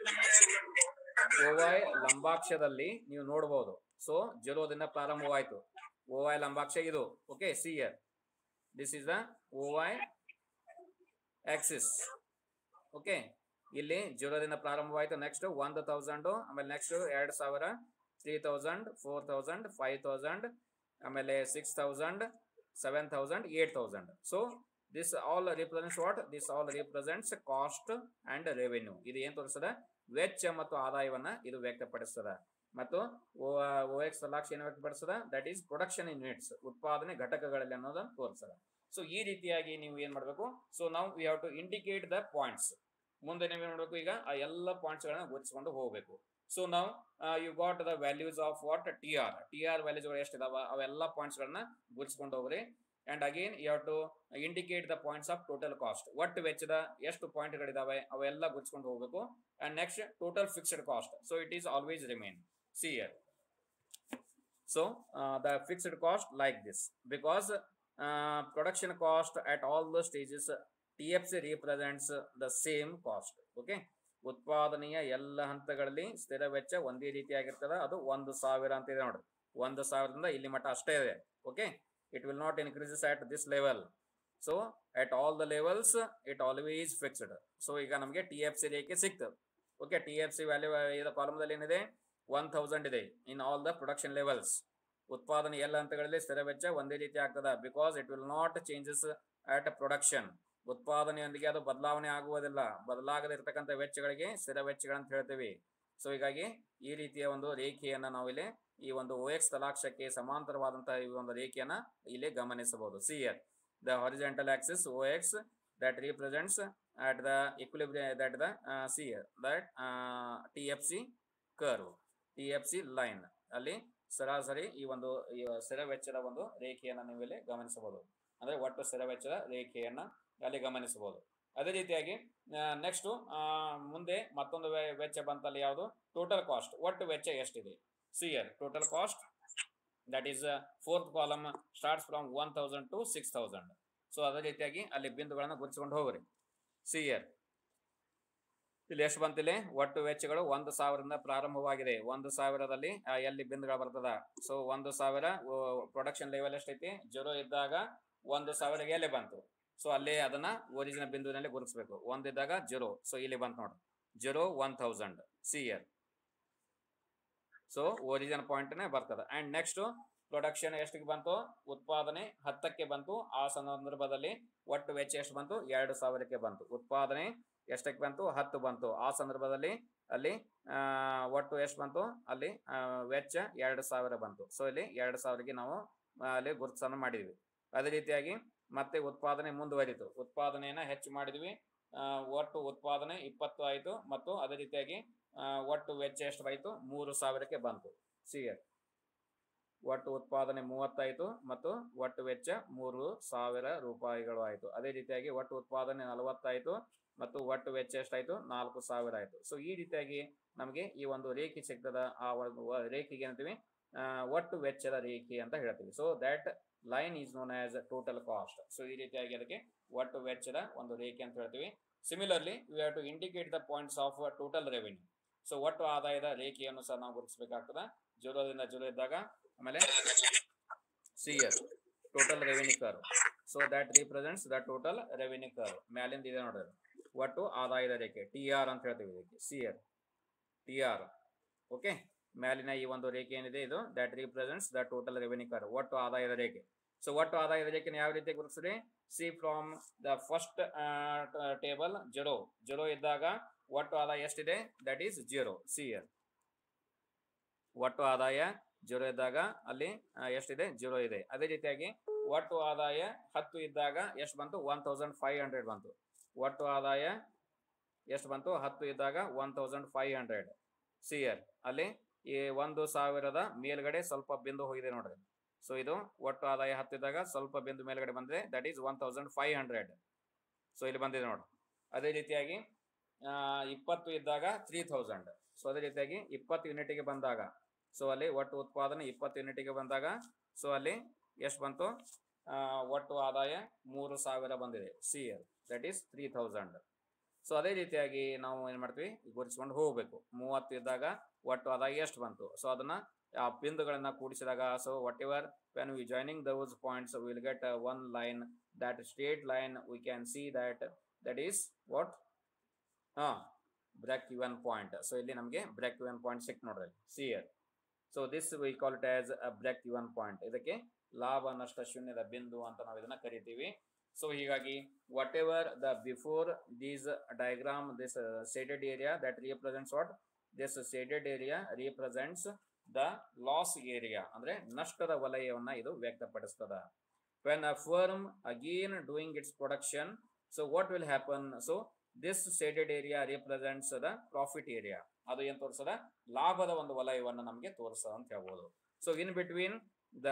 O Y ಲಂಬಾಕ್ಷದಲ್ಲಿ ನೀವು ನೋಡಬಹುದು ಸೊ ಜೀರೋದಿಂದ ಪ್ರಾರಂಭವಾಯಿತು ಓವಾಯ್ ಲಂಬಾಕ್ಷ ಇದು okay see here this is the O Y axis okay ಇಲ್ಲಿ ಜೀರೋದಿಂದ ಪ್ರಾರಂಭವಾಯಿತು ನೆಕ್ಸ್ಟ್ ಒಂದು ತೌಸಂಡ್ ಆಮೇಲೆ ನೆಕ್ಸ್ಟ್ ಎರಡ್ ಸಾವಿರ three thousand four thousand five thousand ಆಮೇಲೆ six thousand seven thousand eight thousand so this all represents what this all represents cost and revenue ಇದು ಏನ್ ತೋರಿಸ್ತದ ವೆಚ್ಚ ಮತ್ತು ಆದಾಯವನ್ನ ಇದು ವ್ಯಕ್ತಪಡಿಸ್ತದ ಮತ್ತು ಓ ಎಕ್ಸ್ ಲಕ್ಷ ಏನು ವ್ಯಕ್ತಪಡಿಸ್ತದ ದಟ್ ಈಸ್ ಪ್ರೊಡಕ್ಷನ್ ಯೂನಿಟ್ಸ್ ಉತ್ಪಾದನೆ ಘಟಕಗಳಲ್ಲಿ ಅನ್ನೋದನ್ನ ತೋರಿಸ್ತದ ಸೊ ಈ ರೀತಿಯಾಗಿ ನೀವು ಏನ್ ಮಾಡಬೇಕು ಸೊ ನಾವು we have to indicate the points ಮುಂದೆ ನೀವು ಏನ್ ಮಾಡಬೇಕು ಈಗ ಆ ಎಲ್ಲ ಪಾಯಿಂಟ್ಸ್ ಗಳನ್ನ ಗುರುತಿಸ್ಕೊಂಡು ಹೋಗಬೇಕು ಸೊ ನಾವು you got the values of what T R T R values ಗಳು ಎಷ್ಟಿದಾವ ಅವೆಲ್ಲ ಪಾಯಿಂಟ್ಸ್ ಗಳನ್ನ ಗುರುತಿಸ್ಕೊಂಡು ಹೋಗ್ರಿ and again you have to indicate the points of total cost ಒಟ್ಟು ವೆಚ್ಚದ ಎಷ್ಟು ಪಾಯಿಂಟ್ ಗಳಿದಾವೆ ಅವೆಲ್ಲ ಗುರುತಿಸ್ಕೊಂಡು ಹೋಗಬೇಕು and next total fixed cost so it is always remain see here so the fixed cost like this because production cost at all the stages T F C represents the same cost okay ಉತ್ಪಾದನೆಯ ಎಲ್ಲ ಹಂತಗಳಲ್ಲಿ ಸ್ಥಿರ ವೆಚ್ಚ ಒಂದೇ ರೀತಿಯಾಗಿರ್ತದ ಅದು ಒಂದು ಸಾವಿರ ಅಂತ ಇದೆ ನೋಡ್ರಿ ಒಂದು ಸಾವಿರದಿಂದ ಇಲ್ಲಿ ಮಟ್ಟ ಅಷ್ಟೇ ಇದೆ okay it will not increases at this level so at all the levels it always fixed so ಈಗ ನಮಗೆ ಟಿ ಎಫ್ ಸಿ ರೇಖೆ ಸಿಕ್ತದೆ okay T F C value ಇದು ಕಾಲಮ್ದಲ್ಲಿ ಏನಿದೆ ಒನ್ ಥೌಸಂಡ್ ಇದೆ in all the production levels ಉತ್ಪಾದನೆ ಎಲ್ಲ ಹಂತಗಳಲ್ಲಿ ಸ್ಥಿರ ವೆಚ್ಚ ಒಂದೇ ರೀತಿ ಆಗ್ತದ because it will not changes at production ಉತ್ಪಾದನೆಯೊಂದಿಗೆ ಅದು ಬದಲಾವಣೆ ಆಗುವುದಿಲ್ಲ ಬದಲಾಗದಿರ್ತಕ್ಕಂಥ ವೆಚ್ಚಗಳಿಗೆ ಸ್ಥಿರ ವೆಚ್ಚಗಳಂತ ಹೇಳ್ತೀವಿ ಸೊ ಹೀಗಾಗಿ ಈ ರೀತಿಯ ಒಂದು ರೇಖೆಯನ್ನ ನಾವಿಲ್ಲಿ ಈ ಒಂದು ಓ ಎಕ್ಸ್ ತಲಾಕ್ಷಕ್ಕೆ ಸಮಾಂತರವಾದಂತಹ ಈ ಒಂದು ರೇಖೆಯನ್ನ ಇಲ್ಲಿ ಗಮನಿಸಬಹುದು see here the horizontal axis O X that represents at the equilibrium that the uh, see here, that uh, TFC curve T F C line ಅಲ್ಲಿ ಸರಾಸರಿ ಈ ಒಂದು ಈ ಸ್ಥಿರ ವೆಚ್ಚದ ಒಂದು ರೇಖೆಯನ್ನ ನೀವು ಇಲ್ಲಿ ಗಮನಿಸಬಹುದು ಅಂದ್ರೆ ಒಟ್ಟು ಸ್ಥಿರ ವೆಚ್ಚದ ರೇಖೆಯನ್ನ ಅಲ್ಲಿ ಗಮನಿಸಬಹುದು ಅದೇ ರೀತಿಯಾಗಿ ನೆಕ್ಸ್ಟ್ ಮುಂದೆ ಮತ್ತೊಂದು ವೆ- ವೆಚ್ಚ ಬಂತಲ್ಲಿ ಯಾವುದು ಟೋಟಲ್ ಕಾಸ್ಟ್ ಒಟ್ಟು ವೆಚ್ಚ ಎಷ್ಟಿದೆ see here total cost that is fourth column starts from one thousand to six thousand so ಅದೇ ರೀತಿಯಾಗಿ ಅಲ್ಲಿ ಬಿಂದುಗಳನ್ನ ಗುರುತಿಸ್ಕೊಂಡು ಹೋಗ್ರಿ ಸಿ ಇಯರ್ ಇಲ್ಲಿ ಎಷ್ಟು ಬಂತಿಲ್ಲಿ ಒಟ್ಟು ವೆಚ್ಚಗಳು ಒಂದು ಸಾವಿರದಿಂದ ಪ್ರಾರಂಭವಾಗಿದೆ ಒಂದು ಸಾವಿರದಲ್ಲಿ ಆ, ಎಲ್ಲಿ ಬಿಂದುಗಳು ಬರ್ತದ ಸೊ ಒಂದು ಸಾವಿರ ಪ್ರೊಡಕ್ಷನ್ ಲೆವೆಲ್ ಎಷ್ಟೈತಿ ಜೀರೋ ಇದ್ದಾಗ ಒಂದು ಸಾವಿರ ಎಲ್ಲಿ ಬಂತು ಸೊ ಅಲ್ಲಿ ಅದನ್ನ ಒರಿಜಿನಲ್ ಬಿಂದುವಿನಲ್ಲಿ ಗುರುತಿಸಬೇಕು ಒಂದಿದ್ದಾಗ ಜೀರೋ ಸೊ ಇಲ್ಲಿ ಬಂತು ನೋಡ್ರಿ zero one thousand see here so original ಪಾಯಿಂಟ್ನೇ ಬರ್ತದೆ ಅಂಡ್ ನೆಕ್ಸ್ಟ್ ಪ್ರೊಡಕ್ಷನ್ ಎಷ್ಟಿಗೆ ಬಂತು ಉತ್ಪಾದನೆ ಹತ್ತಕ್ಕೆ ಬಂತು ಆ ಸಂದರ್ಭದಲ್ಲಿ ಒಟ್ಟು ವೆಚ್ಚ ಎಷ್ಟು ಬಂತು ಎರಡು ಸಾವಿರಕ್ಕೆ ಬಂತು ಉತ್ಪಾದನೆ ಎಷ್ಟಕ್ಕೆ ಬಂತು ಹತ್ತು ಬಂತು ಆ ಸಂದರ್ಭದಲ್ಲಿ ಅಲ್ಲಿ ಆ, ಒಟ್ಟು ಎಷ್ಟು ಬಂತು ಅಲ್ಲಿ ಆ, ವೆಚ್ಚ ಎರಡು ಸಾವಿರ ಬಂತು ಸೊ ಇಲ್ಲಿ ಎರಡು ಸಾವಿರಕ್ಕೆ ನಾವು ಆ, ಅಲ್ಲಿ ಗುರುತನ್ನು ಮಾಡಿದ್ವಿ ಅದೇ ರೀತಿಯಾಗಿ ಮತ್ತೆ ಉತ್ಪಾದನೆ ಮುಂದುವರಿತು ಉತ್ಪಾದನೆಯನ್ನ ಹೆಚ್ಚು ಮಾಡಿದ್ವಿ ಆ, ಒಟ್ಟು ಉತ್ಪಾದನೆ ಇಪ್ಪತ್ತು ಆಯಿತು ಮತ್ತು ಅದೇ ರೀತಿಯಾಗಿ ಆ, ಒಟ್ಟು ವೆಚ್ಚ ಎಷ್ಟು ಆಯಿತು ಮೂರು ಸಾವಿರಕ್ಕೆ ಬಂತು ಸಿಎರ್ ಒಟ್ಟು ಉತ್ಪಾದನೆ ಮೂವತ್ತಾಯಿತು ಮತ್ತು ಒಟ್ಟು ವೆಚ್ಚ ಮೂರು ಸಾವಿರ ರೂಪಾಯಿಗಳು ಆಯಿತು ಅದೇ ರೀತಿಯಾಗಿ ಒಟ್ಟು ಉತ್ಪಾದನೆ ನಲವತ್ತಾಯಿತು ಮತ್ತು ಒಟ್ಟು ವೆಚ್ಚ ಎಷ್ಟಾಯ್ತು ನಾಲ್ಕು ಸಾವಿರ ಆಯಿತು ಸೊ ಈ ರೀತಿಯಾಗಿ ನಮಗೆ ಈ ಒಂದು ರೇಖೆ ಸಿಗ್ತದ ಆ ಒಂದು ವ- ರೇಖೆಗೆ ಏನಂತೀವಿ ಆ, ಒಟ್ಟು ವೆಚ್ಚದ ರೇಖೆ ಅಂತ ಹೇಳ್ತೀವಿ so that line is known as total cost so ಈ ರೀತಿಯಾಗಿ ಅದಕ್ಕೆ ಒಟ್ಟು ವೆಚ್ಚದ ಒಂದು ರೇಖೆ ಅಂತ ಹೇಳ್ತೀವಿ similarly we have to indicate the points of total revenue so ಒಟ್ಟು ಆದಾಯದ ರೇಖೆಯನ್ನು ಸಹ ನಾವು ಗುರುತಿಸಬೇಕಾಗ್ತದ ಜೀರೋದಿಂದ ಜೀರೋ ಇದ್ದಾಗ ಆಮೇಲೆ see yes total revenue curve so that represents the total revenue curve ಮ್ಯಾಲಿಂದ ಇದೆ ನೋಡ್ರಿ ಒಟ್ಟು ಆದಾಯದ ರೇಖೆ ಟಿ ಆರ್ ಅಂತ ಹೇಳ್ತೀವಿ ಇದಕ್ಕೆ see here T R okay ಮ್ಯಾಲಿನ ಈ ಒಂದು ರೇಖೆ ಏನಿದೆ ಇದು that represents the total revenue curve ಒಟ್ಟು ಆದಾಯದ ರೇಖೆ ಸೊ ಒಟ್ಟು ಆದಾಯದ ರೇಖೆನ ಯಾವ ರೀತಿ ಗುರುತಿಸ್ರಿ see from the first table zero zero ಇದ್ದಾಗ ಒಟ್ಟು ಆದಾಯ ಎಷ್ಟಿದೆ that is zero see here ಒಟ್ಟು ಆದಾಯ ಜೀರೋ ಇದ್ದಾಗ ಅಲ್ಲಿ ಆ, ಎಷ್ಟಿದೆ ಜೀರೋ ಇದೆ ಅದೇ ರೀತಿಯಾಗಿ ಒಟ್ಟು ಆದಾಯ ಹತ್ತು ಇದ್ದಾಗ ಎಷ್ಟು ಬಂತು ಒನ್ ತೌಸಂಡ್ ಫೈವ್ ಹಂಡ್ರೆಡ್ ಬಂತು ಒಟ್ಟು ಆದಾಯ ಎಷ್ಟು ಬಂತು ಹತ್ತು ಇದ್ದಾಗ one thousand five hundred see here ಅಲ್ಲಿ ಈ ಒಂದು ಸಾವಿರದ ಮೇಲ್ಗಡೆ ಸ್ವಲ್ಪ ಬಿಂದು ಹೋಗಿದೆ ನೋಡ್ರಿ ಸೊ ಇದು ಒಟ್ಟು ಆದಾಯ ಹತ್ತಿದ್ದಾಗ ಸ್ವಲ್ಪ ಬಿಂದು ಮೇಲ್ಗಡೆ ಬಂದ್ರೆ that is one thousand five hundred so ಇಲ್ಲಿ ಬಂದಿದೆ ನೋಡಿ ಅದೇ ರೀತಿಯಾಗಿ ಇಪ್ಪತ್ತು ಇದ್ದಾಗ ತ್ರೀ ಥೌಸಂಡ್ ಸೊ ಅದೇ ರೀತಿಯಾಗಿ ಇಪ್ಪತ್ತು ಯೂನಿಟಿಗೆ ಬಂದಾಗ ಸೊ ಅಲ್ಲಿ ಒಟ್ಟು ಉತ್ಪಾದನೆ ಇಪ್ಪತ್ತು ಯೂನಿಟಿಗೆ ಬಂದಾಗ ಸೊ ಅಲ್ಲಿ ಎಷ್ಟು ಬಂತು ಆ, ಒಟ್ಟು ಆದಾಯ ಮೂರು ಸಾವಿರ ಬಂದಿದೆ see here that is three thousand so ಅದೇ ರೀತಿಯಾಗಿ ನಾವು ಏನು ಮಾಡ್ತೀವಿ ಗುರುತಿಸ್ಕೊಂಡು ಹೋಗಬೇಕು ಮೂವತ್ತು ಇದ್ದಾಗ ಒಟ್ಟು ಆದಾಯ ಎಷ್ಟು ಬಂತು ಸೊ ಅದನ್ನ ಆ ಬಿಂದುಗಳನ್ನ ಕೂಡಿಸಿದಾಗ so whatever when we joining those points will get one line that straight line we can see that that is what ah break even point so ಇಲ್ಲಿ ನಮಗೆ ಬ್ರೇಕ್ ಇವನ್ ಪಾಯಿಂಟ್ ಸಿಕ್ ನೋಡ್ರಿ see here so this we call it as a break even point ಇದಕ್ಕೆ ಲಾಭ ನಷ್ಟ ಶೂನ್ಯದ ಬಿಂದು ಅಂತ ನಾವು ಇದನ್ನ ಕರಿತೀವಿ ಸೊ ಹೀಗಾಗಿ whatever the before these diagram this shaded area that represents what this shaded area represents the loss area ಅಂದ್ರೆ ನಷ್ಟದ ವಲಯವನ್ನ ಇದು ವ್ಯಕ್ತಪಡಿಸ್ತದ when a firm again doing its production so what will happen so this shaded area represents the profit area ಅದು ಏನ್ ತೋರಿಸದ ಲಾಭದ ಒಂದು ವಲಯವನ್ನು ನಮಗೆ ತೋರಿಸದ ಅಂತ ಹೇಳ್ಬೋದು so in between the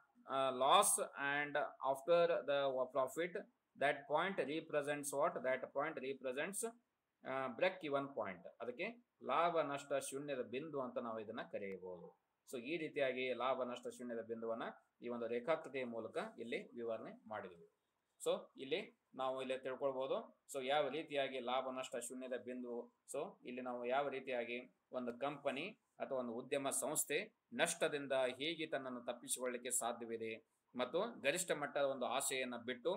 loss and after the profit that point represents what that point represents break even point ಅದಕ್ಕೆ ಲಾಭ ನಷ್ಟ ಶೂನ್ಯದ ಬಿಂದು ಅಂತ ನಾವು ಇದನ್ನ ಕರೆಯಬಹುದು ಸೊ ಈ ರೀತಿಯಾಗಿ ಲಾಭ ನಷ್ಟ ಶೂನ್ಯದ ಬಿಂದುವನ್ನ ಈ ಒಂದು ರೇಖಾಕೃತಿಯ ಮೂಲಕ ಇಲ್ಲಿ ವಿವರಣೆ ಮಾಡಿದ್ವಿ ಸೊ ಇಲ್ಲಿ ನಾವು ಇಲ್ಲಿ ತಿಳ್ಕೊಳ್ಬಹುದು ಸೊ ಯಾವ ರೀತಿಯಾಗಿ ಲಾಭ ನಷ್ಟ ಶೂನ್ಯದ ಬಿಂದು ಸೊ ಇಲ್ಲಿ ನಾವು ಯಾವ ರೀತಿಯಾಗಿ ಒಂದು ಕಂಪನಿ ಅಥವಾ ಒಂದು ಉದ್ಯಮ ಸಂಸ್ಥೆ ನಷ್ಟದಿಂದ ಹೇಗೆ ತನ್ನನ್ನು ತಪ್ಪಿಸಿಕೊಳ್ಳಲಿಕ್ಕೆ ಸಾಧ್ಯವಿದೆ ಮತ್ತು ಗರಿಷ್ಠ ಮಟ್ಟದ ಒಂದು ಆಶೆಯನ್ನ ಬಿಟ್ಟು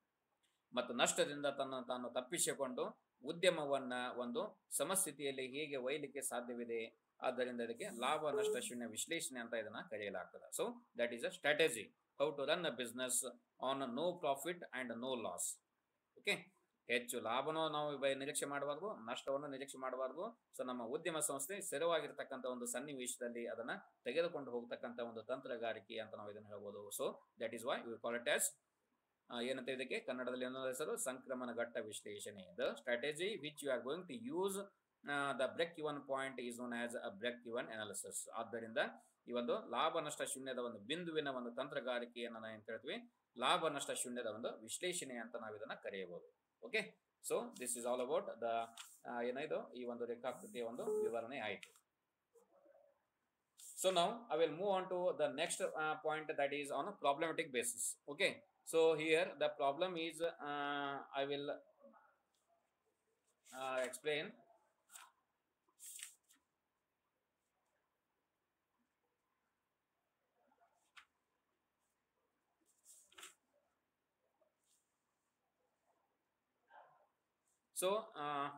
ಮತ್ತು ನಷ್ಟದಿಂದ ತನ್ನ ತಾನು ತಪ್ಪಿಸಿಕೊಂಡು ಉದ್ಯಮವನ್ನ ಒಂದು ಸಮಸ್ಥಿತಿಯಲ್ಲಿ ಹೇಗೆ ಒಯ್ಯಲಿಕ್ಕೆ ಸಾಧ್ಯವಿದೆ ಆದ್ದರಿಂದ ಇದಕ್ಕೆ ಲಾಭ ನಷ್ಟ ಶೂನ್ಯ ವಿಶ್ಲೇಷಣೆ ಅಂತ ಇದನ್ನ ಕರೆಯಲಾಗ್ತದೆ so that is a strategy how to run a business on no profit and no loss okay ಹೆಚ್ಚು ಲಾಭನೂ ನಾವು ಬ- ನಿರೀಕ್ಷೆ ಮಾಡಬಾರ್ದು ನಷ್ಟವನ್ನು ನಿರೀಕ್ಷೆ ಮಾಡಬಾರ್ದು ಸೊ ನಮ್ಮ ಉದ್ಯಮ ಸಂಸ್ಥೆ ಸ್ಥಿರವಾಗಿರ್ತಕ್ಕಂಥ ಒಂದು ಸನ್ನಿವೇಶದಲ್ಲಿ ಅದನ್ನ ತೆಗೆದುಕೊಂಡು ಹೋಗ್ತಕ್ಕಂಥ ಒಂದು ತಂತ್ರಗಾರಿಕೆ ಅಂತ ನಾವು ಇದನ್ನ ಹೇಳ್ಬೋದು so that is why we call it as ಏನಂತ ಇದಕ್ಕೆ ಕನ್ನಡದಲ್ಲಿ ಏನೋ ಹೆಸರು ಸಂಕ್ರಮಣ ಘಟ್ಟ ವಿಶ್ಲೇಷಣೆ the strategy which you are going to use the break even point is known as a break even analysis ಆದ್ದರಿಂದ ಈ ಒಂದು ಲಾಭ ನಷ್ಟ ಶೂನ್ಯದ ಒಂದು ಬಿಂದುವಿನ ಒಂದು ತಂತ್ರಗಾರಿಕೆಯನ್ನು ನಾವು ಏನ್ ಹೇಳ್ತೀವಿ ಲಾಭ ನಷ್ಟ ಶೂನ್ಯದ ಒಂದು ವಿಶ್ಲೇಷಣೆ ಅಂತ ನಾವು ಇದನ್ನ ಕರೆಯಬಹುದು okay so this is all about the ಏನಿದು ಈ ಒಂದು ರೇಖಾಕೃತಿಯ ಒಂದು ವಿವರಣೆ ಆಯಿತು ಸೊ ನಾವು I will move on to the next point that is on problematic basis okay so here the problem is uh, i will uh, explain so uh,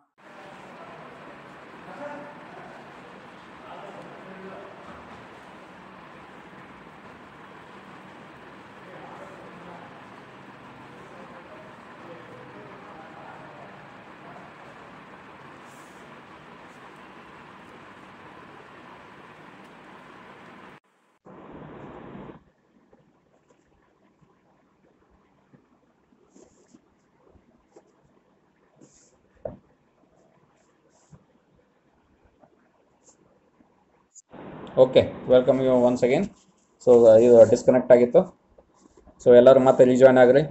okay welcome you once again so ಇದು disconnect ಆಗಿತ್ತು so ಎಲ್ಲರೂ ಮತ್ತೆ ರಿಜಾಯ್ನ್ ಆಗ್ರಿ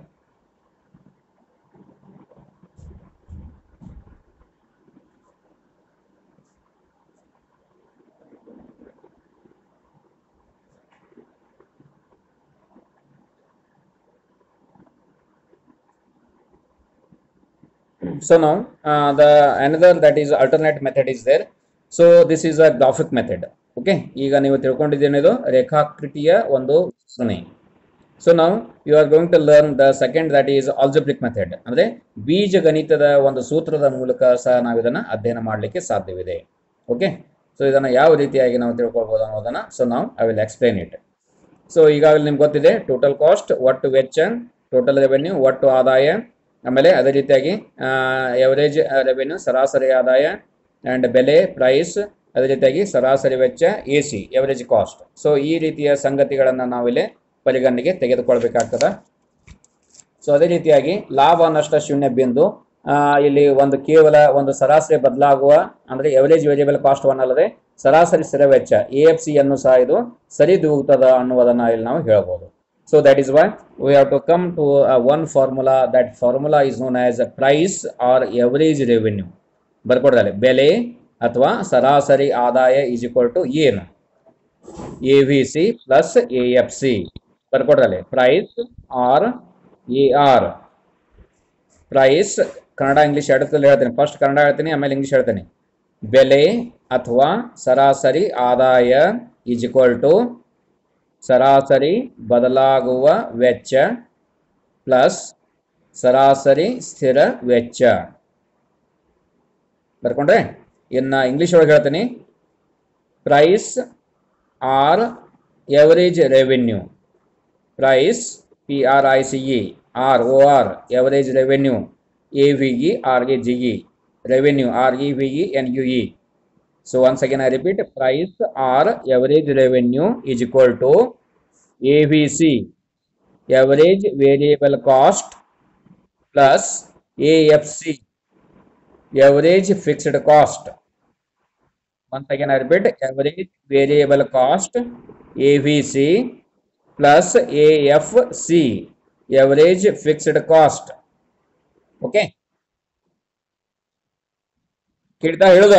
so now uh, the another that is alternate method is there so this is a graphic method okay ಈಗ ನೀವು ತಿಳ್ಕೊಂಡಿದ್ದೇನಿದು ರೇಖಾಕೃತಿಯ ಒಂದು ವಿಶ್ಲೇಷಣೆ so ನಾವು you are going to learn the second that is algebraic method ಅಂದ್ರೆ ಬೀಜಗಣಿತದ ಒಂದು ಸೂತ್ರದ ಮೂಲಕ ಸಹ ನಾವು ಇದನ್ನ ಅಧ್ಯಯನ ಮಾಡಲಿಕ್ಕೆ ಸಾಧ್ಯವಿದೆ ಓಕೆ ಸೊ ಇದನ್ನ ಯಾವ ರೀತಿಯಾಗಿ ನಾವು ತಿಳ್ಕೊಳ್ಬಹುದು ಅನ್ನೋದನ್ನ ಸೊ ನಾವು I will explain it so ಈಗಾಗಲೇ ನಿಮ್ಗೆ ಗೊತ್ತಿದೆ ಟೋಟಲ್ ಕಾಸ್ಟ್ ಒಟ್ಟು ವೆಚ್ಚ ಟೋಟಲ್ ರೆವೆನ್ಯೂ ಒಟ್ಟು ಆದಾಯ ಆಮೇಲೆ ಅದೇ ರೀತಿಯಾಗಿ ಎವರೇಜ್ ರೆವೆನ್ಯೂ ಸರಾಸರಿ ಆದಾಯ ಆ್ಯಂಡ್ ಬೆಲೆ ಪ್ರೈಸ್ ಅದೇ ರೀತಿಯಾಗಿ ಸರಾಸರಿ ವೆಚ್ಚ A C average cost so ಈ ರೀತಿಯ ಸಂಗತಿಗಳನ್ನು ನಾವಿಲ್ಲಿ ಪರಿಗಣನೆಗೆ ತೆಗೆದುಕೊಳ್ಬೇಕಾಗ್ತದೆ ಸೊ ಅದೇ ರೀತಿಯಾಗಿ ಲಾಭ ನಷ್ಟ ಶೂನ್ಯ ಬಿಂದು ಆ, ಇಲ್ಲಿ ಒಂದು ಕೇವಲ ಒಂದು ಸರಾಸರಿ ಬದಲಾಗುವ ಅಂದ್ರೆ ಎವರೇಜ್ ವೇರಿಯಬಲ್ ಕಾಸ್ಟ್ ಅಲ್ಲದೆ ಸರಾಸರಿ ಸ್ಥಿರ ವೆಚ್ಚ ಎ ಎಫ್ ಸಿ ಅನ್ನು ಸಹ ಇದು ಸರಿದೂಗುತ್ತದೆ ಅನ್ನುವುದನ್ನ ಇಲ್ಲಿ ನಾವು ಹೇಳ್ಬೋದು so that is why we have to come to one formula that formula is known as a price or average revenue ಬರ್ಕೊಡ್ದಲ್ಲಿ ಬೆಲೆ ಅಥವಾ ಸರಾಸರಿ ಆದಾಯ ಈಸ್ ಈಕ್ವಲ್ ಟು ಏನು A V C plus A F C ಬರ್ಕೊಡ್ರಲ್ಲಿ price or A R price Kannada English ಎರಡರಲ್ಲಿ ಹೇಳ್ತೀನಿ first Kannada ಹೇಳ್ತೀನಿ ಆಮೇಲೆ ಇಂಗ್ಲಿಷ್ ಹೇಳ್ತೀನಿ ಬೆಲೆ ಅಥವಾ ಸರಾಸರಿ ಆದಾಯ ಈಸ್ ಈಕ್ವಲ್ ಟು ಸರಾಸರಿ ಬದಲಾಗುವ ವೆಚ್ಚ ಪ್ಲಸ್ ಸರಾಸರಿ ಸ್ಥಿರ ವೆಚ್ಚ ಬರ್ಕೊಂಡ್ರೆ ಇನ್ನು ಇಂಗ್ಲಿಷ್ ಒಳಗೆ ಹೇಳ್ತೀನಿ price or average revenue price P R I C E or O R average revenue A V E R A G E revenue R E V E N U E so once again I repeat price or average revenue is equal to A V C average variable cost plus A F C average fixed cost once again I repeat average variable cost AVC plus AFC average fixed cost okay ಕೇಳ್ತಾ ಹೇಳುದ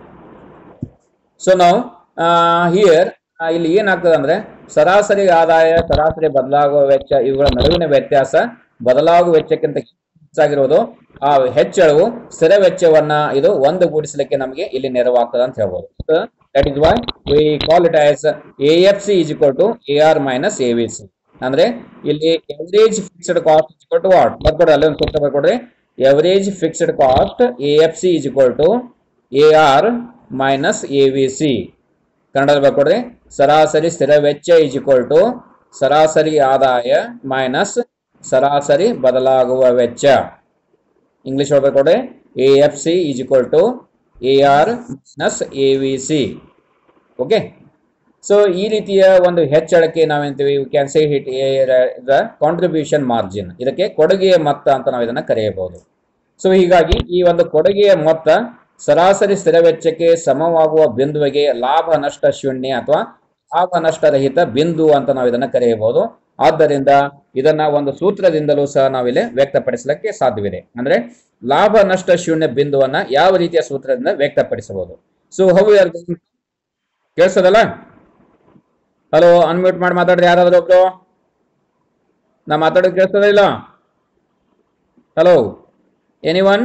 so ನಾವು here ಇಲ್ಲಿ ಏನಾಗ್ತದೆ ಅಂದ್ರೆ ಸರಾಸರಿ ಆದಾಯ ಸರಾಸರಿ ಬದಲಾಗುವ ವೆಚ್ಚ ಇವುಗಳ ನಡುವಿನ ವ್ಯತ್ಯಾಸ ಬದಲಾಗುವ ವೆಚ್ಚಕ್ಕಿಂತ ಹೆಚ್ಚಾಗಿರುವುದು ಆ ಹೆಚ್ಚಳವು ಸ್ಥಿರ ವೆಚ್ಚವನ್ನ ಇದು ಒಂದು ಗೂಡಿಸಲಿಕ್ಕೆ ನಮಗೆ ಇಲ್ಲಿ ನೆರವಾಗ್ತದೆ ಅಂತ ಹೇಳ್ಬೋದು that is why we call it as A F C is equal to A R minus A V C ಅಂದ್ರೆ ಇಲ್ಲಿ average fixed cost is equal to what ಬರ್ಕೊಡ್ರಿ ಅಲ್ಲಿ ಒಂದು ಸೂತ್ರ ಬರ್ಕೊಡ್ರಿ average fixed cost A F C is equal to A R minus A V C ಕನ್ನಡದಲ್ಲಿ ಬರ್ಕೊಡ್ರಿ ಸರಾಸರಿ ಸ್ಥಿರ ವೆಚ್ಚ ಇಸ್ ಇಕ್ವಲ್ ಟು ಸರಾಸರಿ ಆದಾಯ ಮೈನಸ್ ಸರಾಸರಿ ಬದಲಾಗುವ ವೆಚ್ಚ ಇಂಗ್ಲಿಷ್ ಒಳಗೆ ಬರ್ಕೊಡ್ರಿ A F C is equal to A R minus A V C okay so ಈ ರೀತಿಯ ಒಂದು ಹೆಚ್ಚಳಕ್ಕೆ ನಾವೇಂತೀವಿ you can say hit the contribution margin ಇದಕ್ಕೆ ಕೊಡುಗೆಯ ಮೊತ್ತ ಅಂತ ನಾವು ಇದನ್ನ ಕರೆಯಬಹುದು ಸೊ ಹೀಗಾಗಿ ಈ ಒಂದು ಕೊಡುಗೆಯ ಮೊತ್ತ ಸರಾಸರಿ ಸ್ಥಿರ ವೆಚ್ಚಕ್ಕೆ ಸಮವಾಗುವ ಬಿಂದುವಿಗೆ ಲಾಭ ನಷ್ಟ ಶೂನ್ಯ ಅಥವಾ ಲಾಭ ನಷ್ಟ ರಹಿತ ಬಿಂದು ಅಂತ ನಾವು ಇದನ್ನ ಕರೆಯಬಹುದು ಆದ್ದರಿಂದ ಇದನ್ನ ಒಂದು ಸೂತ್ರದಿಂದಲೂ ಸಹ ನಾವಿಲ್ಲಿ ವ್ಯಕ್ತಪಡಿಸಲಿಕ್ಕೆ ಸಾಧ್ಯವಿದೆ ಅಂದ್ರೆ ಲಾಭ ನಷ್ಟ ಶೂನ್ಯ ಬಿಂದುವನ್ನ ಯಾವ ರೀತಿಯ ಸೂತ್ರದಿಂದ ವ್ಯಕ್ತಪಡಿಸಬಹುದು ಸೊ ಹೌ ಆರ್ ಕೇಳಿಸೋದಲ್ಲ ಹಲೋ ಅನ್ಮ್ಯೂಟ್ ಮಾಡಿ ಮಾತಾಡ್ರಿ ಯಾರಾದ್ರೂ ಒಬ್ರು ನಾ ಮಾತಾಡೋದು ಕೇಳಿಸ್ತದ ಇಲ್ಲ hello anyone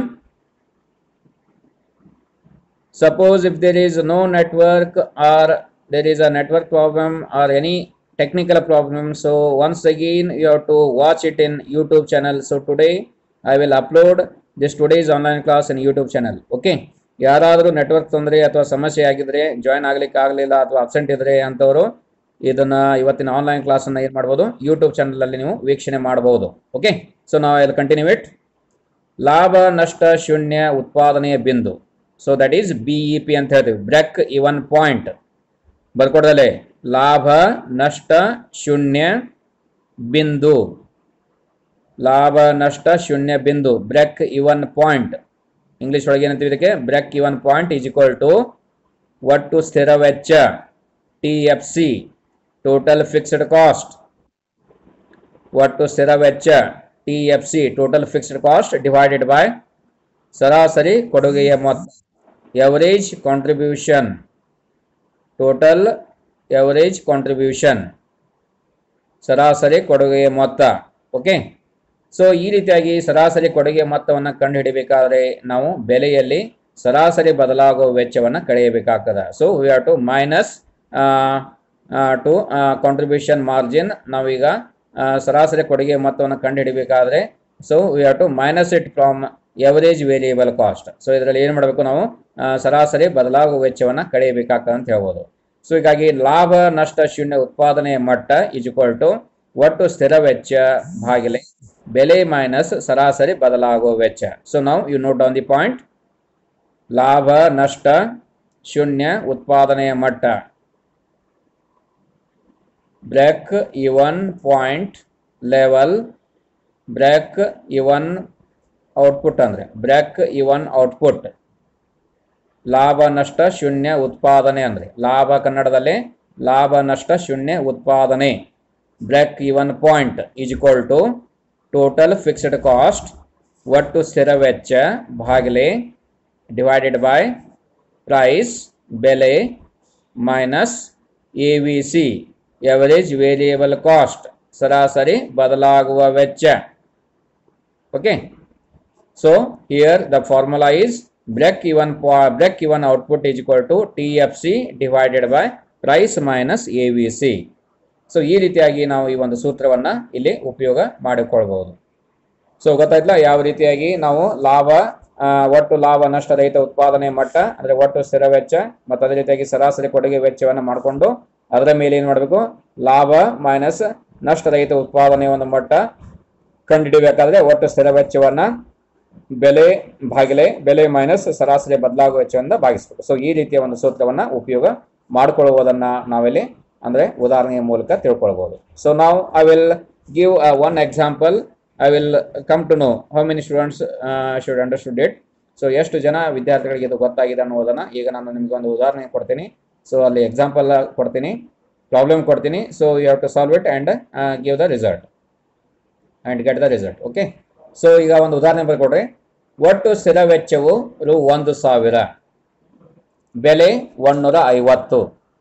suppose if there is no network or there is a network problem or any technical problem so once again you have to watch it in youtube channel so today i will upload this today's online class in youtube channel okay ಯಾರಾದರೂ network ತೊಂದರೆ ಅಥವಾ ಸಮಸ್ಯೆ ಆಗಿದ್ರೆ join ಆಗ್ಲಿಕ್ಕೆ ಆಗಲಿಲ್ಲ ಅಥವಾ absent ಇದ್ರೆ ಅಂತವರು ಇದನ್ನ ಇವತ್ತಿನ ಆನ್ಲೈನ್ ಕ್ಲಾಸ್ ಅನ್ನ ಏನ್ ಮಾಡ್ಬೋದು ಯೂಟ್ಯೂಬ್ ಚಾನಲ್ ಅಲ್ಲಿ ನೀವು ವೀಕ್ಷಣೆ ಮಾಡಬಹುದು ಓಕೆ ಸೊ ನಾವು ಇಲ್ಲಿ ಕಂಟಿನ್ಯೂ ಇಟ್ ಲಾಭ ನಷ್ಟ ಶೂನ್ಯ ಉತ್ಪಾದನೆಯ ಬಿಂದು so that is B E P ಅಂತ ಹೇಳ್ತೀವಿ ಬ್ರೆಕ್ ಇವನ್ ಪಾಯಿಂಟ್ ಬರ್ಕೊಡ್ದಲೆ ಲಾಭ ನಷ್ಟ ಶೂನ್ಯ ಬಿಂದು ಲಾಭ ನಷ್ಟ ಶೂನ್ಯ ಬಿಂದು ಬ್ರೆಕ್ ಇವನ್ ಪಾಯಿಂಟ್ ಇಂಗ್ಲಿಷ್ ಒಳಗೆ ಏನಂತೀವಿ ಇದಕ್ಕೆ break even point is equal to ಒಟ್ಟು ಸ್ಥಿರ ವೆಚ್ಚ T F C total fixed cost ಒಟ್ಟು ಸ್ಥಿರ ವೆಚ್ಚ T F C total fixed cost divided by ಸರಾಸರಿ ಕೊಡುಗೆಯ ಮೊತ್ತ average contribution total average contribution ಸರಾಸರಿ ಕೊಡುಗೆಯ ಮೊತ್ತ ಓಕೆ ಸೊ ಈ ರೀತಿಯಾಗಿ ಸರಾಸರಿ ಕೊಡುಗೆ ಮೊತ್ತವನ್ನು ಕಂಡುಹಿಡಿಬೇಕಾದ್ರೆ ನಾವು ಬೆಲೆಯಲ್ಲಿ ಸರಾಸರಿ ಬದಲಾಗುವ ವೆಚ್ಚವನ್ನು ಕಳೆಯಬೇಕಾಗ್ತದೆ so we have to minus to contribution margin ನಾವೀಗ ಆ, ಸರಾಸರಿ ಕೊಡುಗೆ ಮೊತ್ತವನ್ನು ಕಂಡುಹಿಡಿಬೇಕಾದ್ರೆ so we have to minus it from average variable cost so ಇದರಲ್ಲಿ ಏನು ಮಾಡಬೇಕು ನಾವು ಆ, ಸರಾಸರಿ ಬದಲಾಗುವ ವೆಚ್ಚವನ್ನು ಕಳೆಯಬೇಕಾಗ್ತದೆ ಅಂತ ಹೇಳ್ಬೋದು ಸೊ ಹೀಗಾಗಿ ಲಾಭ ನಷ್ಟ ಶೂನ್ಯ ಉತ್ಪಾದನೆಯ ಮಟ್ಟ ಇಸ್ ಇಕ್ವಲ್ ಟು ಒಟ್ಟು ಸ್ಥಿರ ವೆಚ್ಚ ಭಾಗಿಲೆ ಬೆಲೆ ಮೈನಸ್ ಸರಾಸರಿ ಬದಲಾಗುವ ವೆಚ್ಚ ಸೊ ನಾವು you note down the point ಲಾಭ ನಷ್ಟ ಶೂನ್ಯ ಉತ್ಪಾದನೆಯ ಮಟ್ಟ break even point level break even output ಅಂದ್ರೆ ಬ್ರೇಕ್ ಇವನ್ ಔಟ್ಪುಟ್ ಲಾಭ ನಷ್ಟ ಶೂನ್ಯ ಉತ್ಪಾದನೆ ಅಂದ್ರೆ ಲಾಭ ಕನ್ನಡದಲ್ಲಿ ಲಾಭ ನಷ್ಟ ಶೂನ್ಯ ಉತ್ಪಾದನೆ break even point is equal to total fixed cost ಒಟ್ಟು ಸ್ಥಿರ ವೆಚ್ಚ ಭಾಗಿಲೆ ಡಿವೈಡೆಡ್ ಬೈ ಪ್ರೈಸ್ ಬೆಲೆ minus A V C average variable cost ಸರಾಸರಿ ಬದಲಾಗುವ ವೆಚ್ಚ okay so here the formula is break even break even output is equal to T F C divided by price minus A V C so ಈ ರೀತಿಯಾಗಿ ನಾವು ಈ ಒಂದು ಸೂತ್ರವನ್ನು ಇಲ್ಲಿ ಉಪಯೋಗ ಮಾಡಿಕೊಳ್ಬಹುದು ಸೊ ಗೊತ್ತಾಯ್ತಲ್ಲ ಯಾವ ರೀತಿಯಾಗಿ ನಾವು ಲಾಭ ಆ, ಒಟ್ಟು ಲಾಭ ನಷ್ಟ ರಹಿತ ಉತ್ಪಾದನೆ ಮಟ್ಟ ಅಂದ್ರೆ ಒಟ್ಟು ಸ್ಥಿರ ವೆಚ್ಚ ಮತ್ತು ಅದೇ ರೀತಿಯಾಗಿ ಸರಾಸರಿ ಕೊಡುಗೆ ವೆಚ್ಚವನ್ನು ಮಾಡಿಕೊಂಡು ಅದರ ಮೇಲೆ ಏನು ಮಾಡಬೇಕು ಲಾಭ ಮೈನಸ್ ನಷ್ಟರಹಿತ ಉತ್ಪಾದನೆ ಒಂದು ಮಟ್ಟ ಕಂಡುಹಿಡಿಬೇಕಾದ್ರೆ ಒಟ್ಟು ಸ್ಥಿರ ವೆಚ್ಚವನ್ನ ಬೆಲೆ ಭಾಗಿಲೆ ಬೆಲೆ ಮೈನಸ್ ಸರಾಸರಿ ಬದಲಾಗುವ ವೆಚ್ಚದಿಂದ ಭಾಗಿಸಬೇಕು ಸೊ ಈ ರೀತಿಯ ಒಂದು ಸೂತ್ರವನ್ನ ಉಪಯೋಗ ಮಾಡಿಕೊಳ್ಳುವುದನ್ನ ನಾವಿಲ್ಲಿ ಅಂದ್ರೆ ಉದಾಹರಣೆಯ ಮೂಲಕ ತಿಳ್ಕೊಳ್ಬಹುದು ಸೊ ನಾವು I will give one example I will come to know how many students should understood it so ಎಷ್ಟು ಜನ ವಿದ್ಯಾರ್ಥಿಗಳಿಗೆ ಇದು ಗೊತ್ತಾಗಿದೆ ಅನ್ನೋದನ್ನ ಈಗ ನಾನು ನಿಮ್ಗೆ ಒಂದು ಉದಾಹರಣೆ ಕೊಡ್ತೀನಿ ಸೊ ಅಲ್ಲಿ ಎಕ್ಸಾಂಪಲ್ ಕೊಡ್ತೀನಿ ಪ್ರಾಬ್ಲಮ್ ಕೊಡ್ತೀನಿ so you have to solve it and give the result and get the result okay so ಈಗ ಒಂದು ಉದಾಹರಣೆ ಬರ್ಕೊಡ್ರಿ ಒಟ್ಟು ಸ್ಥಿರ ವೆಚ್ಚವು ರು ಒಂದು ಸಾವಿರ ಬೆಲೆ ಒಂದೂರ ಐವತ್ತು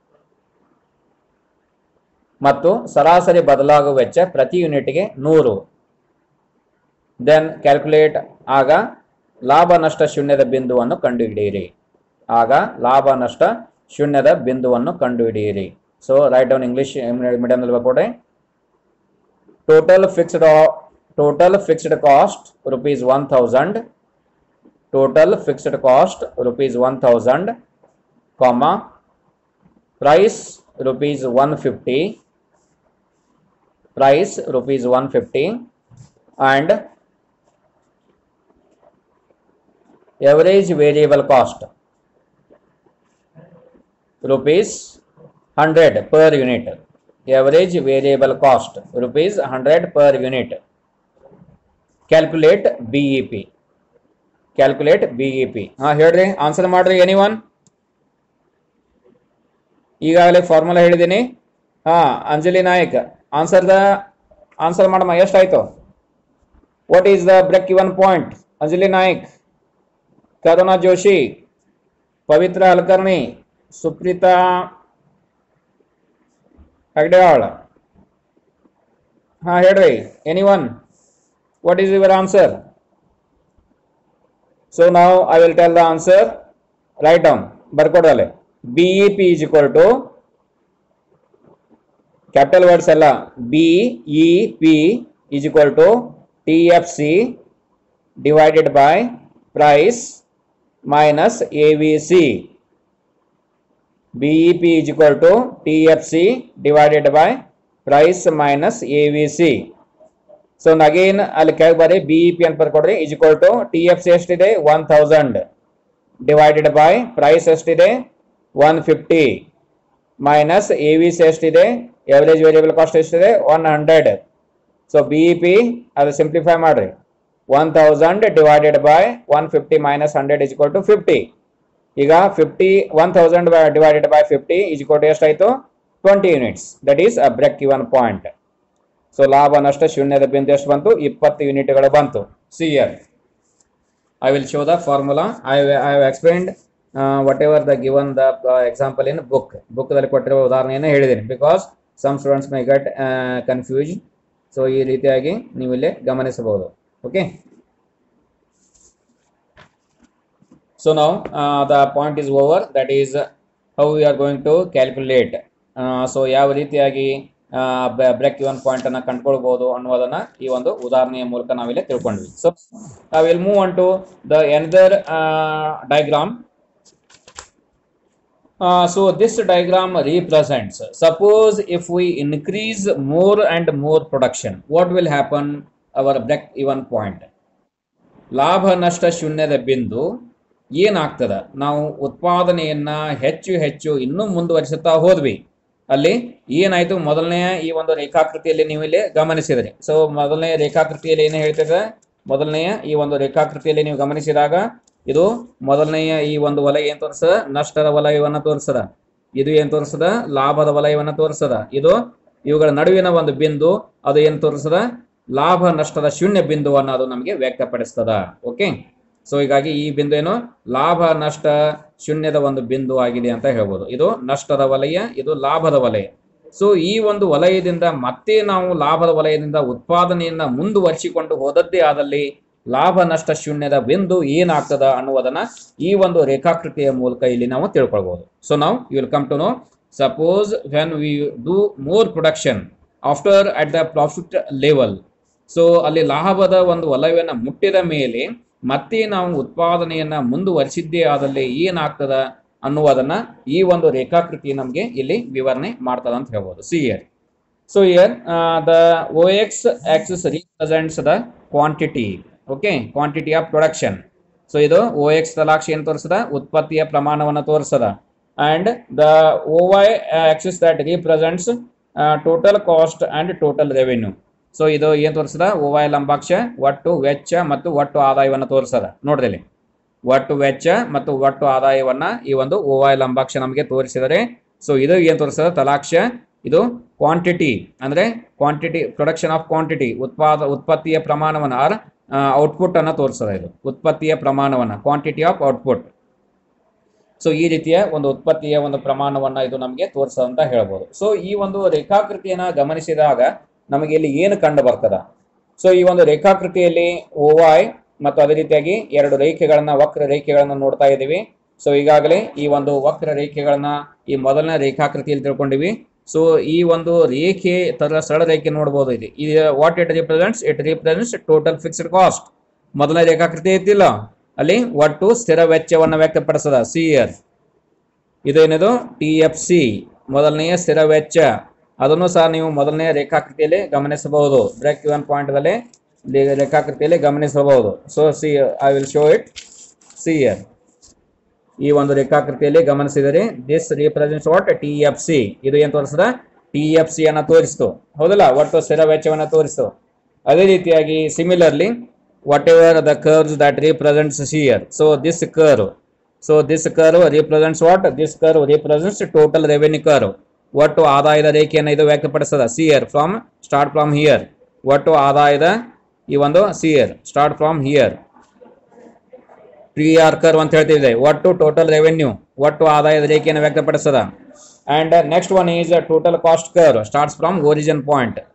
ಮತ್ತು ಸರಾಸರಿ ಬದಲಾಗುವ ವೆಚ್ಚ ಪ್ರತಿ ಯೂನಿಟ್ಗೆ ನೂರು ದೆನ್ ಕ್ಯಾಲ್ಕುಲೇಟ್ ಆಗ ಲಾಭ ನಷ್ಟ ಶೂನ್ಯದ ಬಿಂದುವನ್ನು ಕಂಡುಹಿಡಿಯಿರಿ ಆಗ ಲಾಭ ನಷ್ಟ ಶೂನ್ಯದ ಬಿಂದುವನ್ನು ಕಂಡುಹಿಡಿಯಿರಿ ಸೊ ರೈಟ್ ಡೌನ್ ಇಂಗ್ಲಿಷ್ ಮೀಡಿಯಂನಲ್ಲಿ ಬರ್ಕೊಡ್ರಿ total fixed total fixed cost rupees one thousand total fixed cost rupees one thousand comma price rupees one fifty price rupees one fifty and average variable cost rupees 100 per unit average variable cost rupees 100 per unit calculate BEP calculate BEP ಹಾ ಹೇಳ್ರಿ answer ಮಾಡ್ರಿ any one ಈಗಾಗಲೇ formula ಹೇಳಿದ್ದೀನಿ ಹಾ Anjali Nayak answer the answer ಮಾಡಮ್ಮ ಎಷ್ಟಾಯ್ತು what is the break even point Anjali नायक करुणा जोशी पवित्र हलकर्णी सुप्रीता ಹೆಗ್ಡೆಯಾಳ್ ಹಾ ಹೇಳ್ರಿ any one what is your answer so ನಾವು I will tell the answer write down ಬರ್ಕೊಡಲೆ B E P is equal to capital words ಎಲ್ಲ B E P is equal to TFC divided by price minus AVC. BEP is equal to TFC divided by price minus AVC. So again ಅಲ್ಲಿ ಕೆಳಗೆ ಬರೀ B E P ಅಂತ ಬರ್ಕೊಡ್ರಿ is equal to T F C ಎಷ್ಟಿದೆ one thousand divided by price ಎಷ್ಟಿದೆ one fifty minus A V C ಎಷ್ಟಿದೆ average variable cost ಎಷ್ಟಿದೆ one hundred so B E P ಅದು ಸಿಂಪ್ಲಿಫೈ ಮಾಡ್ರಿ one thousand divided by one fifty minus hundred is equal to fifty ಈಗ fifty one thousand divided by fifty is equal to ಎಷ್ಟಾಯ್ತು twenty units that is a break even point so ಲಾಭ ನಷ್ಟ ಶೂನ್ಯದ ಬಿಂದು ಎಷ್ಟು ಬಂತು ಇಪ್ಪತ್ತು ಯೂನಿಟ್ಗಳು ಬಂತು see here I will show the formula I I have explained whatever the given the example in book ಬುಕ್ದಲ್ಲಿ ಕೊಟ್ಟಿರುವ ಉದಾಹರಣೆಯನ್ನು ಹೇಳಿದ್ದೀನಿ because some students may get confuse so ಈ ರೀತಿಯಾಗಿ ನೀವು ಇಲ್ಲಿ ಗಮನಿಸಬಹುದು ಓಕೆ ಸೊ ನಾವು the point is over that is how we are going to calculate so ಯಾವ ರೀತಿಯಾಗಿ ಬ್ರೇಕ್ ಇವನ್ ಪಾಯಿಂಟ್ ಅನ್ನ ಕಂಡುಕೊಳ್ಬಹುದು ಅನ್ನೋದನ್ನ ಈ ಒಂದು ಉದಾಹರಣೆಯ ಮೂಲಕ ನಾವಿಲ್ಲಿ ತಿಳ್ಕೊಂಡ್ವಿ so I will move on to the another diagram Uh, so this diagram represents suppose if we increase more and more production what will happen our break even point ಲಾಭ ನಷ್ಟ ಶೂನ್ಯದ ಬಿಂದು ಏನಾಗ್ತದ ನಾವು ಉತ್ಪಾದನೆಯನ್ನ ಹೆಚ್ಚು ಹೆಚ್ಚು ಇನ್ನೂ ಮುಂದುವರಿಸುತ್ತಾ ಹೋದ್ವಿ ಅಲ್ಲಿ ಏನಾಯ್ತು ಮೊದಲನೆಯ ಈ ಒಂದು ರೇಖಾಕೃತಿಯಲ್ಲಿ ನೀವು ಇಲ್ಲಿ ಗಮನಿಸಿದ್ರಿ ಸೊ ಮೊದಲನೆಯ ರೇಖಾಕೃತಿಯಲ್ಲಿ ಏನು ಹೇಳ್ತದೆ ಮೊದಲನೆಯ ಈ ಒಂದು ರೇಖಾಕೃತಿಯಲ್ಲಿ ನೀವು ಗಮನಿಸಿದಾಗ ಇದು ಮೊದಲನೆಯ ಈ ಒಂದು ವಲಯ ಏನ್ ತೋರಿಸದ ನಷ್ಟದ ವಲಯವನ್ನ ತೋರಿಸದ ಇದು ಏನ್ ತೋರಿಸದ ಲಾಭದ ವಲಯವನ್ನ ತೋರಿಸದ ಇದು ಇವುಗಳ ನಡುವಿನ ಒಂದು ಬಿಂದು ಅದು ಏನ್ ತೋರಿಸದ ಲಾಭ ನಷ್ಟದ ಶೂನ್ಯ ಬಿಂದುವನ್ನು ಅದು ನಮಗೆ ವ್ಯಕ್ತಪಡಿಸ್ತದ ಓಕೆ ಸೊ ಹೀಗಾಗಿ ಈ ಬಿಂದು ಏನು ಲಾಭ ನಷ್ಟ ಶೂನ್ಯದ ಒಂದು ಬಿಂದು ಆಗಿದೆ ಅಂತ ಹೇಳ್ಬೋದು ಇದು ನಷ್ಟದ ವಲಯ ಇದು ಲಾಭದ ವಲಯ ಸೊ ಈ ಒಂದು ವಲಯದಿಂದ ಮತ್ತೆ ನಾವು ಲಾಭದ ವಲಯದಿಂದ ಉತ್ಪಾದನೆಯನ್ನ ಮುಂದುವರಿಸಿಕೊಂಡು ಹೋದದ್ದೇ ಆದಲ್ಲಿ ಲಾಭ ನಷ್ಟ ಶೂನ್ಯದ ಬಿಂದು ಏನಾಗ್ತದ ಅನ್ನುವುದನ್ನ ಈ ಒಂದು ರೇಖಾಕೃತಿಯ ಮೂಲಕ ಇಲ್ಲಿ ನಾವು ತಿಳ್ಕೊಳ್ಬಹುದು ಸೊ ನಾವು you will come to know suppose when we do more production after at the profit level so ಅಲ್ಲಿ ಲಾಭದ ಒಂದು ವಲಯವನ್ನು ಮುಟ್ಟಿದ ಮೇಲೆ ಮತ್ತೆ ನಾವು ಉತ್ಪಾದನೆಯನ್ನ ಮುಂದುವರಿಸಿದ್ದೇ ಆದಲ್ಲಿ ಏನಾಗ್ತದ ಅನ್ನುವುದನ್ನ ಈ ಒಂದು ರೇಖಾಕೃತಿ ನಮಗೆ ಇಲ್ಲಿ ವಿವರಣೆ ಮಾಡ್ತದ ಅಂತ ಹೇಳ್ಬೋದು see here so here the O X axis represents the quantity okay quantity of production so ಇದು ಓ ಎಕ್ಸ್ ತಲಾಕ್ಷಿ ಏನು ತೋರಿಸದ ಉತ್ಪತ್ತಿಯ ಪ್ರಮಾಣವನ್ನು ತೋರಿಸದ and the O Y axis that represents total cost and total revenue so ಇದು ಏನು ತೋರಿಸದ ಓ Y ಲಂಬಾಕ್ಷ ಒಟ್ಟು ವೆಚ್ಚ ಮತ್ತು ಒಟ್ಟು ಆದಾಯವನ್ನು ತೋರಿಸದ ನೋಡ್ರಿ ಇಲ್ಲಿ ಒಟ್ಟು ವೆಚ್ಚ ಮತ್ತು ಒಟ್ಟು ಆದಾಯವನ್ನ ಈ ಒಂದು ಓ ವೈ ಲಂಬಾಕ್ಷ ನಮಗೆ ತೋರಿಸಿದರೆ ಸೊ ಇದು ಏನು ತೋರಿಸದ ತಲಾಕ್ಷ ಇದು ಕ್ವಾಂಟಿಟಿ ಅಂದ್ರೆ ಕ್ವಾಂಟಿಟಿ ಪ್ರೊಡಕ್ಷನ್ ಆಫ್ ಕ್ವಾಂಟಿಟಿ ಉತ್ಪಾದ ಉತ್ಪತ್ತಿಯ ಪ್ರಮಾಣವನ್ನು ಆರ್ ಔಟ್ಪುಟ್ ಅನ್ನ ತೋರಿಸದ ಇದು ಉತ್ಪತ್ತಿಯ ಪ್ರಮಾಣವನ್ನ ಕ್ವಾಂಟಿಟಿ ಆಫ್ ಔಟ್ಪುಟ್ ಸೊ ಈ ರೀತಿಯ ಒಂದು ಉತ್ಪತ್ತಿಯ ಒಂದು ಪ್ರಮಾಣವನ್ನ ಇದು ನಮಗೆ ತೋರಿಸದ ಅಂತ ಹೇಳ್ಬೋದು ಸೊ ಈ ಒಂದು ರೇಖಾಕೃತಿಯನ್ನ ಗಮನಿಸಿದಾಗ ನಮಗೆ ಇಲ್ಲಿ ಏನು ಕಂಡು ಬರ್ತದ ಸೊ ಈ ಒಂದು ರೇಖಾಕೃತಿಯಲ್ಲಿ ಓವೈ ಮತ್ತು ಅದೇ ರೀತಿಯಾಗಿ ಎರಡು ರೇಖೆಗಳನ್ನ ವಕ್ರ ರೇಖೆಗಳನ್ನ ನೋಡ್ತಾ ಇದ್ದೀವಿ ಸೊ ಈಗಾಗಲೇ ಈ ಒಂದು ವಕ್ರ ರೇಖೆಗಳನ್ನ ಈ ಮೊದಲನೇ ರೇಖಾಕೃತಿಯಲ್ಲಿ ತಿಳ್ಕೊಂಡಿವಿ ಸೊ ಈ ಒಂದು ರೇಖೆ ತರ ಸರಳ ರೇಖೆ ನೋಡಬಹುದು ಇಲ್ಲಿ ಇದು what it represents it represents total fixed cost ಮೊದಲನೇ ರೇಖಾಕೃತಿ ಐತಿಲ್ಲ ಅಲ್ಲಿ ಒಟ್ಟು ಸ್ಥಿರ ವೆಚ್ಚವನ್ನು ವ್ಯಕ್ತಪಡಿಸದ ಸಿ ಇಯರ್ ಇದೇನಿದು ಟಿ ಎಫ್ ಸಿ ಮೊದಲನೆಯ ಸ್ಥಿರ ವೆಚ್ಚ ಅದನ್ನು ಸಹ ನೀವು ಮೊದಲನೆಯ ರೇಖಾಕೃತಿಯಲ್ಲಿ ಗಮನಿಸಬಹುದು ಬ್ರೇಕ್ ಒನ್ ಪಾಯಿಂಟ್ದಲ್ಲಿ ರೇಖಾಕೃತಿಯಲ್ಲಿ ಗಮನಿಸಬಹುದು so see I will show it see here ಈ ಒಂದು ರೇಖಾಕೃತಿಯಲ್ಲಿ ಗಮನಿಸಿದರೆ this represents what T F C ಇದು ಏನು ತೋರಿಸ್ತದ ಟಿ ಎಫ್ ಸಿ ಅನ್ನ ತೋರಿಸ್ತು ಹೌದಲ್ಲ ಒಟ್ಟು ಸ್ಥಿರ ವೆಚ್ಚವನ್ನ ತೋರಿಸ್ತು ಅದೇ ರೀತಿಯಾಗಿ similarly whatever the curves that represents here so this curve so this curve represents what this curve represents total revenue curve ಒಟ್ಟು ಆದಾಯದ ರೇಖೆಯನ್ನು ಇದು ವ್ಯಕ್ತಪಡಿಸ್ತದ see here from start from here ಒಟ್ಟು ಆದಾಯದ ಈ ಒಂದು see here start from here T R curve ಅಂತ ಹೇಳ್ತಿದೆ ಒಟ್ಟು ಟೋಟಲ್ ರೆವೆನ್ಯೂ ಒಟ್ಟು ಆದಾಯದ ರೇಖೆಯನ್ನು ವ್ಯಕ್ತಪಡಿಸ್ತದ and next one is total cost curve starts from origin point